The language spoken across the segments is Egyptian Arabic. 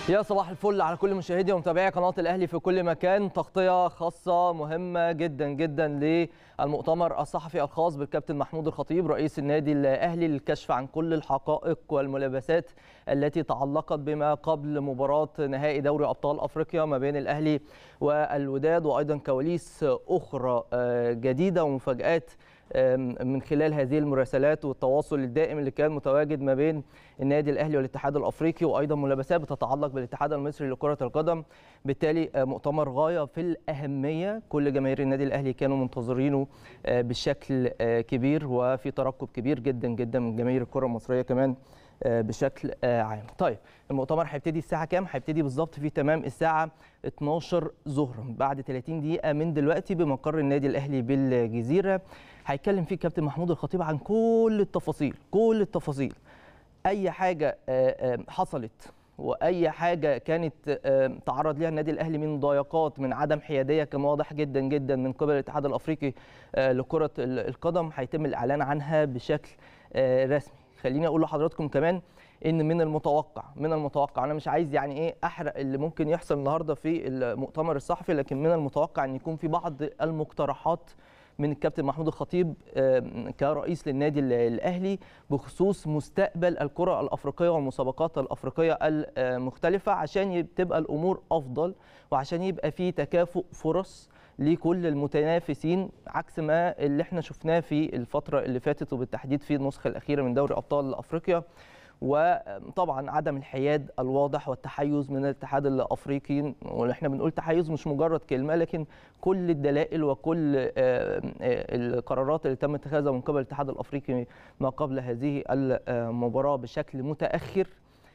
يا صباح الفل على كل مشاهدي ومتابعي قناه الاهلي في كل مكان تغطيه خاصه مهمه جدا جدا للمؤتمر الصحفي الخاص بالكابتن محمود الخطيب رئيس النادي الاهلي للكشف عن كل الحقائق والملابسات التي تعلقت بما قبل مباراه نهائي دوري ابطال افريقيا ما بين الاهلي والوداد وايضا كواليس اخرى جديده ومفاجات من خلال هذه المراسلات والتواصل الدائم اللي كان متواجد ما بين النادي الاهلي والاتحاد الافريقي وايضا ملابسات بتتعلق بالاتحاد المصري لكره القدم بالتالي مؤتمر غايه في الاهميه كل جماهير النادي الاهلي كانوا منتظرينه بشكل كبير وفي ترقب كبير جدا جدا من جماهير الكره المصريه كمان بشكل عام طيب المؤتمر هيبتدي الساعه كام هيبتدي بالظبط في تمام الساعه 12 ظهرا بعد 30 دقيقه من دلوقتي بمقر النادي الاهلي بالجزيره هيتكلم فيه كابتن محمود الخطيب عن كل التفاصيل كل التفاصيل اي حاجه حصلت واي حاجه كانت تعرض ليها النادي الاهلي من ضيقات من عدم حياديه كان واضح جدا جدا من قبل الاتحاد الافريقي لكره القدم هيتم الاعلان عنها بشكل رسمي خليني اقول لحضراتكم كمان ان من المتوقع من المتوقع انا مش عايز يعني ايه احرق اللي ممكن يحصل النهارده في المؤتمر الصحفي لكن من المتوقع ان يكون في بعض المقترحات من الكابتن محمود الخطيب كرئيس للنادي الاهلي بخصوص مستقبل الكره الافريقيه والمسابقات الافريقيه المختلفه عشان تبقى الامور افضل وعشان يبقى في تكافؤ فرص لكل المتنافسين عكس ما اللي احنا شفناه في الفتره اللي فاتت وبالتحديد في النسخه الاخيره من دوري ابطال افريقيا وطبعا عدم الحياد الواضح والتحيز من الاتحاد الافريقي واحنا بنقول تحيز مش مجرد كلمه لكن كل الدلائل وكل القرارات اللي تم اتخاذها من قبل الاتحاد الافريقي ما قبل هذه المباراه بشكل متاخر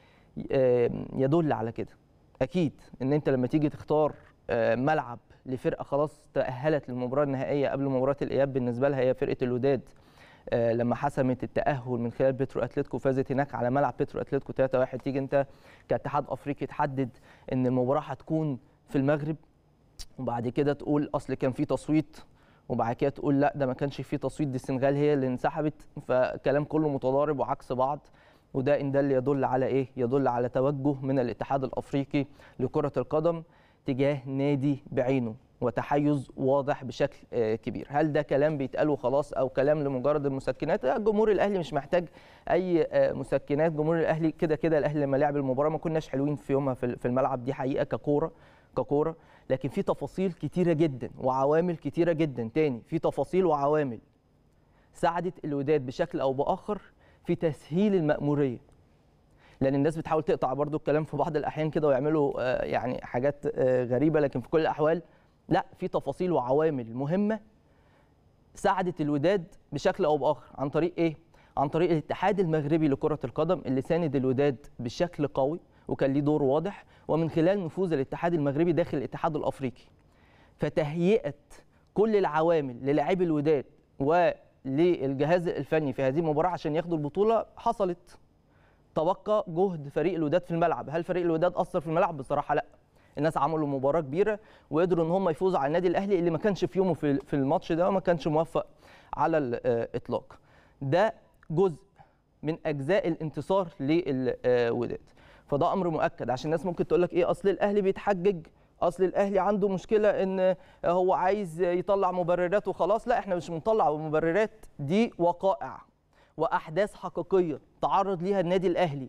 يدل على كده اكيد ان انت لما تيجي تختار ملعب لفرقه خلاص تاهلت للمباراه النهائيه قبل مباراه الاياب بالنسبه لها هي فرقه الوداد لما حسمت التاهل من خلال بيترو اتلتيكو فازت هناك على ملعب بيترو اتلتيكو 3-1 تيجي انت كاتحاد افريقي تحدد ان المباراه هتكون في المغرب وبعد كده تقول اصل كان في تصويت وبعد كده تقول لا ده ما كانش في تصويت دي السنغال هي اللي انسحبت فكلام كله متضارب وعكس بعض وده ان ده اللي يدل على ايه يدل على توجه من الاتحاد الافريقي لكره القدم تجاه نادي بعينه وتحيز واضح بشكل كبير هل ده كلام بيتقال وخلاص او كلام لمجرد المسكنات جمهور الاهلي مش محتاج اي مسكنات جمهور الاهلي كده كده الاهلي لما لعب المباراه ما كناش حلوين في يومها في الملعب دي حقيقه ككوره ككوره لكن في تفاصيل كتيره جدا وعوامل كتيره جدا تاني في تفاصيل وعوامل ساعدت الوداد بشكل او باخر في تسهيل المأموريه لان الناس بتحاول تقطع برضو الكلام في بعض الاحيان كده ويعملوا يعني حاجات غريبه لكن في كل الاحوال لا في تفاصيل وعوامل مهمه ساعدت الوداد بشكل او باخر عن طريق ايه عن طريق الاتحاد المغربي لكره القدم اللي ساند الوداد بشكل قوي وكان ليه دور واضح ومن خلال نفوذ الاتحاد المغربي داخل الاتحاد الافريقي فتهيئه كل العوامل للاعبي الوداد وللجهاز الفني في هذه المباراه عشان ياخدوا البطوله حصلت تبقى جهد فريق الوداد في الملعب هل فريق الوداد اثر في الملعب بصراحه لا الناس عملوا مباراه كبيره وقدروا ان هم يفوزوا على النادي الاهلي اللي ما كانش في يومه في في الماتش ده وما كانش موفق على الاطلاق ده جزء من اجزاء الانتصار للوداد فده امر مؤكد عشان الناس ممكن تقول لك ايه اصل الاهلي بيتحجج اصل الاهلي عنده مشكله ان هو عايز يطلع مبررات وخلاص لا احنا مش بنطلع مبررات دي وقائع واحداث حقيقيه تعرض ليها النادي الاهلي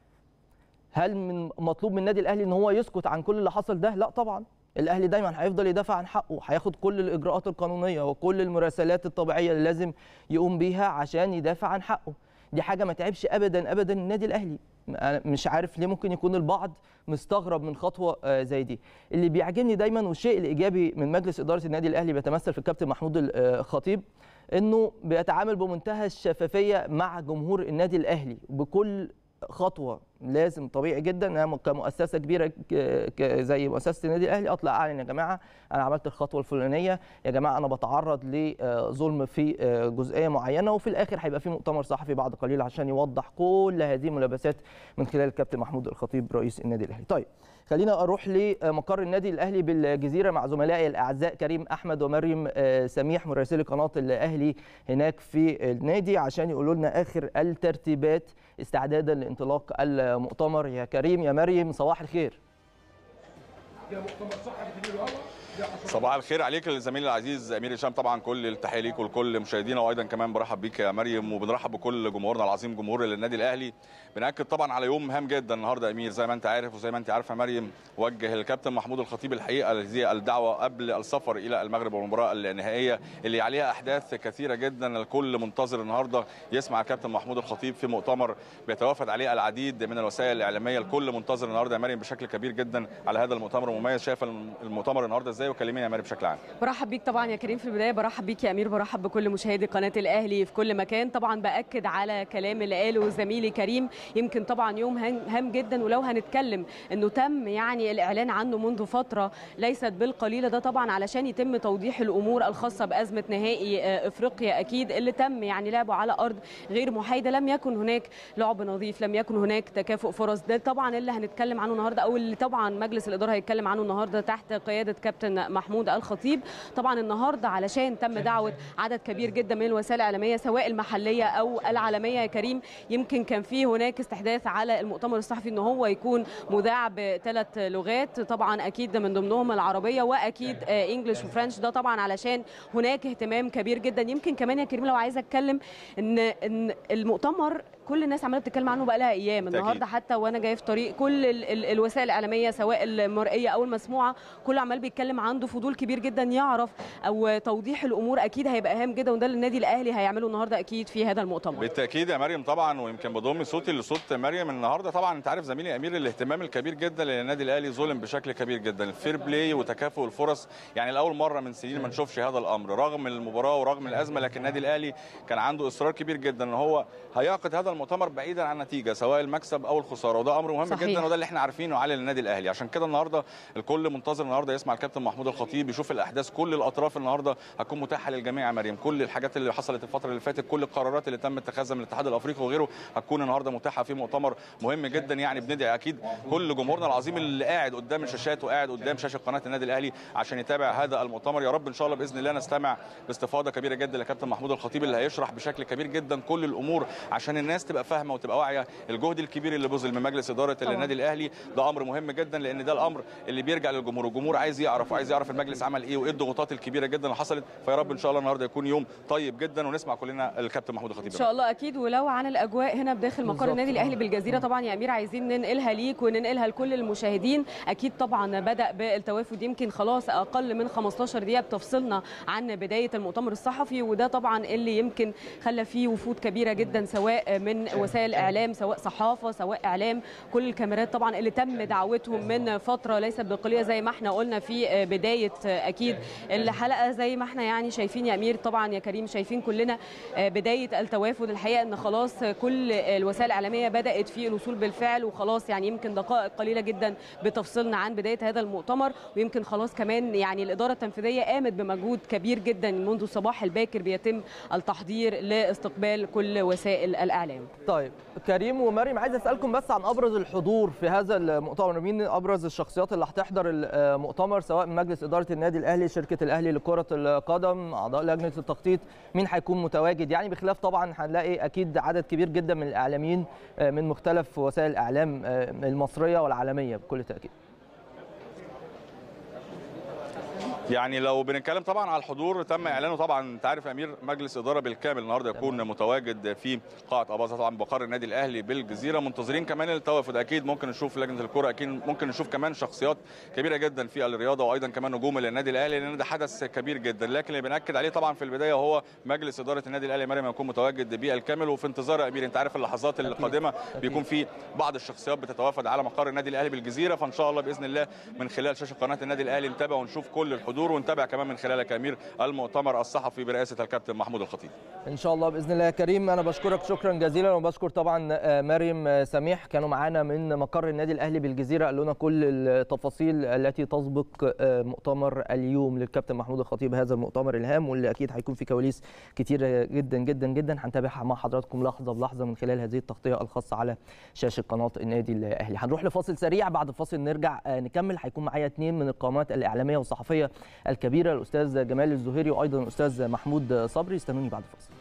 هل من مطلوب من النادي الاهلي ان هو يسكت عن كل اللي حصل ده لا طبعا الاهلي دايما هيفضل يدافع عن حقه هياخد كل الاجراءات القانونيه وكل المراسلات الطبيعيه اللي لازم يقوم بيها عشان يدافع عن حقه دي حاجه ما تعبش ابدا ابدا النادي الاهلي انا مش عارف ليه ممكن يكون البعض مستغرب من خطوه زي دي اللي بيعجبني دايما والشيء الايجابي من مجلس اداره النادي الاهلي بيتمثل في الكابتن محمود الخطيب انه بيتعامل بمنتهى الشفافيه مع جمهور النادي الاهلي بكل خطوه لازم طبيعي جدا انا كمؤسسه كبيره زي مؤسسه النادي الاهلي اطلع اعلن يا جماعه انا عملت الخطوه الفلانيه يا جماعه انا بتعرض لظلم في جزئيه معينه وفي الاخر هيبقى في مؤتمر صحفي بعد قليل عشان يوضح كل هذه الملابسات من خلال الكابتن محمود الخطيب رئيس النادي الاهلي طيب خلينا اروح لمقر النادي الاهلي بالجزيره مع زملائي الاعزاء كريم احمد ومريم سميح مراسلي قناه الاهلي هناك في النادي عشان يقولوا لنا اخر الترتيبات استعدادا لانطلاق المؤتمر يا كريم يا مريم صباح الخير صباح الخير عليك الزميل العزيز امير هشام طبعا كل التحيه ليك ولكل مشاهدينا وايضا كمان برحب بيك يا مريم وبنرحب بكل جمهورنا العظيم جمهور النادي الاهلي بناكد طبعا على يوم هام جدا النهارده يا امير زي ما انت عارف وزي ما انت عارفه مريم وجه الكابتن محمود الخطيب الحقيقه هذه الدعوه قبل السفر الى المغرب والمباراه النهائيه اللي عليها احداث كثيره جدا الكل منتظر النهارده يسمع الكابتن محمود الخطيب في مؤتمر بيتوافد عليه العديد من الوسائل الاعلاميه الكل منتظر النهارده يا مريم بشكل كبير جدا على هذا المؤتمر المميز شايف المؤتمر النهارده ازاي وكلميني يا مريم بشكل عام برحب بيك طبعا يا كريم في البدايه برحب بيك يا امير برحب بكل مشاهدي قناه الاهلي في كل مكان طبعا باكد على كلام اللي قاله زميلي كريم يمكن طبعا يوم هام جدا ولو هنتكلم انه تم يعني الاعلان عنه منذ فتره ليست بالقليله ده طبعا علشان يتم توضيح الامور الخاصه بازمه نهائي افريقيا اكيد اللي تم يعني لعبه على ارض غير محايده لم يكن هناك لعب نظيف لم يكن هناك تكافؤ فرص ده طبعا اللي هنتكلم عنه النهارده او اللي طبعا مجلس الاداره هيتكلم عنه النهارده تحت قياده كابتن محمود الخطيب طبعا النهارده علشان تم دعوه عدد كبير جدا من الوسائل الاعلاميه سواء المحليه او العالميه يا كريم يمكن كان في هناك استحداث على المؤتمر الصحفي ان هو يكون مذاع بثلاث لغات طبعا اكيد من ضمنهم العربيه واكيد انجلش وفرنش ده طبعا علشان هناك اهتمام كبير جدا يمكن كمان يا كريم لو عايزه اتكلم ان ان المؤتمر كل الناس عماله بتتكلم عنه بقى لها ايام النهارده حتى وانا جاي في طريق كل ال ال الوسائل الاعلاميه سواء المرئيه او المسموعه كله عمال بيتكلم عنده فضول كبير جدا يعرف او توضيح الامور اكيد هيبقى هام جدا وده اللي النادي الاهلي هيعمله النهارده اكيد في هذا المؤتمر بالتاكيد يا مريم طبعا ويمكن بضم صوتي لصوت مريم النهارده طبعا انت عارف زميلي امير الاهتمام الكبير جدا لان النادي الاهلي ظلم بشكل كبير جدا الفير بلاي وتكافؤ الفرص يعني لاول مره من سنين ما نشوفش هذا الامر رغم المباراه ورغم الازمه لكن النادي الاهلي كان عنده اصرار كبير جدا ان هو هيعقد هذا المؤتمر بعيدا عن النتيجه سواء المكسب او الخساره وده امر مهم صحيح. جدا وده اللي احنا عارفينه على النادي الاهلي عشان كده النهارده الكل منتظر النهارده يسمع الكابتن محمود الخطيب يشوف الاحداث كل الاطراف النهارده هتكون متاحه للجميع يا مريم كل الحاجات اللي حصلت الفتره اللي فاتت كل القرارات اللي تم اتخاذها من الاتحاد الافريقي وغيره هتكون النهارده متاحه في مؤتمر مهم جدا يعني بندعي اكيد كل جمهورنا العظيم اللي قاعد قدام الشاشات وقاعد قدام شاشه قناه النادي الاهلي عشان يتابع هذا المؤتمر يا رب ان شاء الله باذن الله نستمع باستفاضه كبيره جدا لكابتن محمود الخطيب اللي هيشرح بشكل كبير جدا كل الامور عشان الناس تبقى فاهمه وتبقى واعيه الجهد الكبير اللي بذل من مجلس اداره طبعا. النادي الاهلي ده امر مهم جدا لان ده الامر اللي بيرجع للجمهور الجمهور عايز يعرف وعايز يعرف المجلس عمل ايه وايه الضغوطات الكبيره جدا اللي حصلت فيا رب ان شاء الله النهارده يكون يوم طيب جدا ونسمع كلنا الكابتن محمود الخطيب ان شاء الله اكيد ولو عن الاجواء هنا بداخل مقر النادي الاهلي بالجزيره طبعا يا امير عايزين ننقلها ليك وننقلها لكل المشاهدين اكيد طبعا بدا بالتوافد يمكن خلاص اقل من 15 دقيقه بتفصلنا عن بدايه المؤتمر الصحفي وده طبعا اللي يمكن خلى فيه وفود كبيره جدا سواء من وسائل اعلام سواء صحافه سواء اعلام كل الكاميرات طبعا اللي تم دعوتهم من فتره ليست بالقليله زي ما احنا قلنا في بدايه اكيد الحلقه زي ما احنا يعني شايفين يا امير طبعا يا كريم شايفين كلنا بدايه التوافد الحقيقه ان خلاص كل الوسائل الاعلاميه بدات في الوصول بالفعل وخلاص يعني يمكن دقائق قليله جدا بتفصلنا عن بدايه هذا المؤتمر ويمكن خلاص كمان يعني الاداره التنفيذيه قامت بمجهود كبير جدا منذ الصباح الباكر بيتم التحضير لاستقبال كل وسائل الاعلام. طيب كريم ومريم عايز اسالكم بس عن ابرز الحضور في هذا المؤتمر مين ابرز الشخصيات اللي هتحضر المؤتمر سواء من مجلس اداره النادي الاهلي شركه الاهلي لكره القدم اعضاء لجنه التخطيط مين هيكون متواجد يعني بخلاف طبعا هنلاقي اكيد عدد كبير جدا من الاعلاميين من مختلف وسائل الاعلام المصريه والعالميه بكل تاكيد يعني لو بنتكلم طبعا على الحضور تم اعلانه طبعا انت عارف امير مجلس اداره بالكامل النهارده يكون متواجد في قاعه اباظه طبعا بقر النادي الاهلي بالجزيره منتظرين كمان التوافد اكيد ممكن نشوف لجنه الكره اكيد ممكن نشوف كمان شخصيات كبيره جدا في الرياضه وايضا كمان نجوم للنادي الاهلي لان ده حدث كبير جدا لكن اللي بناكد عليه طبعا في البدايه هو مجلس اداره النادي الاهلي مريم يكون متواجد بالكامل وفي انتظار يا امير انت عارف اللحظات القادمه بيكون في بعض الشخصيات بتتوافد على مقر النادي الاهلي بالجزيره فان شاء الله باذن الله من خلال شاشه قناه النادي الاهلي نتابع ونشوف كل الحضور ونتابع كمان من خلالك يا امير المؤتمر الصحفي برئاسه الكابتن محمود الخطيب. ان شاء الله باذن الله يا كريم انا بشكرك شكرا جزيلا وبشكر طبعا مريم سميح كانوا معانا من مقر النادي الاهلي بالجزيره قالوا لنا كل التفاصيل التي تسبق مؤتمر اليوم للكابتن محمود الخطيب هذا المؤتمر الهام واللي اكيد هيكون فيه كواليس كتيره جدا جدا جدا هنتابعها مع حضراتكم لحظه بلحظه من خلال هذه التغطيه الخاصه على شاشه قناه النادي الاهلي. هنروح لفاصل سريع بعد الفاصل نرجع نكمل هيكون معايا اثنين من القامات الاعلاميه والصحفيه الكبيره الاستاذ جمال الزهيري وايضا الاستاذ محمود صبري استنوني بعد الفاصل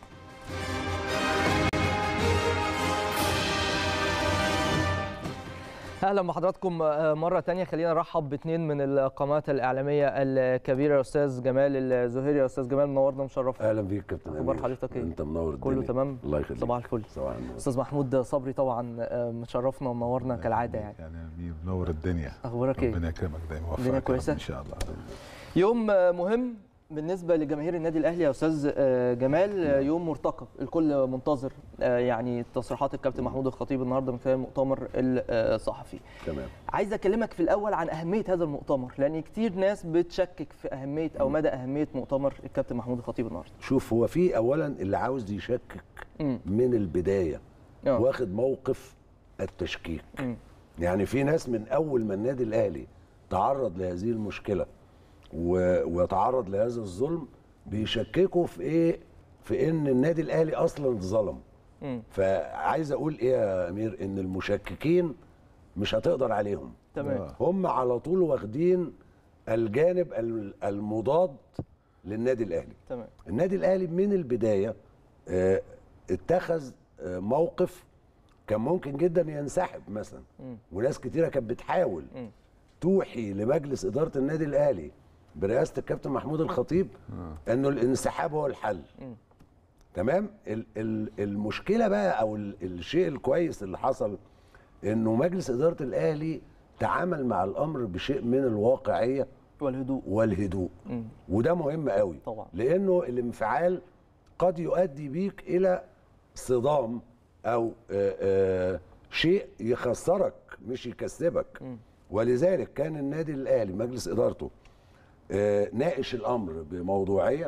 اهلا بحضراتكم مره تانية خلينا نرحب باثنين من القامات الاعلاميه الكبيره استاذ جمال الزهيري يا استاذ جمال منورنا مشرفنا اهلا بيك كابتن اخبار أمير. حضرتك ايه انت منور كله الدنيا. تمام الله يخليك صباح الفل صباح النور استاذ محمود صبري طبعا مشرفنا ومنورنا كالعاده يعني يعني امير منور الدنيا اخبارك ايه ربنا يكرمك دايما الدنيا ويوفقك يا رب كويسة؟ ان شاء الله يوم مهم بالنسبه لجماهير النادي الاهلي يا استاذ جمال يوم مرتقب الكل منتظر يعني تصريحات الكابتن محمود الخطيب النهارده من خلال المؤتمر الصحفي تمام عايز اكلمك في الاول عن اهميه هذا المؤتمر لان كتير ناس بتشكك في اهميه او مدى اهميه مؤتمر الكابتن محمود الخطيب النهارده شوف هو في اولا اللي عاوز يشكك مم. من البدايه آه. واخد موقف التشكيك مم. يعني في ناس من اول ما النادي الاهلي تعرض لهذه المشكله و... ويتعرض لهذا الظلم بيشككوا في ايه في ان النادي الاهلي اصلا اتظلم مم. فعايز اقول ايه يا امير ان المشككين مش هتقدر عليهم تمام آه. هم على طول واخدين الجانب ال- المضاد للنادي الاهلي تمام النادي الاهلي من البدايه آه، اتخذ آه، موقف كان ممكن جدا ينسحب مثلا مم. وناس كتيره كانت بتحاول مم. توحي لمجلس اداره النادي الاهلي برئاسه الكابتن محمود الخطيب انه الانسحاب هو الحل مم. تمام ال- ال- المشكله بقى او ال- الشيء الكويس اللي حصل انه مجلس اداره الاهلي تعامل مع الامر بشيء من الواقعيه والهدوء والهدوء مم. وده مهم قوي طبعا. لانه الانفعال قد يؤدي بيك الى صدام او آه، آه، شيء يخسرك مش يكسبك مم. ولذلك كان النادي الاهلي مجلس ادارته آه، ناقش الامر بموضوعيه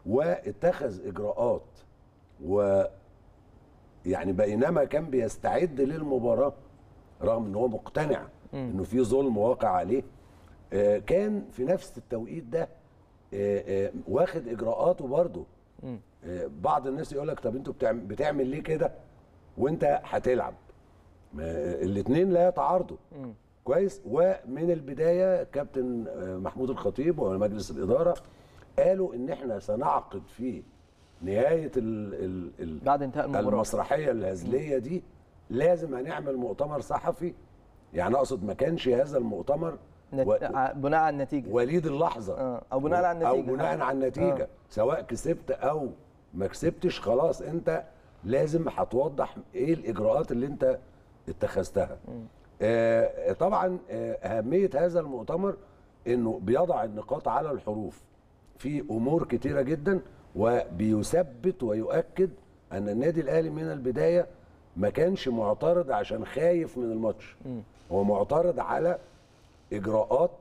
واتخذ اجراءات و يعني بينما كان بيستعد للمباراه رغم ان هو مقتنع انه في ظلم واقع عليه آه، كان في نفس التوقيت ده آه، آه، واخد اجراءاته برضه مم. آه، بعض الناس يقول لك طب انتوا بتعمل, بتعمل ليه كده وانت هتلعب الاثنين لا يتعارضوا مم. كويس ومن البدايه كابتن آه، محمود الخطيب ومجلس الاداره قالوا ان احنا سنعقد في نهايه ال ال ال بعد انتهاء المباراه المسرحيه الهزليه دي لازم هنعمل مؤتمر صحفي يعني اقصد ما كانش هذا المؤتمر نت... و- ع- بناء على النتيجه وليد اللحظه آه، أو بناء على النتيجة. او بناء على النتيجه آه. سواء كسبت او ما كسبتش خلاص انت لازم هتوضح ايه الاجراءات اللي انت اتخذتها آه طبعا آه اهميه هذا المؤتمر انه بيضع النقاط على الحروف في امور كتيره جدا وبيثبت ويؤكد ان النادي الاهلي من البدايه ما كانش معترض عشان خايف من الماتش هو معترض على اجراءات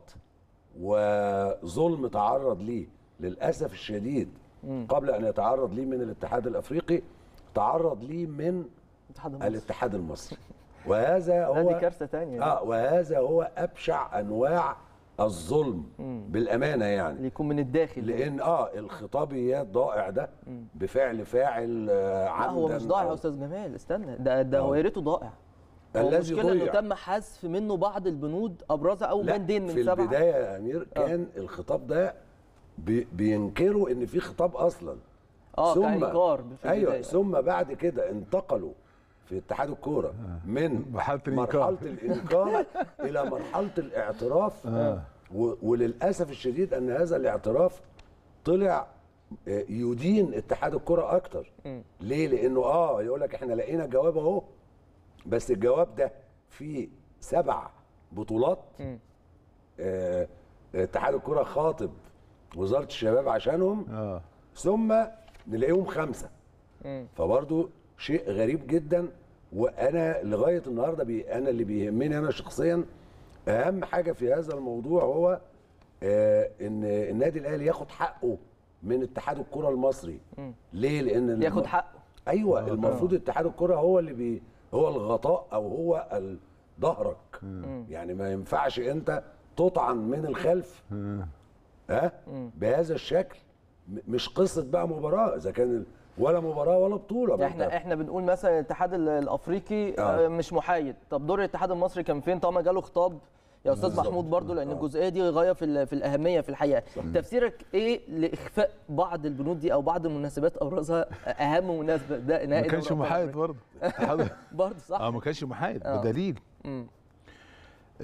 وظلم تعرض ليه للاسف الشديد قبل ان يتعرض ليه من الاتحاد الافريقي تعرض ليه من الاتحاد المصري الاتحاد المصري وهذا لا، هو دي كارثه ثانيه اه وهذا هو ابشع انواع الظلم بالامانه يعني اللي يكون من الداخل لان اه الخطابيات ضائع ده بفعل فاعل آه لا عمدا هو مش ضائع يا أو- استاذ جمال استنى ده ده هو آه. يا ريته ضائع هو الذي المشكله انه ضيع. تم حذف منه بعض البنود ابرزها اول لا بندين من في سبعه البدايه يا امير كان الخطاب ده بي بينكروا ان في خطاب اصلا اه كانكار في ايوه البداية. ثم بعد كده انتقلوا في اتحاد الكوره من مرحلة الإنكار. مرحله الانكار الى مرحله الاعتراف و- وللاسف الشديد ان هذا الاعتراف طلع آه، يدين اتحاد الكوره اكتر ليه لانه اه يقول لك احنا لقينا جواب اهو بس الجواب ده فيه سبع بطولات آه، اتحاد الكوره خاطب وزاره الشباب عشانهم اه ثم نلاقيهم خمسه مم. فبرضو شيء غريب جدا وانا لغايه النهارده بي انا اللي بيهمني انا شخصيا اهم حاجه في هذا الموضوع هو آه ان النادي الاهلي ياخد حقه من اتحاد الكره المصري ليه لان الم- ياخد حقه ايوه المفروض اتحاد الكره هو اللي بي هو الغطاء او هو ال- ظهرك يعني ما ينفعش انت تطعن من الخلف ها بهذا الشكل م- مش قصه بقى مباراه اذا كان ال- ولا مباراه ولا بطوله ما احنا انت- احنا بنقول مثلا الاتحاد ال- الافريقي آه. آه. مش محايد طب دور الاتحاد المصري كان فين طالما جاله خطاب يا استاذ بالظبط. محمود برضو لان آه. الجزئيه دي غايه في ال- في الاهميه في الحقيقه تفسيرك ايه لاخفاء بعض البنود دي او بعض المناسبات ابرزها اهم مناسبه ده ما نهائي كانش دوري أبطال محايد أفريقيا. برضه برضه صح اه ما كانش محايد آه. بدليل مم.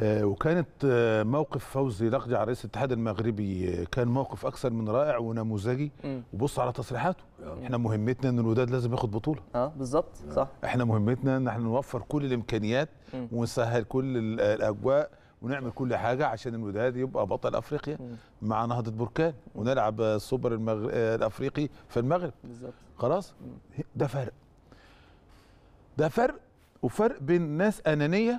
آه، وكانت آه، موقف فوزي لقجع على رئيس الاتحاد المغربي آه، كان موقف اكثر من رائع ونموذجي مم. وبص على تصريحاته احنا مهمتنا ان الوداد لازم ياخد بطوله اه بالظبط صح احنا مهمتنا ان احنا نوفر كل الامكانيات مم. ونسهل كل ال- الاجواء ونعمل كل حاجه عشان الوداد يبقى بطل افريقيا مم. مع نهضه بركان ونلعب السوبر المغر... آه، الافريقي في المغرب بالظبط خلاص ده فرق ده فرق وفرق بين ناس انانيه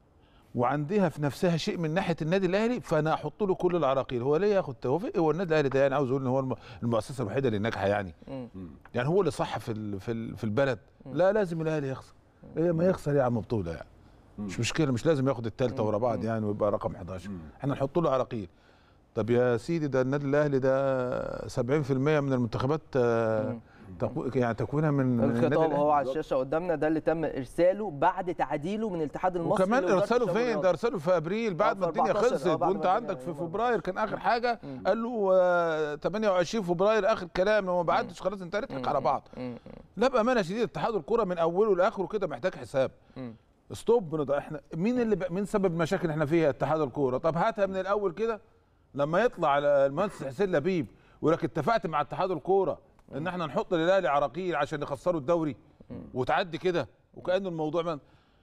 وعندها في نفسها شيء من ناحيه النادي الاهلي فانا احط له كل العراقيل هو ليه ياخد توفيق هو النادي الاهلي ده يعني عاوز اقول ان هو الم- المؤسسه الوحيده اللي ناجحه يعني مم. يعني هو اللي صح في ال- في ال- في البلد لا لازم الاهلي يخسر ايه ما يخسر يا عم بطوله يعني مش مشكله مش لازم ياخد الثالثه ورا بعض يعني ويبقى رقم 11 احنا نحط له عراقيل طب يا سيدي ده النادي الاهلي ده 70% من المنتخبات آه، تكو يعني تكوينها من من النادي الخطاب الأهلي. هو على الشاشه قدامنا ده اللي تم ارساله بعد تعديله من الاتحاد المصري وكمان لوزارة ارسله الشباب فين والرياضة. ده ارسله في ابريل بعد آه، ما في الدنيا 14 خلصت آه، بعد ما وانت الدنيا- عندك في فبراير كان اخر حاجه قال له آه، 28 فبراير اخر كلام لو ما بعتش خلاص انت هنضحك على بعض مم. لا بامانه شديده اتحاد الكره من اوله لاخره كده محتاج حساب مم. ستوب نض- احنا مين اللي ب... مين سبب المشاكل اللي احنا فيها اتحاد الكوره طب هاتها من الاول كده لما يطلع المهندس حسين لبيب ويقول لك اتفقت مع اتحاد الكوره ان احنا نحط للاهلي عراقيل عشان يخسروا الدوري وتعدي كده وكانه الموضوع من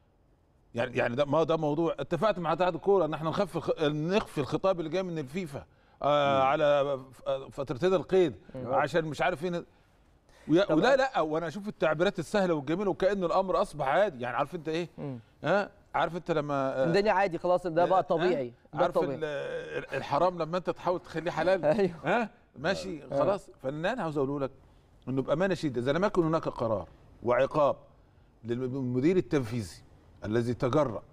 يعني يعني ده ما ده موضوع اتفقت مع اتحاد الكوره ان احنا نخفي الخ- نخفي الخطاب اللي جاي من الفيفا آه على ف- فترتين القيد عشان مش عارف فين ويا- طب- ولا لا وانا اشوف التعبيرات السهله والجميله وكانه الامر اصبح عادي يعني عارف انت ايه ها عارف انت لما آه، الدنيا عادي خلاص ده بقى طبيعي ها؟ ده عارف طبيعي ال- الحرام لما انت تحاول تخليه حلال أيوه. ها ماشي خلاص فاللي انا عاوز اقوله لك انه بامانه شديده اذا لم يكن هناك قرار وعقاب للمدير التنفيذي الذي تجرأ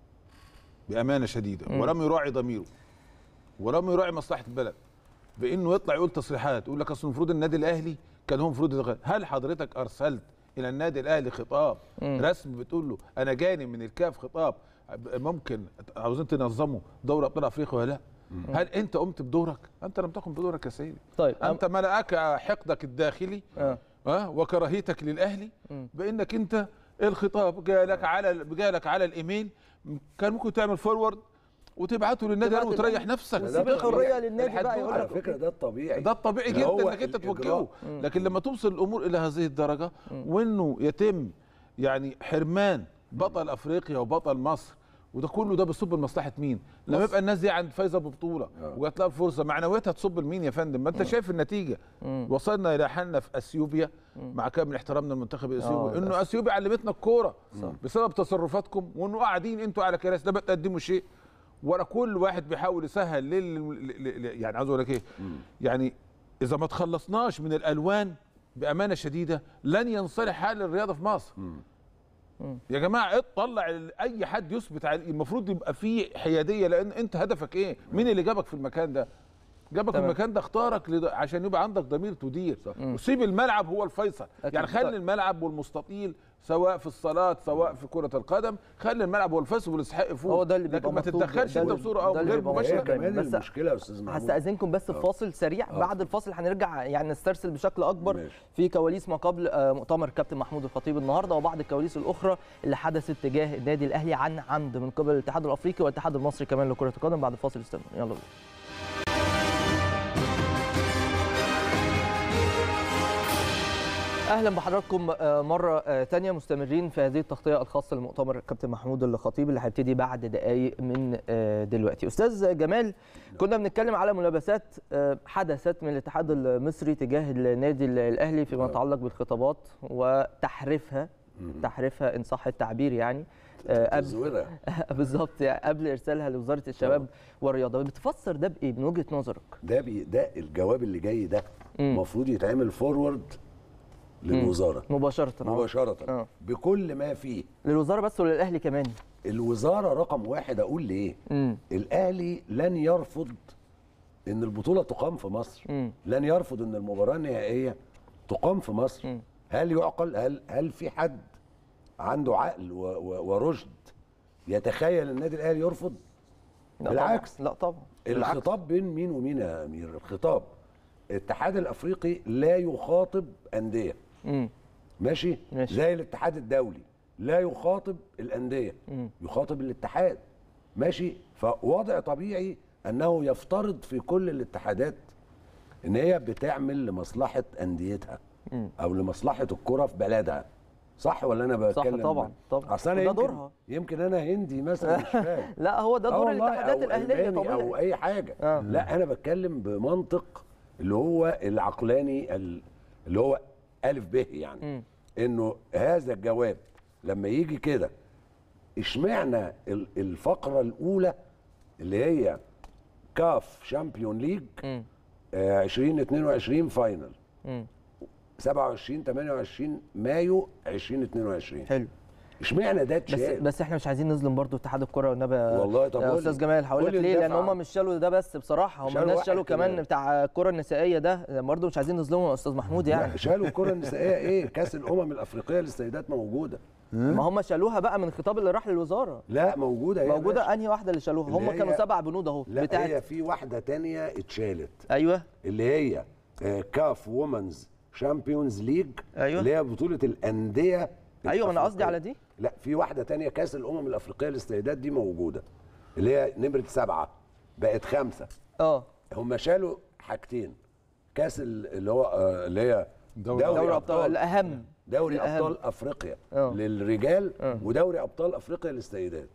بامانه شديده ولم يراعي ضميره ولم يراعي مصلحه البلد بانه يطلع يقول تصريحات يقول لك اصل المفروض النادي الاهلي كان هو المفروض يتغير. هل حضرتك ارسلت الى النادي الاهلي خطاب رسمي بتقول له انا جاني من الكاف خطاب ممكن عاوزين تنظموا دوري ابطال افريقيا ولا لا؟ هل انت قمت بدورك؟ انت لم تقم بدورك يا سيدي طيب انت ملأك حقدك الداخلي آه. ها وكراهيتك للاهلي بانك انت الخطاب جالك على جالك على الايميل كان ممكن تعمل فورورد وتبعته للنادي تبعت وتريح للنادي. نفسك وتسيب الحريه للنادي بقى يقول على لك فكره ده الطبيعي ده الطبيعي ده جدا هو انك انت الإجراء. توجهه لكن لما توصل الامور الى هذه الدرجه وانه يتم يعني حرمان بطل افريقيا وبطل مصر وده كله ده بيصب لمصلحه مين؟ لما يبقى الناس دي عند فايزه ببطوله وجات لها الفرصه معنوياتها تصب لمين يا فندم؟ ما انت شايف النتيجه وصلنا الى حالنا في اثيوبيا مع كامل احترامنا للمنتخب الاثيوبي آه، انه اثيوبيا علمتنا الكوره بسبب تصرفاتكم وانه قاعدين انتوا على كراسي لا بتقدموا شيء ولا كل واحد بيحاول يسهل لل... ل- ل- يعني عاوز اقول لك ايه؟ يعني اذا ما تخلصناش من الالوان بامانه شديده لن ينصلح حال الرياضه في مصر يا جماعه اطلع ال- اي حد يثبت على المفروض يبقى فيه حياديه لان انت هدفك ايه مين اللي جابك في المكان ده جابك تمام. المكان ده اختارك لد... عشان يبقى عندك ضمير تدير وسيب الملعب هو الفيصل أكيد. يعني خلي طيب. الملعب والمستطيل سواء في الصالات سواء في كره القدم خلي الملعب هو الفيصل والاسحاق يفوز هو ده اللي لكن بيبقى ما مطلوب، تتدخلش ده انت اللي- بصوره او ده اللي غير بيبقى هي مباشره مطلوب. كمان بس المشكله يا استاذ محمود هستأذنكم بس في فاصل سريع بعد الفاصل هنرجع يعني نسترسل بشكل اكبر ماشي. في كواليس ما قبل آه، مؤتمر كابتن محمود الخطيب النهارده وبعض الكواليس الاخرى اللي حدثت تجاه النادي الاهلي عن عمد من قبل الاتحاد الافريقي والاتحاد المصري كمان لكره القدم بعد الفاصل استنوا يلا بينا اهلا بحضراتكم آه، مره آه، تانية مستمرين في هذه التغطيه الخاصه لمؤتمر الكابتن محمود الخطيب اللي هيبتدي بعد دقائق من آه، دلوقتي استاذ جمال كنا بنتكلم على ملابسات آه، حدثت من الاتحاد المصري تجاه النادي الاهلي فيما يتعلق بالخطابات وتحريفها تحريفها ان صح التعبير يعني آه، قبل تزويرها بالظبط يعني قبل ارسالها لوزاره الشباب والرياضه بتفسر ده بايه من وجهه نظرك ده بي ده الجواب اللي جاي ده مم. المفروض يتعمل فورورد للوزاره مباشره آه. مباشره آه. بكل ما فيه للوزاره بس وللاهلي كمان الوزاره رقم واحد اقول ليه امم الاهلي لن يرفض ان البطوله تقام في مصر مم. لن يرفض ان المباراه النهائيه تقام في مصر مم. هل يعقل هل هل في حد عنده عقل و و ورشد يتخيل النادي الاهلي يرفض لا بالعكس. طبعا. لا طبعا بالعكس. الخطاب بين مين ومين يا امير الخطاب الاتحاد الافريقي لا يخاطب انديه امم ماشي, ماشي. زي الاتحاد الدولي لا يخاطب الانديه مم. يخاطب الاتحاد ماشي فوضع طبيعي انه يفترض في كل الاتحادات ان هي بتعمل لمصلحه انديتها او لمصلحه الكره في بلدها صح ولا انا صح بتكلم طبعاً، طبعاً. اصل انا وده يمكن دورها. يمكن انا هندي مثلا مش فاهم لا هو ده آه دور والله، الاتحادات أو الاهليه ألماني او طبيعي اي حاجه آه. لا انا بتكلم بمنطق اللي هو العقلاني ال- اللي هو الف ب يعني انه هذا الجواب لما يجي كده اشمعنى ال- الفقره الاولى اللي هي كاف شامبيون ليج مم. آه، 2022 فاينل مم. 27 28 مايو 2022 حلو اشمعنى ده بس اتشال بس احنا مش عايزين نظلم برضو اتحاد الكره والنبي يا- والله طب يا قول استاذ لي. جمال هقول قول لك لي ليه لان الدفعة. هم مش شالوا ده بس بصراحه هم شالوا الناس واحد شالوا كمان كمان. بتاع الكره النسائيه ده برضو مش عايزين نظلمهم يا استاذ محمود يعني لا، شالوا الكره النسائيه ايه كاس الامم الافريقيه للسيدات موجوده ما هم شالوها بقى من الخطاب اللي راح للوزاره لا موجوده هي موجوده باشا. انهي واحده اللي شالوها اللي هم هي- كانوا سبع بنود اهو لا هي بتاعت في واحده تانية اتشالت ايوه اللي هي آه، كاف وومنز شامبيونز ليج أيوة. اللي هي بطوله الانديه ايوه ما انا قصدي الأفريقية. على دي لا في واحده تانية كاس الامم الافريقيه للسيدات دي موجوده اللي هي نمره سبعه بقت خمسه اه هم شالوا حاجتين كاس ال- اللي هو آه، اللي هي دوري دوري ابطال الاهم دوري الأهم. ابطال افريقيا آه. للرجال آه. ودوري ابطال افريقيا للسيدات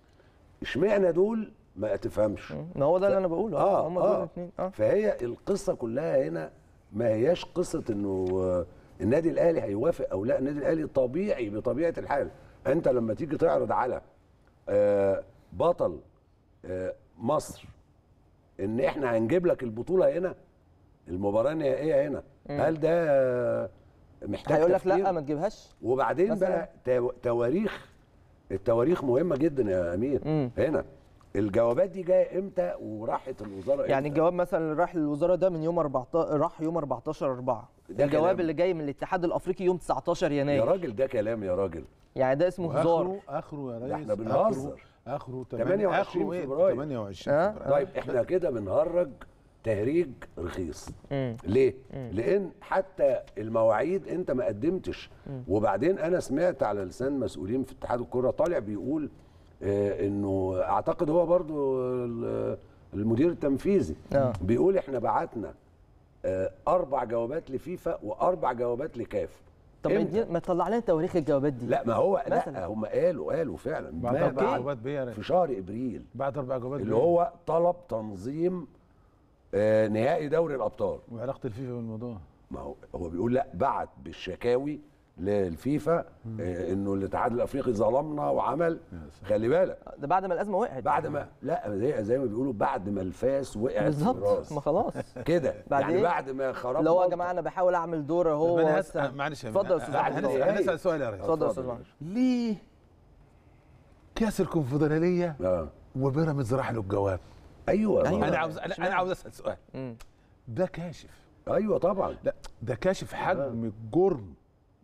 اشمعنى دول ما تفهمش ما هو ده اللي انا بقوله اه هم دول اه الاثنين اه فهي القصه كلها هنا ما هياش قصه انه آه، النادي الاهلي هيوافق او لا النادي الاهلي طبيعي بطبيعه الحال انت لما تيجي تعرض على آه، بطل آه، مصر ان احنا هنجيب لك البطوله هنا المباراه النهائيه هنا هل ده آه، محتاج هيقول لك تفكير؟ لا ما تجيبهاش وبعدين مثلاً. بقى تو- تواريخ التواريخ مهمه جدا يا امير مم. هنا الجوابات دي جايه امتى وراحت الوزاره يعني إمتى؟ الجواب مثلا اللي راح للوزاره ده من يوم 14 راح يوم 14 4 ده الجواب كلام. اللي جاي من الاتحاد الافريقي يوم 19 يا يناير راجل ده كلام يا راجل يعني ده اسمه هزار واخره اخره يا ريس ده إحنا بنهزر. اخره 28 اخره إيه؟ فبراير. 28 آه. فبراير طيب احنا كده بنهرج تهريج رخيص مم. ليه لان حتى المواعيد انت ما قدمتش وبعدين انا سمعت على لسان مسؤولين في اتحاد الكره طالع بيقول آه انه اعتقد هو برضو ال- المدير التنفيذي آه. بيقول احنا بعتنا آه اربع جوابات لفيفا واربع جوابات لكاف طب ما إمتى؟ يدي- ما تطلع لنا تواريخ الجوابات دي لا ما هو لا مثلاً. هم قالوا قالوا فعلا بعد ما اربع بعد جوابات بيه يا ريس في شهر ابريل بعد اربع جوابات اللي بيه. هو طلب تنظيم آه، نهائي دوري الابطال وعلاقه الفيفا بالموضوع ما هو هو بيقول لا بعت بالشكاوي للفيفا آه، انه الاتحاد الافريقي ظلمنا وعمل خلي بالك ده بعد ما الازمه وقعت بعد ما لا زي, زي ما بيقولوا بعد ما الفاس وقع في بالظبط الراس ما خلاص كده بعد يعني إيه؟ بعد ما خرب اللي هو يا مالطا. جماعه انا بحاول اعمل دور اهو طب انا بس- هسأل معلش يا اتفضل يا أمين. استاذ أنا- محمود. هنسأل- هنسال سؤال يا ريس اتفضل يا اتفضل استاذ يا محمود ليه كاس الكونفدراليه اه وبيراميدز راح له الجواب ايوه أيوة. ما- انا عاوز انا, أنا عاوز اسال سؤال مم. ده كاشف ايوه طبعا لا ده كاشف حجم الجرم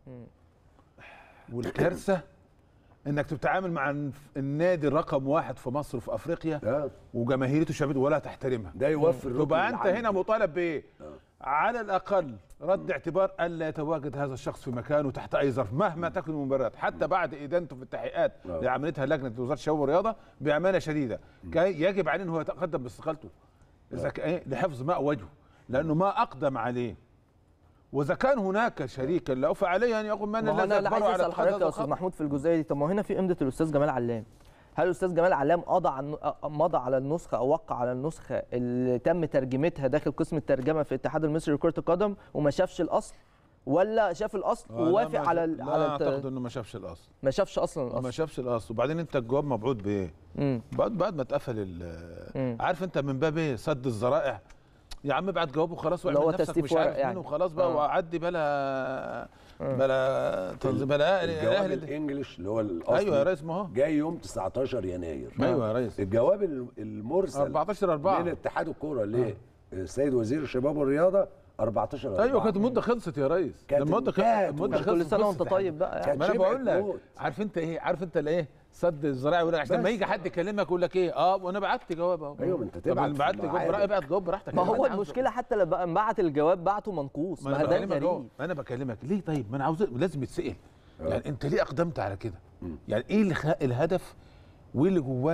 والكارثه انك تتعامل مع الف- النادي الرقم واحد في مصر وفي افريقيا آه. وجماهيرته شعبيته ولا تحترمها ده يوفر الركن تبقى انت العام. هنا مطالب بايه؟ على الاقل رد اعتبار الا يتواجد هذا الشخص في مكانه تحت اي ظرف مهما تكن المبررات حتى بعد ادانته في التحقيقات آه. اللي عملتها لجنه وزاره الشباب والرياضه بامانه شديده كان يجب عليه ان هو يتقدم باستقالته اذا كان إيه؟ لحفظ ماء وجهه لانه ما اقدم عليه واذا كان هناك شريكا له فعليه ان يقوم من ما هو الذي انا لا اجبره عايز على اسال اتخاذ حضرتك هذا يا استاذ الخطأ محمود في الجزئيه دي طب ما هو هنا في امضه الاستاذ جمال علام هل الاستاذ جمال علام قضى عن مضى على النسخه او وقع على النسخه اللي تم ترجمتها داخل قسم الترجمه في الاتحاد المصري لكره القدم وما شافش الاصل ولا شاف الاصل آه، لا ووافق ما- على ال- لا على اعتقد الت... انه ما شافش الاصل ما شافش اصلا ما الاصل شافش الاصل وبعدين انت الجواب مبعوث بايه؟ مم. بعد بعد ما اتقفل ال- عارف انت من باب ايه سد الذرائع يا عم ابعت جواب وخلاص اللي هو واعمل نفسك تستيف مش ورق عارف يعني. يعني. وخلاص بقى آه. وعدي بلا بلا تنظيم بلا الجواب الاهلي ده. الانجليش اللي هو الاصلي ايوه يا ريس ما هو جاي يوم 19 يناير ايوه يا ريس الجواب ال- المرسل 14 4 من اتحاد الكوره للسيد وزير الشباب والرياضه 14 أربعة. ايوه كانت المده خلصت يا ريس كانت لما المده انتهت المده كل خلصت سنه وانت خلصت. طيب بقى يعني. كانت ما انا شبعت بقول لك موت. عارف انت ايه عارف انت الايه سد الذراع يقول لك عشان بس. لما يجي حد يكلمك يقول لك ايه اه وانا بعت جواب اهو أيوة، ما أنت طب تبعت في بعت جواب ميعادك. براحتك ابعت جواب براحتك ما اللي هو أنت عاوزه. المشكله حتى لما بعت الجواب بعته منقوص ما ما انا ده بكلمك اهو غريب انا بكلمك ليه طيب ما انا عاوز لازم يتسال يعني انت ليه اقدمت على كده يعني ايه اللي خ... الهدف وايه اللي جواك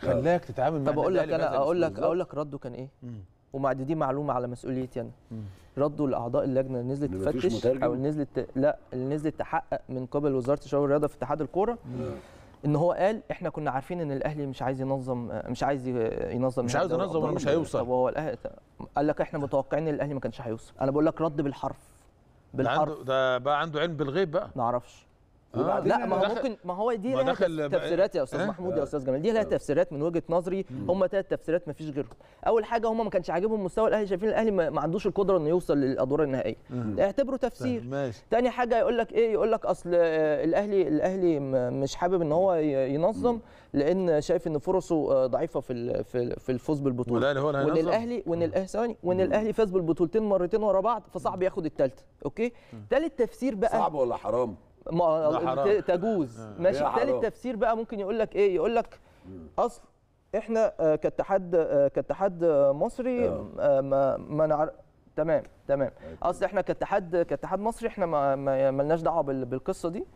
خلاك تتعامل مع طب اقول لك النادي الأهلي انا بهذا اقول لك الأسلوب. اقول لك رده كان ايه ومع دي معلومه على مسؤوليتي انا ردوا لاعضاء اللجنه اللي نزلت إن مفيش تفتش مترجم؟ او اللي نزلت ت- لا اللي نزلت تحقق من قبل وزاره الشباب والرياضه في اتحاد الكوره ان هو قال احنا كنا عارفين ان الاهلي مش عايز ينظم مش عايز ينظم مش نهائي عايز دوري ينظم الأبطال. ولا مش هيوصل. طب هو الاهلي قال لك احنا متوقعين ان الاهلي ما كانش هيوصل انا بقول لك رد بالحرف ده بالحرف عنده ده بقى عنده علم بالغيب بقى ما اعرفش وبعدين لا ما هو دخل- ممكن ما هو دي ما لها دخل تف- تفسيرات يا استاذ إيه؟ محمود يا استاذ جمال دي لها تفسيرات من وجهه نظري هم ثلاث تفسيرات ما فيش غيرهم اول حاجه هم ما كانش عاجبهم مستوى الاهلي شايفين الاهلي ما ما عندوش القدره انه يوصل للادوار النهائيه اعتبره تفسير ماشي تاني حاجه يقول لك ايه يقول لك اصل آه، الاهلي الاهلي م- مش حابب ان هو ي- ينظم لان شايف ان فرصه آه، ضعيفه في ال- في ال- في الفوز بالبطوله والأهلي هو اللي وان هينظم؟ الاهلي وان الاهلي ثواني وان الاهلي فاز بالبطولتين مرتين ورا بعض فصعب ياخد الثالثه اوكي ثالث تفسير بقى صعب ولا حرام ما لا حرام. ت- تجوز ماشي هي حرام. ثالث تفسير بقى ممكن يقول لك ايه يقول لك اصل احنا آه، كاتحاد آه، كاتحاد آه، مصري آه. آه، ما ما نعرف تمام تمام اصل احنا كاتحاد كاتحاد مصري احنا ما ما ملناش دعوه بال- بالقصه دي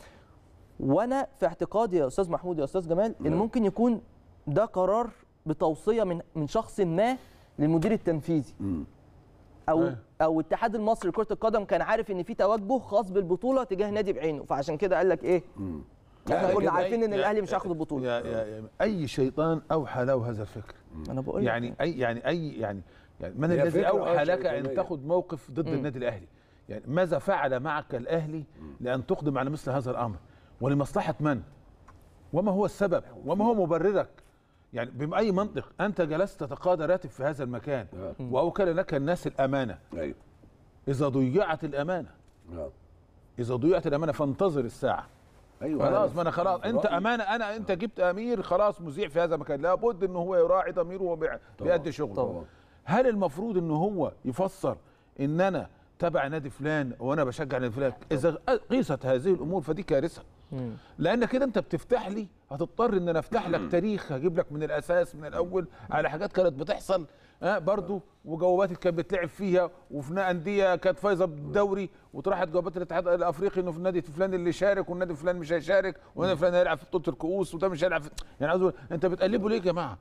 وانا في اعتقادي يا استاذ محمود يا استاذ جمال ان نعم. ممكن يكون ده قرار بتوصيه من من شخص ما للمدير التنفيذي او أيوة. او الاتحاد المصري لكره القدم كان عارف ان في توجه خاص بالبطوله تجاه نادي بعينه فعشان كده قال لك ايه احنا لا، كنا كده عارفين ان يا- الاهلي مش هياخد البطوله يا يا يا اي شيطان اوحى له هذا الفكر انا بقول لك يعني اي يعني اي يعني يعني من هي الذي فكرة اوحى آه لك ان شيطانية. تاخذ موقف ضد النادي الاهلي يعني ماذا فعل معك الاهلي لان تقدم على مثل هذا الامر ولمصلحه من وما هو السبب وما هو مبررك يعني بأي منطق أنت جلست تتقاضى راتب في هذا المكان وأوكل لك الناس الأمانة ايوه إذا ضيعت الأمانة آه. إذا ضيعت الأمانة فانتظر الساعة ايوه خلاص ما انا خلاص انت رأيي. امانه انا انت جبت امير خلاص مذيع في هذا المكان لابد ان هو يراعي ضميره وبيع- بيأدي شغله طبعاً. هل المفروض ان هو يفسر ان انا تبع نادي فلان وانا بشجع نادي فلان اذا قيست هذه الامور فدي كارثه لان كده انت بتفتح لي هتضطر ان انا افتح لك تاريخ هجيب لك من الاساس من الاول على حاجات كانت بتحصل ها برضو وجوابات كانت بتلعب فيها وفي انديه كانت فايزه بالدوري وطرحت جوابات الاتحاد الافريقي انه في النادي الفلاني اللي يشارك والنادي الفلاني مش هيشارك والنادي الفلاني هيلعب في بطوله الكؤوس وده مش هيلعب في... يعني عاوز أقول، انت بتقلبوا ليه يا جماعه؟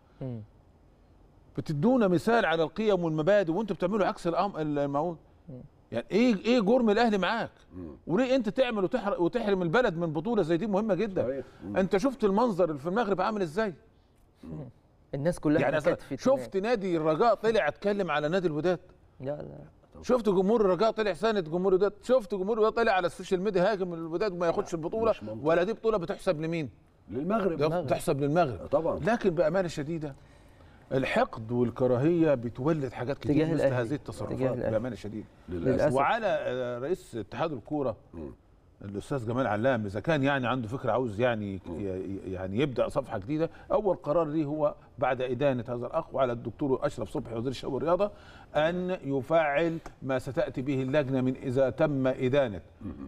بتدونا مثال على القيم والمبادئ وانتوا بتعملوا عكس الأم- المعون يعني ايه ايه جرم الاهلي معاك وليه انت تعمل وتحر- وتحرم البلد من بطوله زي دي مهمه جدا صحيح. انت شفت المنظر اللي في المغرب عامل ازاي الناس كلها يعني أصلاً كتفت شفت نادي الرجاء طلع اتكلم على نادي الوداد لا لا شفت جمهور الرجاء طلع ساند جمهور الوداد شفت جمهور الوداد طلع على السوشيال ميديا هاجم الوداد وما ياخدش البطوله مش منطقي. ولا دي بطوله بتحسب لمين للمغرب ده بتحسب للمغرب طبعا لكن بامانه شديده الحقد والكراهيه بتولد حاجات كتير تجاه مثل الأهلي. هذه تجاه التصرفات الأهلي. بامانه شديده للأسف. وعلى آه، رئيس اتحاد الكوره الاستاذ جمال علام اذا كان يعني عنده فكره عاوز يعني ي- يعني يبدا صفحه جديده اول قرار ليه هو بعد ادانه هذا الاخ وعلى الدكتور اشرف صبحي وزير الشباب والرياضه ان يفعل ما ستاتي به اللجنه من اذا تم ادانه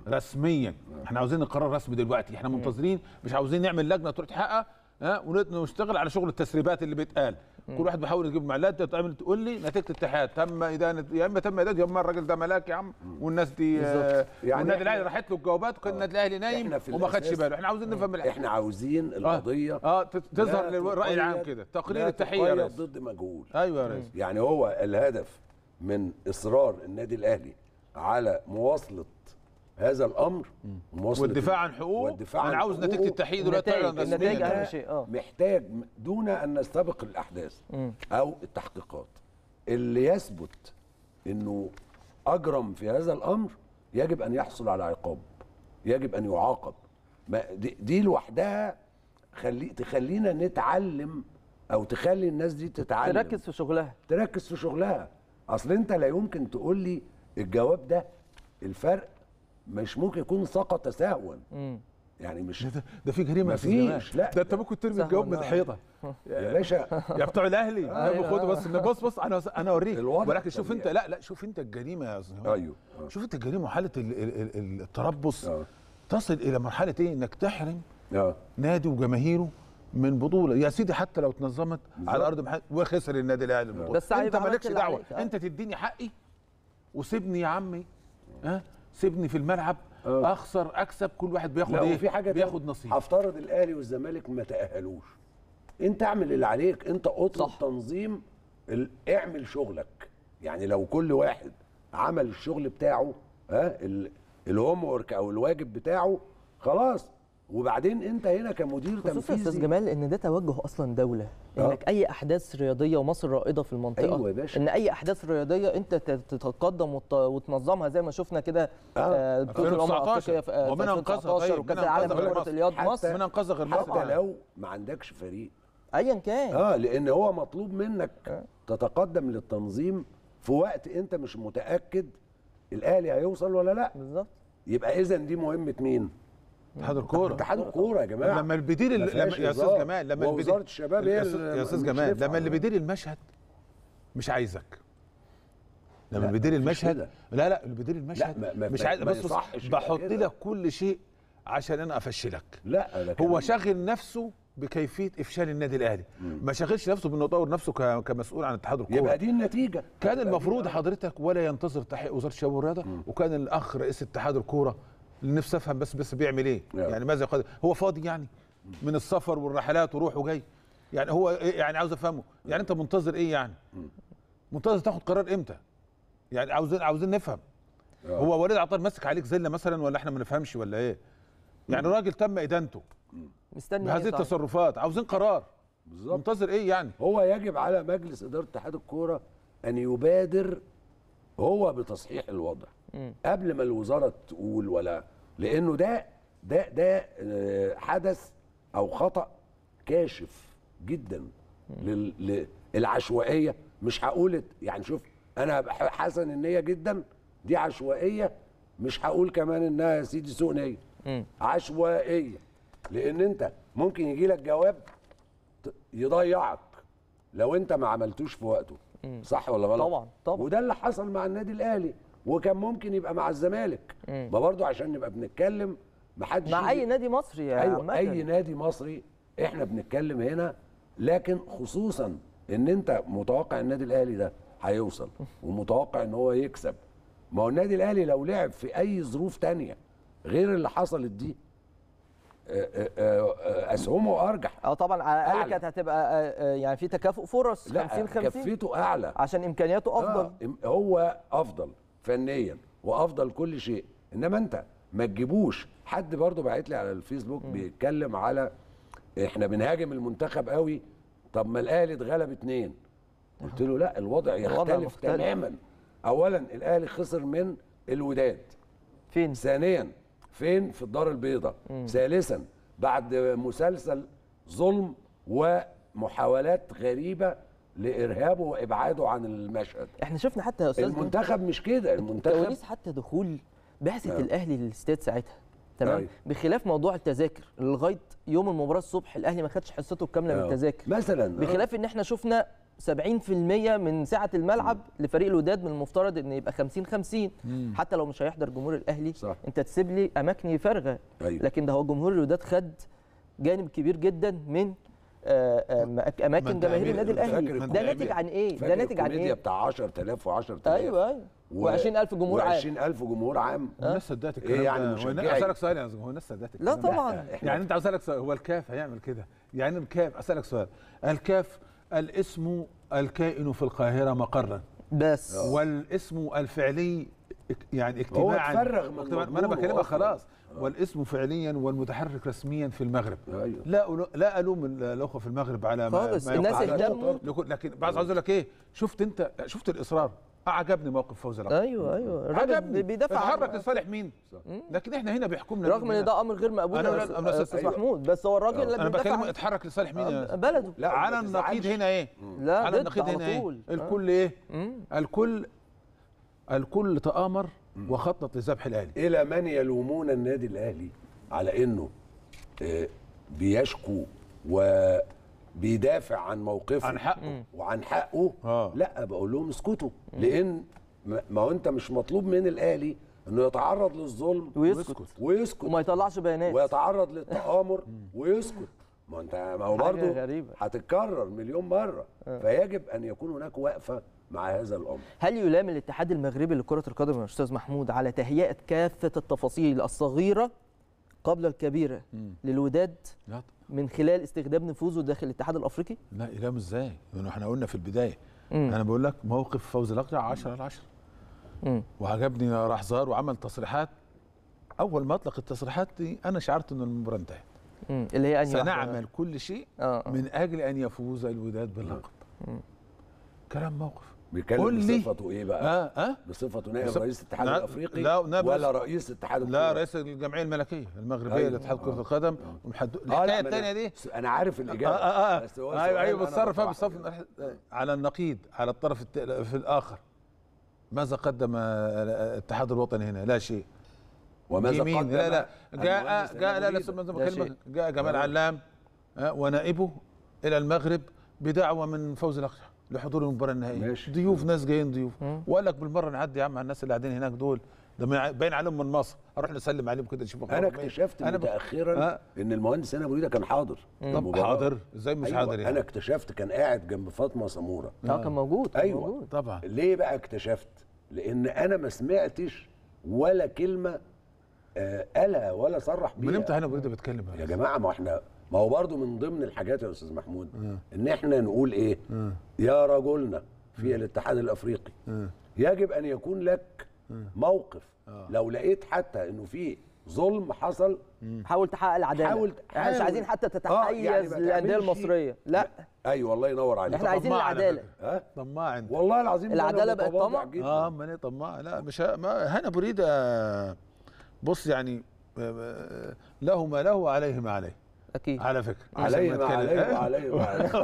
رسميا احنا عاوزين القرار رسمي دلوقتي احنا منتظرين مش عاوزين نعمل لجنه تروح تحقق ها ونشتغل على شغل التسريبات اللي بيتقال كل واحد بيحاول يجيب معلومات تعمل تقول لي نتيجه الاتحاد تم ادانه يا اما تم ادانه يا اما الراجل ده ملاك يا عم والناس دي آه يعني يعني والنادي إحنا- الاهلي راحت له الجوابات وكان النادي الاهلي نايم إحنا في وما خدش الأساس- باله احنا عاوزين نفهم الحاجة. احنا عاوزين آه. القضيه اه ت- تظهر لا للراي العام تقيد- كده تقرير لا التحيه يا تقيد ريس ضد مجهول ايوه يا ريس يعني هو الهدف من اصرار النادي الاهلي على مواصله هذا الامر مواصلة والدفاع عن حقوقه والدفاع انا عن عاوز نتيجه حقوقه. التحقيق دلوقتي النتائج- تعلن النتائج رسميا أهم شيء، آه. محتاج دون ان نستبق الاحداث او التحقيقات اللي يثبت انه اجرم في هذا الامر يجب ان يحصل على عقاب يجب ان يعاقب ما دي, دي لوحدها خلي تخلينا نتعلم او تخلي الناس دي تتعلم تركز في شغلها تركز في شغلها اصل انت لا يمكن تقول لي الجواب ده الفرق مش ممكن يكون سقط سهوا يعني مش ده, ده في جريمه يا أستاذ مفيش، جمال. لا. ده انت ممكن ترمي سهل الجواب من والله. الحيطه يا باشا يا بتوع الاهلي لا خدوا بس بص بص انا انا اوريك الوضع ولكن شوف انت طبيعي. لا لا شوف انت الجريمه يا استاذ جمال. ايوه آه. شوف انت الجريمه وحاله ال- ال- ال- التربص آه. تصل الى مرحله ايه انك تحرم اه نادي وجماهيره من بطوله يا سيدي حتى لو اتنظمت على ارض محل وخسر النادي الاهلي البطوله بس انت هيبقى عملت مالكش اللي دعوه عليك، آه. انت تديني حقي وسيبني يا عمي ها سيبني في الملعب آه. اخسر اكسب كل واحد بياخد لا ايه وفي حاجه بياخد تانية. نصيب هفترض الاهلي والزمالك ما تاهلوش انت اعمل اللي عليك انت اطلب صح. تنظيم ال- اعمل شغلك يعني لو كل واحد عمل الشغل بتاعه ها ال- الهوم ورك او الواجب بتاعه خلاص وبعدين انت هنا كمدير خصوصا يا استاذ تنفيذي جمال ان ده توجه اصلا دوله آه. انك اي احداث رياضيه ومصر رائده في المنطقه أيوة يا باشا. ان اي احداث رياضيه انت تت- تتقدم وت- وتنظمها زي ما شفنا كده آه. آه، بطوله الامم 2019 الافريقيه في آه، ومن في أنقذها 2019 طيب، وكاس من العالم أنقذها غير لكره مصر. اليد حتى- مصر من انقذها غير مصر حتى لو ما عندكش فريق ايا كان اه لان هو مطلوب منك آه. تتقدم للتنظيم في وقت انت مش متاكد الاهلي هيوصل ولا لا بالظبط يبقى اذا دي مهمه مين اتحاد الكوره اتحاد الكوره يا جماعه لما اللي بيدير ما ال- لما فيهاش يا استاذ هزار. جمال لما اللي ووزاره بيدير الشباب هي يا اللي أستاذ- يا استاذ مش جمال نافعة. لما اللي بيدير المشهد مش عايزك لما لا، اللي بيدير مفيش المشهد كده. لا لا اللي بيدير المشهد ما- ما- مش ما- عايز ما بص بص يصحش يبقى بحط كده. لك كل شيء عشان انا افشلك لا ده هو كلام- شاغل نفسه بكيفيه افشال النادي الاهلي ما شاغلش نفسه بانه يطور نفسه ك- كمسؤول عن اتحاد الكوره يبقى دي النتيجه كان هتبقى المفروض دي- حضرتك ولا ينتظر تحقيق وزاره الشباب والرياضه وكان الاخ رئيس اتحاد الكوره اللي نفسي افهم بس بس بيعمل ايه نعم. يعني ماذا يقدر هو فاضي يعني من السفر والرحلات وروح وجاي يعني هو إيه يعني عاوز افهمه يعني انت منتظر ايه يعني منتظر تاخد قرار امتى يعني عاوزين عاوزين نفهم آه. هو وليد عطار ماسك عليك زله مثلا ولا احنا ما نفهمش ولا ايه يعني راجل تم ادانته مستني بهذه إيه طيب؟ التصرفات عاوزين قرار بالظبط منتظر ايه يعني هو يجب على مجلس اداره اتحاد الكوره ان يبادر هو بتصحيح الوضع مم. قبل ما الوزاره تقول ولا لانه ده ده ده آه، حدث او خطا كاشف جدا لل- للعشوائيه مش هقول ات- يعني شوف انا بح- حسن النيه جدا دي عشوائيه مش هقول كمان انها يا سيدي سوء نيه مم. عشوائيه لان انت ممكن يجي لك جواب ت- يضيعك لو انت ما عملتوش في وقته صح ولا غلط طبعاً، طبعاً. وده اللي حصل مع النادي الاهلي وكان ممكن يبقى مع الزمالك مم. ما برضو عشان نبقى بنتكلم ما حدش مع يجي- اي نادي مصري يا ايوه عامة. اي نادي مصري احنا بنتكلم هنا لكن خصوصا ان انت متوقع النادي الاهلي ده هيوصل ومتوقع ان هو يكسب ما هو النادي الاهلي لو لعب في اي ظروف تانية غير اللي حصلت دي آه، آه، آه، اسهمه ارجح اه طبعا على الاقل أعلى. كانت هتبقى آه، آه، يعني في تكافؤ فرص لا 50 50 كفيته اعلى عشان امكانياته افضل آه هو افضل فنيا وافضل كل شيء انما انت ما تجيبوش حد برضو بعت لي على الفيسبوك بيتكلم على احنا بنهاجم المنتخب قوي طب ما الاهلي اتغلب اتنين قلت له لا الوضع الوضع يختلف مختلف. تماما اولا الاهلي خسر من الوداد فين ثانيا فين في الدار البيضاء ثالثا بعد مسلسل ظلم ومحاولات غريبه لارهابه وابعاده عن المشهد احنا شفنا حتى يا استاذ المنتخب مش كده المنتخب كواليس حتى دخول بعثه آه. الاهلي للاستاد ساعتها تمام أيوة. بخلاف موضوع التذاكر لغايه يوم المباراه الصبح الاهلي ما خدش حصته الكامله من آه. التذاكر مثلا آه. بخلاف ان احنا شفنا 70% من سعه الملعب لفريق الوداد من المفترض ان يبقى 50 50 حتى لو مش هيحضر جمهور الاهلي صح. انت تسيب لي اماكن فارغه أيوة. لكن ده هو جمهور الوداد خد جانب كبير جدا من آه، آه، أماك- اماكن من جماهير تأمين- النادي فاكر الاهلي الكوميديا- ده ناتج عن ايه ده فاكر ناتج عن الكوميديا ايه بتاع 10000 و10000 ايوه ايوه و20000 جمهور عام و20000 جمهور عام الناس صدقت الكلام إيه يعني ده هو مشجعي؟ اسالك سؤال يا زلمة، هو الناس صدقت لا الكلام ده؟ طبعا يعني انت عاوز اسالك سؤال هو الكاف هيعمل كده يعني الكاف اسالك سؤال الكاف الاسم الكائن في القاهره مقرا بس والاسم الفعلي اك- يعني اجتماعا اتفرغ من اجتماعاً- ما انا مضمونه بكلمك أصلاً. خلاص والاسم فعليا والمتحرك رسميا في المغرب ايوه لا ألو- لا الوم الاخوه في المغرب على ما خالص ما الناس يقع على- اهتموا لكن- لكن بعض عاوز اقول لك ايه شفت انت شفت الاصرار اعجبني موقف فوزي العقل ايوه ايوه الراجل عجبني بيدافع عن- اتحرك لصالح مين لكن احنا هنا بيحكمنا رغم مين ان هنا؟ ده امر غير مقبول أنا يا ولا- أستاذ- أنا يا أستاذ- استاذ أيوة. محمود بس هو الراجل اللي انا بيدافع بكلمه عن اتحرك لصالح مين يا بلده لا على وما النقيض تزعلش. هنا ايه لا على ضد النقيض على هنا ايه طول. آه. الكل ايه مم. الكل الكل تآمر وخطط لذبح الاهلي الى من يلومون النادي الاهلي على انه آه، بيشكو وبيدافع عن موقفه عن حقه. وعن حقه آه. لا بقول لهم اسكتوا لان ما ما هو انت مش مطلوب من الاهلي انه يتعرض للظلم ويسكت ويسكت وما يطلعش بيانات ويتعرض للتآمر ويسكت ما انت ما هو حاجة برضه غريبة. هتتكرر مليون مره فيجب ان يكون هناك وقفه مع هذا الامر هل يلام الاتحاد المغربي لكرة القدم يا أستاذ محمود على تهيئة كافة التفاصيل الصغيرة قبل الكبيرة للوداد لا من خلال استخدام نفوذه داخل الاتحاد الافريقي لا إلام ازاي؟ لأنه احنا قلنا في البداية مم. أنا بقول لك موقف فوزي الأقرع 10 على 10 مم. وعجبني راح زار وعمل تصريحات أول ما أطلق التصريحات دي أنا شعرت إن المباراة انتهت مم. اللي هي انهي واحدة؟ سنعمل كل شيء اه آه. من أجل أن يفوز الوداد باللقب كلام موقف بيتكلم قول لي. بصفته ايه بقى؟ اه اه بصفته نائب بصف- رئيس الاتحاد لا- الافريقي لا، نائب ولا رئيس- رئيس اتحاد لا الكورة؟ رئيس الجمعيه الملكيه المغربيه أيوة. لاتحاد كره آه. القدم ومحد... اه لا الحكايه ما الثانيه أنا- دي انا عارف اه الاجابه اه اه بس هو ايوه السؤال ايوه أنا بتصرف بطرحه بالصف كده. على النقيض على الطرف الت... في الاخر ماذا قدم آه، الاتحاد الوطني هنا لا شيء وماذا يمين قدم لا لا جاء المهندس جاء لا لا نبيل؟ لسه ما ده بكلمك شيء. جاء جمال آه. علام آه، ونائبه الى المغرب بدعوه من فوز الاقصى لحضور المباراه النهائيه ماشي. ضيوف ناس جايين ضيوف مم. وقال لك بالمره نعدي يا عم على الناس اللي قاعدين هناك دول ده ما- باين عليهم من مصر اروح نسلم عليهم كده نشوف انا أخبارهم إيه. اكتشفت أنا ب- متاخرا آه. ان المهندس هنا ابو ده كان حاضر طب المباراة. حاضر ازاي مش أيوة حاضر يعني انا اكتشفت كان قاعد جنب فاطمه سموره اه كان موجود كان أيوة. موجود. طبعا ليه بقى اكتشفت لان انا ما سمعتش ولا كلمه آه قالها ولا صرح بيها من امتى هنا بريده بيتكلم يا جماعه ما احنا ما هو برضو من ضمن الحاجات يا استاذ محمود ان احنا نقول ايه يا رجلنا في الاتحاد الافريقي يجب ان يكون لك موقف لو لقيت حتى انه في ظلم حصل حاول تحقق العداله حاول- احنا مش حاول. عايزين حتى آه، يعني تتحيز ما للانديه تعملش- المصريه لا ايوه والله ينور عليك احنا عايزين طماع على العداله فكرة. ها طماع انت والله العظيم أنا العدالة بقت متواضع طمع؟ جداً. اه امال ايه طماع لا مش ه- ما هنا بريده بص يعني آه، آه، له ما له وعليه ما عليه اكيد على فكره علي عشان ما نتكلم. علي وعلي وعلي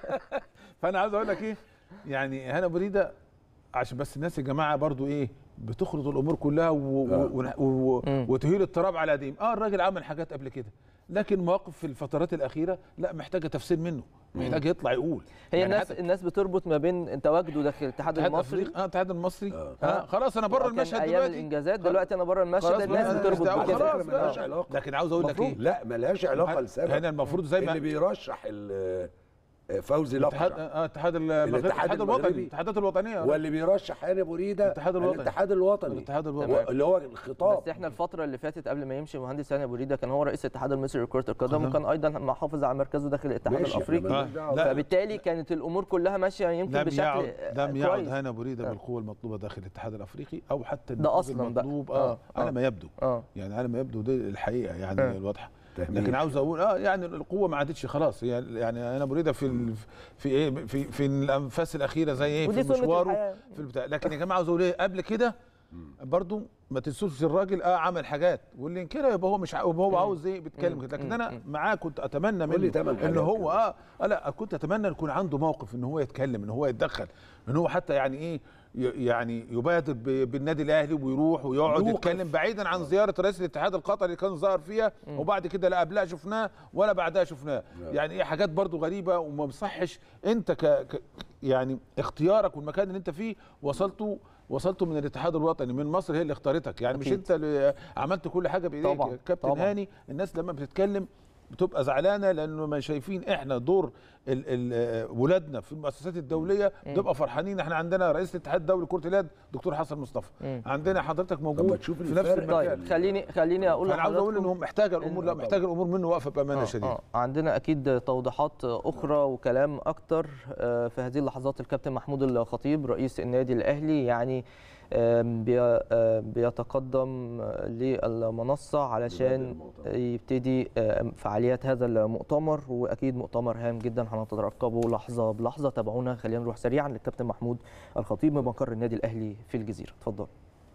فانا عاوز اقول لك ايه يعني هنا بريده عشان بس الناس يا جماعه برضو ايه بتخلط الامور كلها و... و... و... و... مم. وتهيل التراب على قديم اه الراجل عمل حاجات قبل كده لكن مواقف في الفترات الاخيره لا محتاجه تفسير منه محتاج يطلع يقول هي يعني الناس حتى الناس بتربط ما بين تواجده داخل الاتحاد الاتحاد المصري الافريقي اه الاتحاد المصري آه. آه. خلاص انا بره وكان المشهد ايام دلوقتي الانجازات دلوقتي انا بره المشهد خلاص الناس بقى، بتربط خلاص بكده بقى. خلاص ملهاش علاقه لكن عاوز اقول لك ايه لا ملهاش علاقه لسبب هنا المفروض زي ما اللي بيرشح ال- فوزي الاتحاد لقجع اه الاتحاد المغربي الاتحاد الاتحاد الوطني المغربي. الاتحادات الوطنيه واللي بيرشح هاني ابو ريده الاتحاد الوطني. الاتحاد الوطني الاتحاد الوطني. و- اللي هو الخطاب بس احنا الفتره اللي فاتت قبل ما يمشي مهندس هاني ابو ريده كان هو رئيس الاتحاد المصري لكره القدم وكان ايضا محافظ على مركزه داخل الاتحاد ماشي، إحنا الافريقي مالناش دعوة. لا. فبالتالي كانت الامور كلها ماشيه يمكن لم بشكل يعد آه، لم يعد كويس. هنا بريده آه. بالقوه المطلوبه داخل الاتحاد الافريقي او حتى ده النفوذ أصلاً بقى. المطلوب آه، اه, على آه. ما يبدو اه يعني على ما يبدو دي الحقيقه يعني آه. الواضحه تهميش. لكن عاوز اقول اه يعني القوه ما عادتش خلاص يعني يعني انا بريده في ال- في ايه في في الانفاس الاخيره زي ايه في ودي سنة مشواره الحياة. في البتاع لكن يا جماعه عاوز اقول ايه قبل كده برضو ما تنسوش الراجل اه عمل حاجات واللي ينكرها يبقى هو مش ع- يبقى هو عاوز ايه بيتكلم كده لكن انا معاه كنت اتمنى قول لي منه تمن ان حاجات هو كده. اه آه، لا كنت اتمنى يكون عنده موقف ان هو يتكلم ان هو يتدخل ان هو حتى يعني ايه ي- يعني يبادر ب- بالنادي الاهلي ويروح ويقعد يوقف. يتكلم بعيدا عن زياره رئيس الاتحاد القطري اللي كان ظاهر فيها وبعد كده لا قبلها شفناه ولا بعدها شفناه يعني ايه حاجات برضو غريبه وما بصحش انت ك, ك يعني اختيارك والمكان اللي انت فيه وصلته وصلته من الاتحاد الوطني من مصر هي اللي اختارتك يعني مش أكيد. انت اللي عملت كل حاجه بايديك طبعاً، يا كابتن طبعاً. هاني الناس لما بتتكلم بتبقى زعلانه لانه ما شايفين احنا دور ال ال ولادنا في المؤسسات الدوليه بنبقى فرحانين احنا عندنا رئيس الاتحاد الدولي لكره اليد دكتور حسن مصطفى مم. عندنا حضرتك طب موجود ما تشوف في نفس الفرق. المكان طيب خليني خليني اقول انا عاوز اقول لحضراتكم- انهم محتاجه الامور لا إن- محتاجه الامور منه واقفه بامانه آه، شديده آه. عندنا اكيد توضيحات اخرى وكلام اكتر آه، في هذه اللحظات الكابتن محمود الخطيب رئيس النادي الاهلي يعني آم، بي- آه، بيتقدم آه، للمنصه علشان يبتدي آه، فعاليات هذا المؤتمر واكيد مؤتمر هام جدا هنترقبه لحظه بلحظه تابعونا خلينا نروح سريعا للكابتن محمود الخطيب من مقر النادي الاهلي في الجزيره اتفضل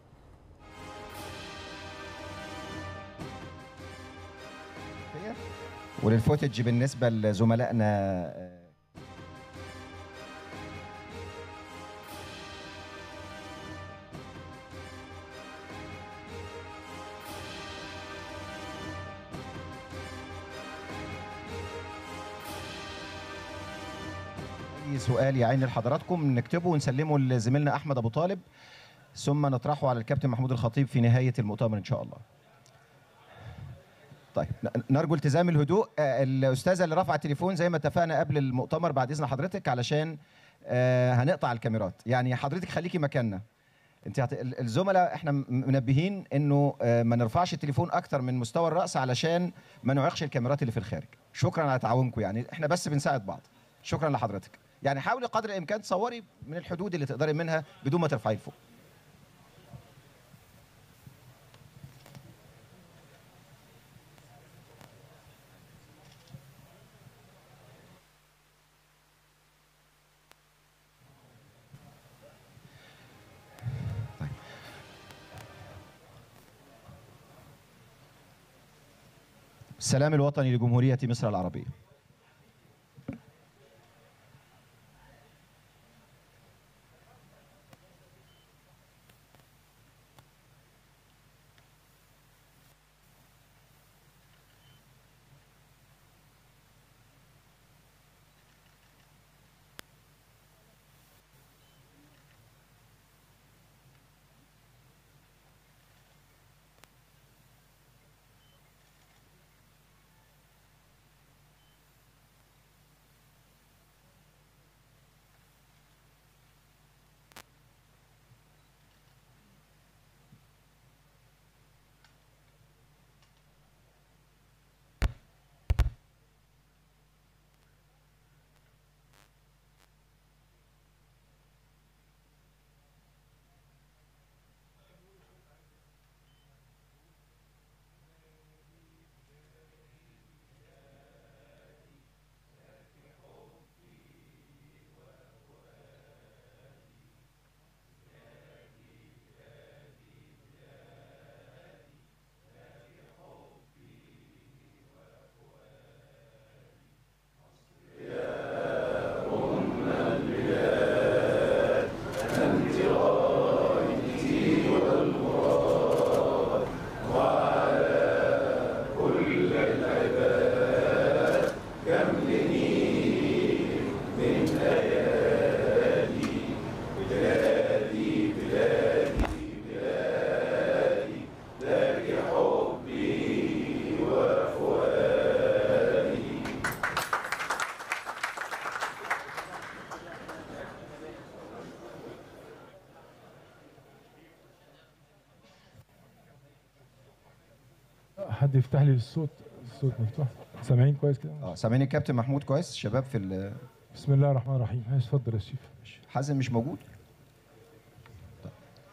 وللفوتج بالنسبه لزملائنا آه، أي سؤال يعين لحضراتكم نكتبه ونسلمه لزميلنا احمد ابو طالب ثم نطرحه على الكابتن محمود الخطيب في نهايه المؤتمر ان شاء الله طيب ن- نرجو التزام الهدوء آه، الاستاذه اللي رفع التليفون زي ما اتفقنا قبل المؤتمر بعد اذن حضرتك علشان آه، هنقطع الكاميرات يعني حضرتك خليكي مكاننا انت هت... ال- الزملاء احنا م- منبهين انه آه، ما نرفعش التليفون اكتر من مستوى الراس علشان ما نعيقش الكاميرات اللي في الخارج شكرا على تعاونكم يعني احنا بس بنساعد بعض شكرا لحضرتك يعني حاولي قدر الامكان تصوري من الحدود اللي تقدري منها بدون ما ترفعي لفوق السلام الوطني لجمهورية مصر العربية حد يفتح لي الصوت الصوت مفتوح سامعين كويس كده اه سامعين الكابتن محمود كويس الشباب في ال- بسم الله الرحمن الرحيم ماشي اتفضل يا شيف حازم مش موجود طيب.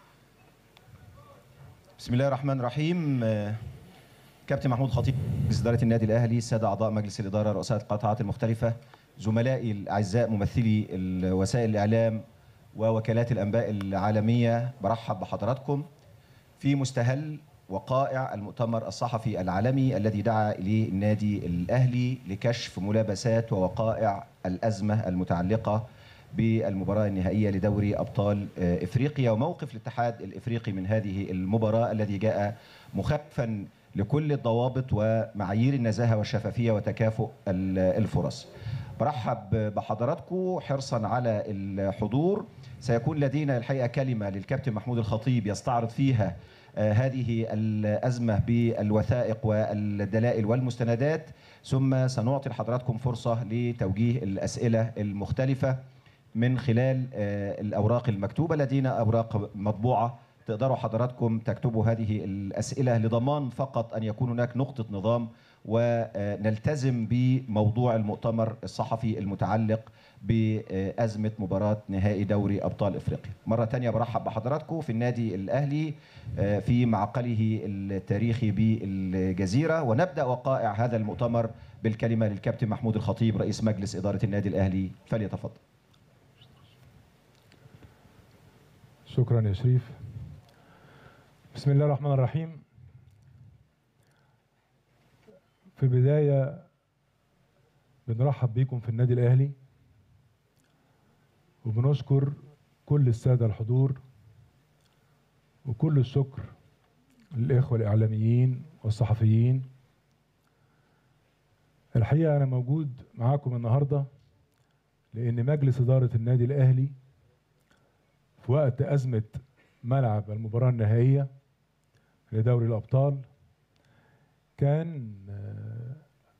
بسم الله الرحمن الرحيم آه، كابتن محمود خطيب رئيس اداره النادي الاهلي الساده اعضاء مجلس الاداره رؤساء القطاعات المختلفه زملائي الاعزاء ممثلي ال- وسائل الاعلام ووكالات الانباء العالميه برحب بحضراتكم في مستهل وقائع المؤتمر الصحفي العالمي الذي دعا اليه النادي الاهلي لكشف ملابسات ووقائع الازمه المتعلقه بالمباراه النهائيه لدوري ابطال آه، افريقيا وموقف الاتحاد الافريقي من هذه المباراه الذي جاء مخففا لكل الضوابط ومعايير النزاهه والشفافيه وتكافؤ ال- الفرص. برحب بحضراتكم حرصا على الحضور سيكون لدينا الحقيقه كلمه للكابتن محمود الخطيب يستعرض فيها آه، هذه الازمه بالوثائق والدلائل والمستندات ثم سنعطي لحضراتكم فرصه لتوجيه الاسئله المختلفه من خلال آه، الاوراق المكتوبه لدينا اوراق مطبوعه تقدروا حضراتكم تكتبوا هذه الاسئله لضمان فقط ان يكون هناك نقطه نظام ونلتزم بموضوع المؤتمر الصحفي المتعلق بأزمة مباراة نهائي دوري أبطال إفريقيا مرة تانية برحب بحضراتكم في النادي الأهلي آه، في معقله التاريخي بالجزيرة ونبدأ وقائع هذا المؤتمر بالكلمة للكابتن محمود الخطيب رئيس مجلس إدارة النادي الأهلي فليتفضل شكرا يا شريف بسم الله الرحمن الرحيم في البداية بنرحب بيكم في النادي الأهلي وبنشكر كل السادة الحضور وكل الشكر للإخوة الإعلاميين والصحفيين الحقيقة أنا موجود معاكم النهاردة لأن مجلس إدارة النادي الأهلي في وقت أزمة ملعب المباراة النهائية لدوري الأبطال كان آه،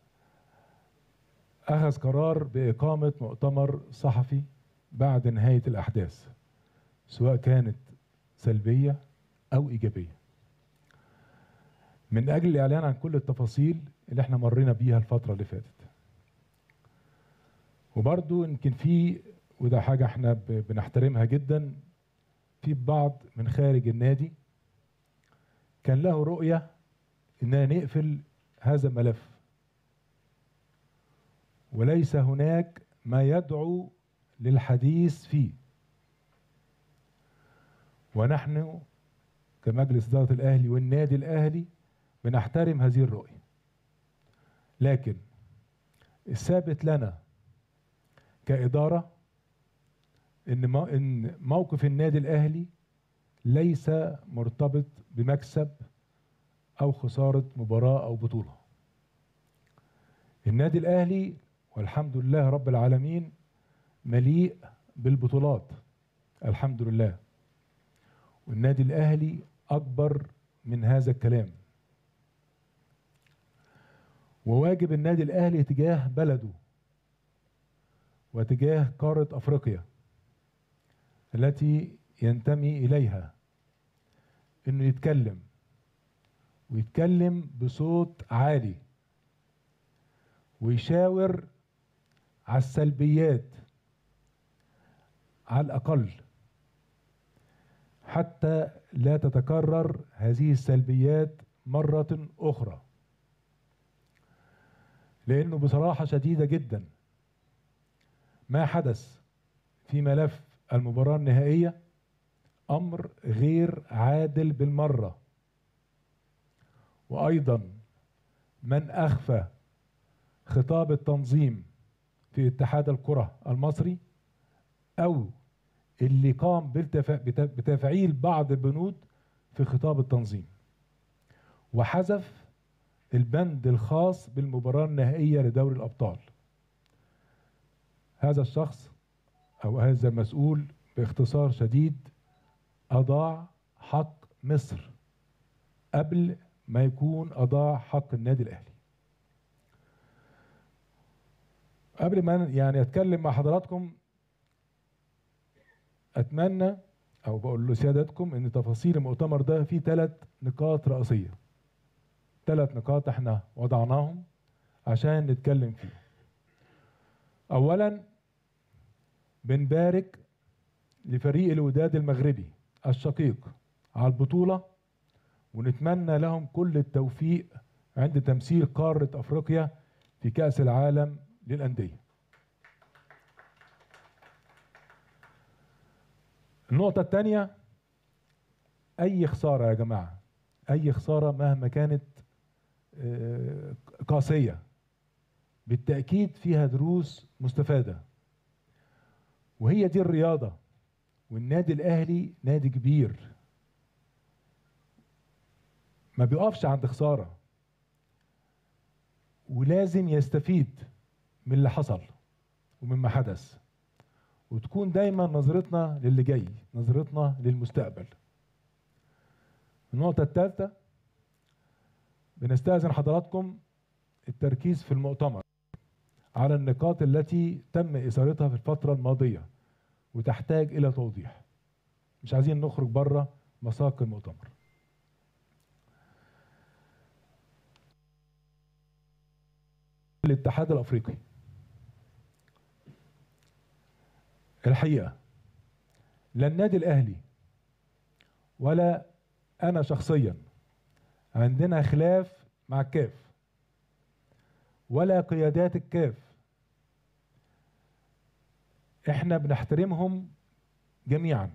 أخذ قرار بإقامة مؤتمر صحفي بعد نهاية الأحداث سواء كانت سلبية أو إيجابية من أجل الإعلان عن كل التفاصيل اللي احنا مرينا بيها الفترة اللي فاتت وبرضو يمكن في وده حاجة احنا ب- بنحترمها جدا في بعض من خارج النادي كان له رؤية اننا نقفل هذا الملف وليس هناك ما يدعو للحديث فيه ونحن كمجلس إدارة الأهلي والنادي الأهلي بنحترم هذه الرؤية لكن الثابت لنا كإدارة إن مو- إن موقف النادي الأهلي ليس مرتبط بمكسب أو خسارة مباراة أو بطولة. النادي الأهلي والحمد لله رب العالمين مليء بالبطولات الحمد لله. والنادي الأهلي أكبر من هذا الكلام. وواجب النادي الأهلي تجاه بلده وتجاه قارة أفريقيا التي ينتمي إليها إنه يتكلم ويتكلم بصوت عالي ويشاور على السلبيات على الأقل حتى لا تتكرر هذه السلبيات مرة أخرى لأنه بصراحة شديدة جدا ما حدث في ملف المباراة النهائية أمر غير عادل بالمرة وأيضا من أخفى خطاب التنظيم في اتحاد الكرة المصري أو اللي قام بالتفا- بت- بتفعيل بعض البنود في خطاب التنظيم وحذف البند الخاص بالمباراة النهائية لدوري الأبطال هذا الشخص أو هذا المسؤول باختصار شديد أضاع حق مصر قبل ما يكون أضاع حق النادي الأهلي قبل ما يعني أتكلم مع حضراتكم أتمنى أو بقول لسيادتكم إن تفاصيل المؤتمر ده فيه ثلاث نقاط رئيسية ثلاث نقاط احنا وضعناهم عشان نتكلم فيه أولا بنبارك لفريق الوداد المغربي الشقيق على البطولة ونتمنى لهم كل التوفيق عند تمثيل قارة أفريقيا في كأس العالم للأندية النقطة الثانية أي خسارة يا جماعة أي خسارة مهما كانت آه، قاسية بالتأكيد فيها دروس مستفادة وهي دي الرياضة والنادي الأهلي نادي كبير ما بيقفش عند خسارة ولازم يستفيد من اللي حصل ومما حدث وتكون دايما نظرتنا للي جاي نظرتنا للمستقبل النقطة الثالثة بنستأذن حضراتكم التركيز في المؤتمر على النقاط التي تم إثارتها في الفترة الماضية وتحتاج إلى توضيح مش عايزين نخرج بره مساق المؤتمر الاتحاد الأفريقي الحقيقة لا النادي الأهلي ولا أنا شخصيا عندنا خلاف مع الكاف ولا قيادات الكاف احنا بنحترمهم جميعا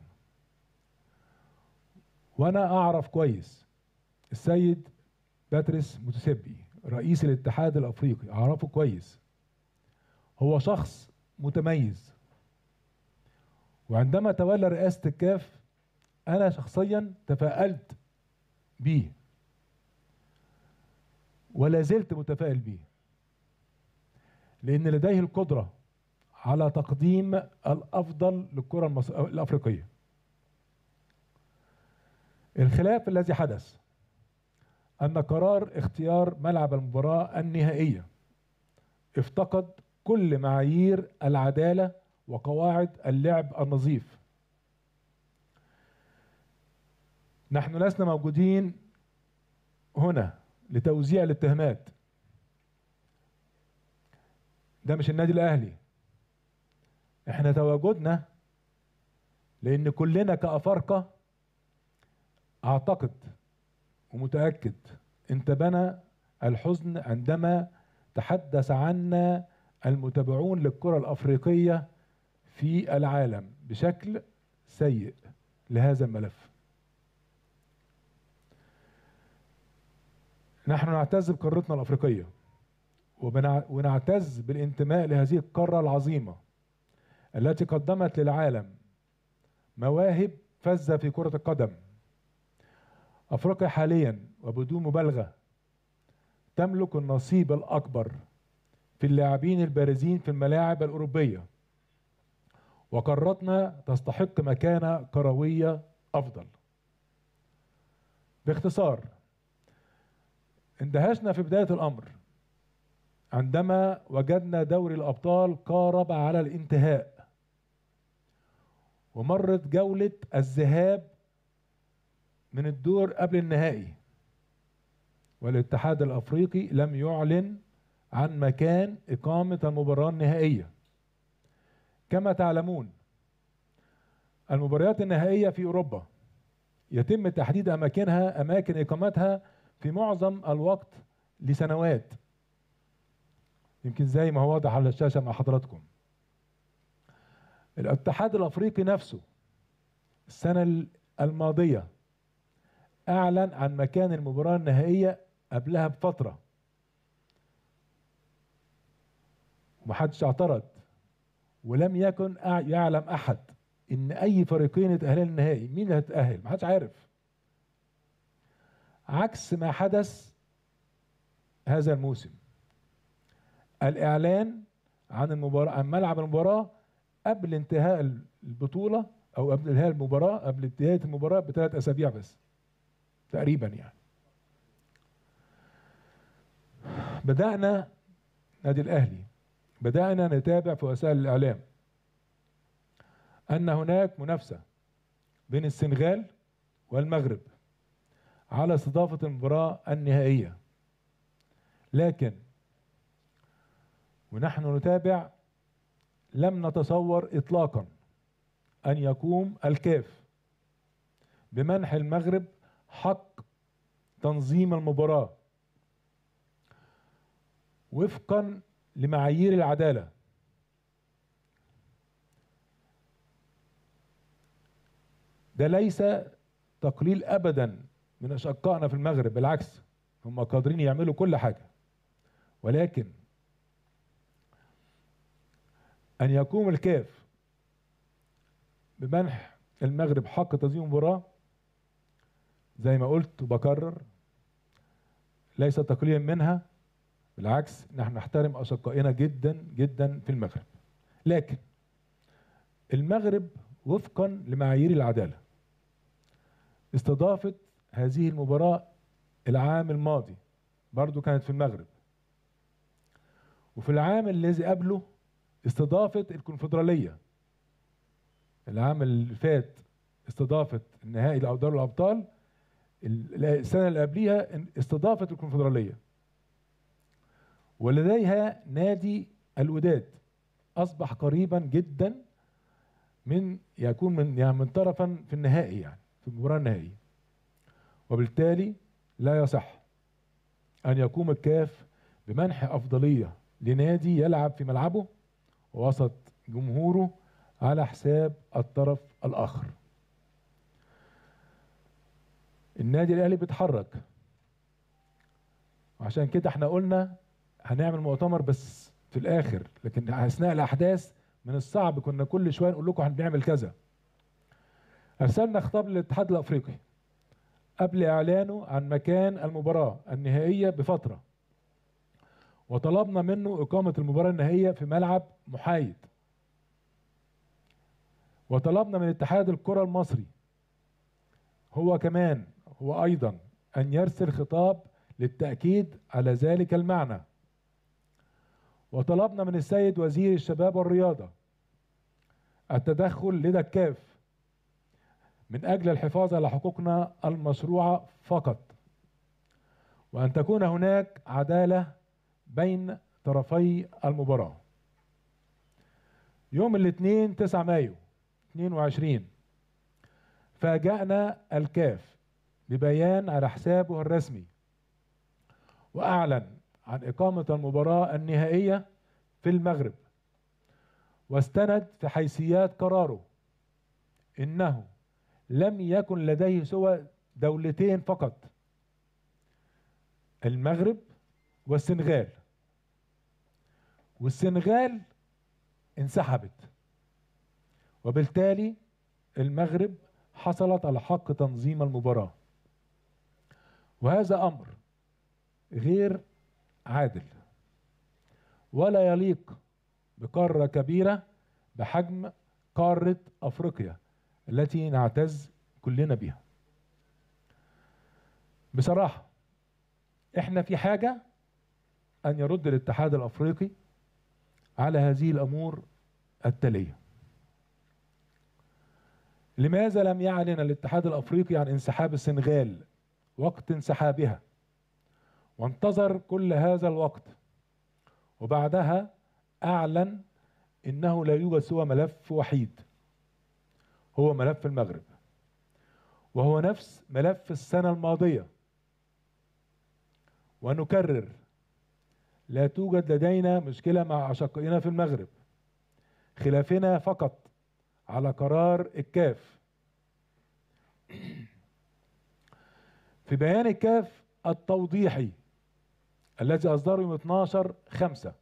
وانا اعرف كويس السيد باتريس متسبي رئيس الاتحاد الافريقي اعرفه كويس هو شخص متميز وعندما تولى رئاسة الكاف انا شخصيا تفائلت بيه ولا زلت متفائل بيه لان لديه القدره على تقديم الافضل للكره المص... الافريقيه الخلاف الذي حدث ان قرار اختيار ملعب المباراه النهائيه افتقد كل معايير العداله وقواعد اللعب النظيف نحن لسنا موجودين هنا لتوزيع الاتهامات ده مش النادي الاهلي احنا تواجدنا لان كلنا كافارقه اعتقد ومتاكد انتبنا الحزن عندما تحدث عنا المتابعون للكره الافريقيه في العالم بشكل سيء لهذا الملف نحن نعتز بقارتنا الافريقيه وبنع- ونعتز بالانتماء لهذه القاره العظيمه التي قدمت للعالم مواهب فذه في كره القدم افريقيا حاليا وبدون مبالغه تملك النصيب الاكبر في اللاعبين البارزين في الملاعب الاوروبيه وقارتنا تستحق مكانه كرويه افضل باختصار اندهشنا في بدايه الامر عندما وجدنا دوري الابطال قارب على الانتهاء ومرت جوله الذهاب من الدور قبل النهائي والاتحاد الافريقي لم يعلن عن مكان اقامه المباراه النهائيه كما تعلمون المباريات النهائيه في اوروبا يتم تحديد اماكنها اماكن اقامتها في معظم الوقت لسنوات يمكن زي ما هو واضح على الشاشه مع حضراتكم الاتحاد الافريقي نفسه السنه الماضيه اعلن عن مكان المباراه النهائيه قبلها بفتره ومحدش اعترض ولم يكن أع- يعلم احد ان اي فريقين يتاهلان للنهائي مين اللي هيتاهل محدش عارف عكس ما حدث هذا الموسم الاعلان عن المباراه عن ملعب المباراه قبل انتهاء البطوله او قبل انتهاء المباراه قبل بدايه المباراه بثلاث اسابيع بس تقريبا يعني بدانا نادي الاهلي بدانا نتابع في وسائل الاعلام ان هناك منافسه بين السنغال والمغرب على استضافه المباراه النهائيه لكن ونحن نتابع لم نتصور اطلاقا ان يقوم الكاف بمنح المغرب حق تنظيم المباراه وفقا لمعايير العداله ده ليس تقليل ابدا من اشقائنا في المغرب بالعكس هم قادرين يعملوا كل حاجه ولكن ان يقوم الكاف بمنح المغرب حق تنظيم المباراه زي ما قلت وبكرر ليس تقليلا منها بالعكس نحن نحترم اشقائنا جدا جدا في المغرب لكن المغرب وفقا لمعايير العداله استضافت هذه المباراه العام الماضي برضو كانت في المغرب وفي العام الذي قبله استضافت الكونفدراليه العام اللي فات استضافت النهائي لاودار الابطال السنه اللي قبليها استضافت الكونفدراليه ولديها نادي الوداد اصبح قريبا جدا من يكون من يعني من طرفا في النهائي يعني في المباراه النهائيه وبالتالي لا يصح ان يقوم الكاف بمنح افضليه لنادي يلعب في ملعبه وسط جمهوره على حساب الطرف الاخر النادي الاهلي بيتحرك وعشان كده احنا قلنا هنعمل مؤتمر بس في الاخر لكن اثناء الاحداث من الصعب كنا كل شويه نقول لكم هنعمل كذا ارسلنا خطاب للاتحاد الافريقي قبل اعلانه عن مكان المباراه النهائيه بفتره وطلبنا منه اقامه المباراه النهائيه في ملعب محايد وطلبنا من اتحاد الكره المصري هو كمان هو ايضا ان يرسل خطاب للتاكيد على ذلك المعنى وطلبنا من السيد وزير الشباب والرياضه التدخل لدى الكاف من اجل الحفاظ على حقوقنا المشروعه فقط وان تكون هناك عداله بين طرفي المباراه يوم الاثنين 9 مايو 22 فاجأنا الكاف ببيان على حسابه الرسمي وأعلن عن إقامة المباراة النهائية في المغرب واستند في حيثيات قراره إنه لم يكن لديه سوى دولتين فقط المغرب والسنغال والسنغال انسحبت وبالتالي المغرب حصلت على حق تنظيم المباراة وهذا أمر غير عادل ولا يليق بقارة كبيرة بحجم قارة أفريقيا التي نعتز كلنا بها بصراحة احنا في حاجة أن يرد الاتحاد الأفريقي على هذه الأمور التالية لماذا لم يعلن الاتحاد الأفريقي عن انسحاب السنغال وقت انسحابها وانتظر كل هذا الوقت وبعدها أعلن إنه لا يوجد سوى ملف وحيد هو ملف المغرب وهو نفس ملف السنة الماضية ونكرر لا توجد لدينا مشكلة مع أشقائنا في المغرب خلافنا فقط على قرار الكاف في بيان الكاف التوضيحي الذي أصدره يوم 12 5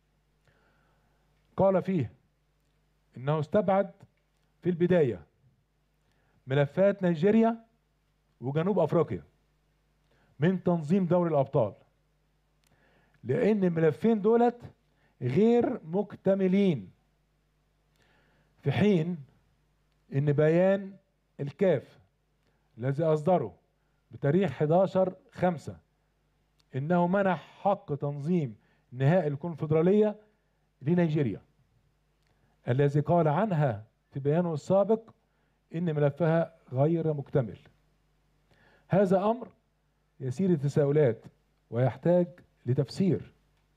قال فيه إنه استبعد في البداية ملفات نيجيريا وجنوب أفريقيا من تنظيم دوري الأبطال لأن الملفين دولت غير مكتملين في حين ان بيان الكاف الذي اصدره بتاريخ 11 5 انه منح حق تنظيم نهائي الكونفدراليه لنيجيريا الذي قال عنها في بيانه السابق ان ملفها غير مكتمل هذا امر يثير التساؤلات ويحتاج لتفسير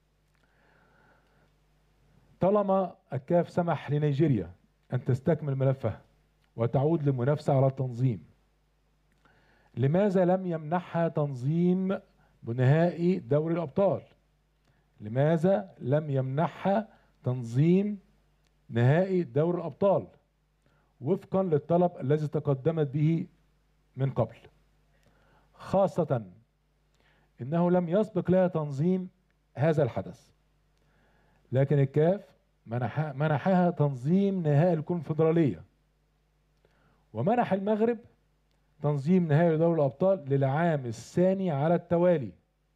طالما الكاف سمح لنيجيريا أن تستكمل ملفها وتعود للمنافسة على التنظيم لماذا لم يمنحها تنظيم بنهائي دوري الأبطال لماذا لم يمنحها تنظيم نهائي دوري الأبطال وفقا للطلب الذي تقدمت به من قبل خاصة إنه لم يسبق لها تنظيم هذا الحدث لكن الكاف منح منحها تنظيم نهائي الكونفدرالية ومنح المغرب تنظيم نهائي دوري الأبطال للعام الثاني على التوالي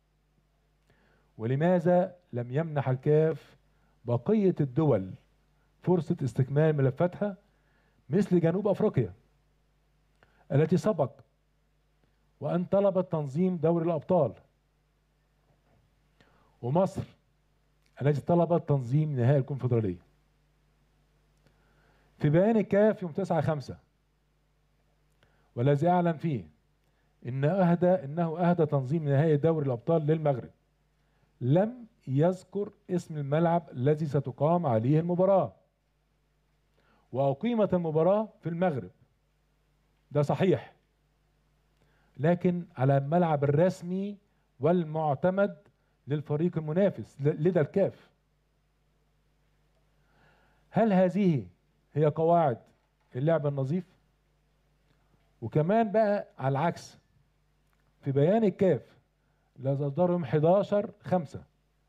ولماذا لم يمنح الكاف بقية الدول فرصة استكمال ملفاتها مثل جنوب أفريقيا التي سبق وأن طلبت تنظيم دوري الأبطال ومصر التي طلبت تنظيم نهائي الكونفدرالية في بيان الكاف يوم 9 5 والذي أعلن فيه إن أهدى إنه أهدى تنظيم نهائي دوري الأبطال للمغرب لم يذكر اسم الملعب الذي ستقام عليه المباراة وأقيمت المباراة في المغرب ده صحيح لكن على الملعب الرسمي والمعتمد للفريق المنافس لدى الكاف هل هذه هي قواعد اللعب النظيف وكمان بقى على العكس في بيان الكاف الذي اصدره يوم 11 5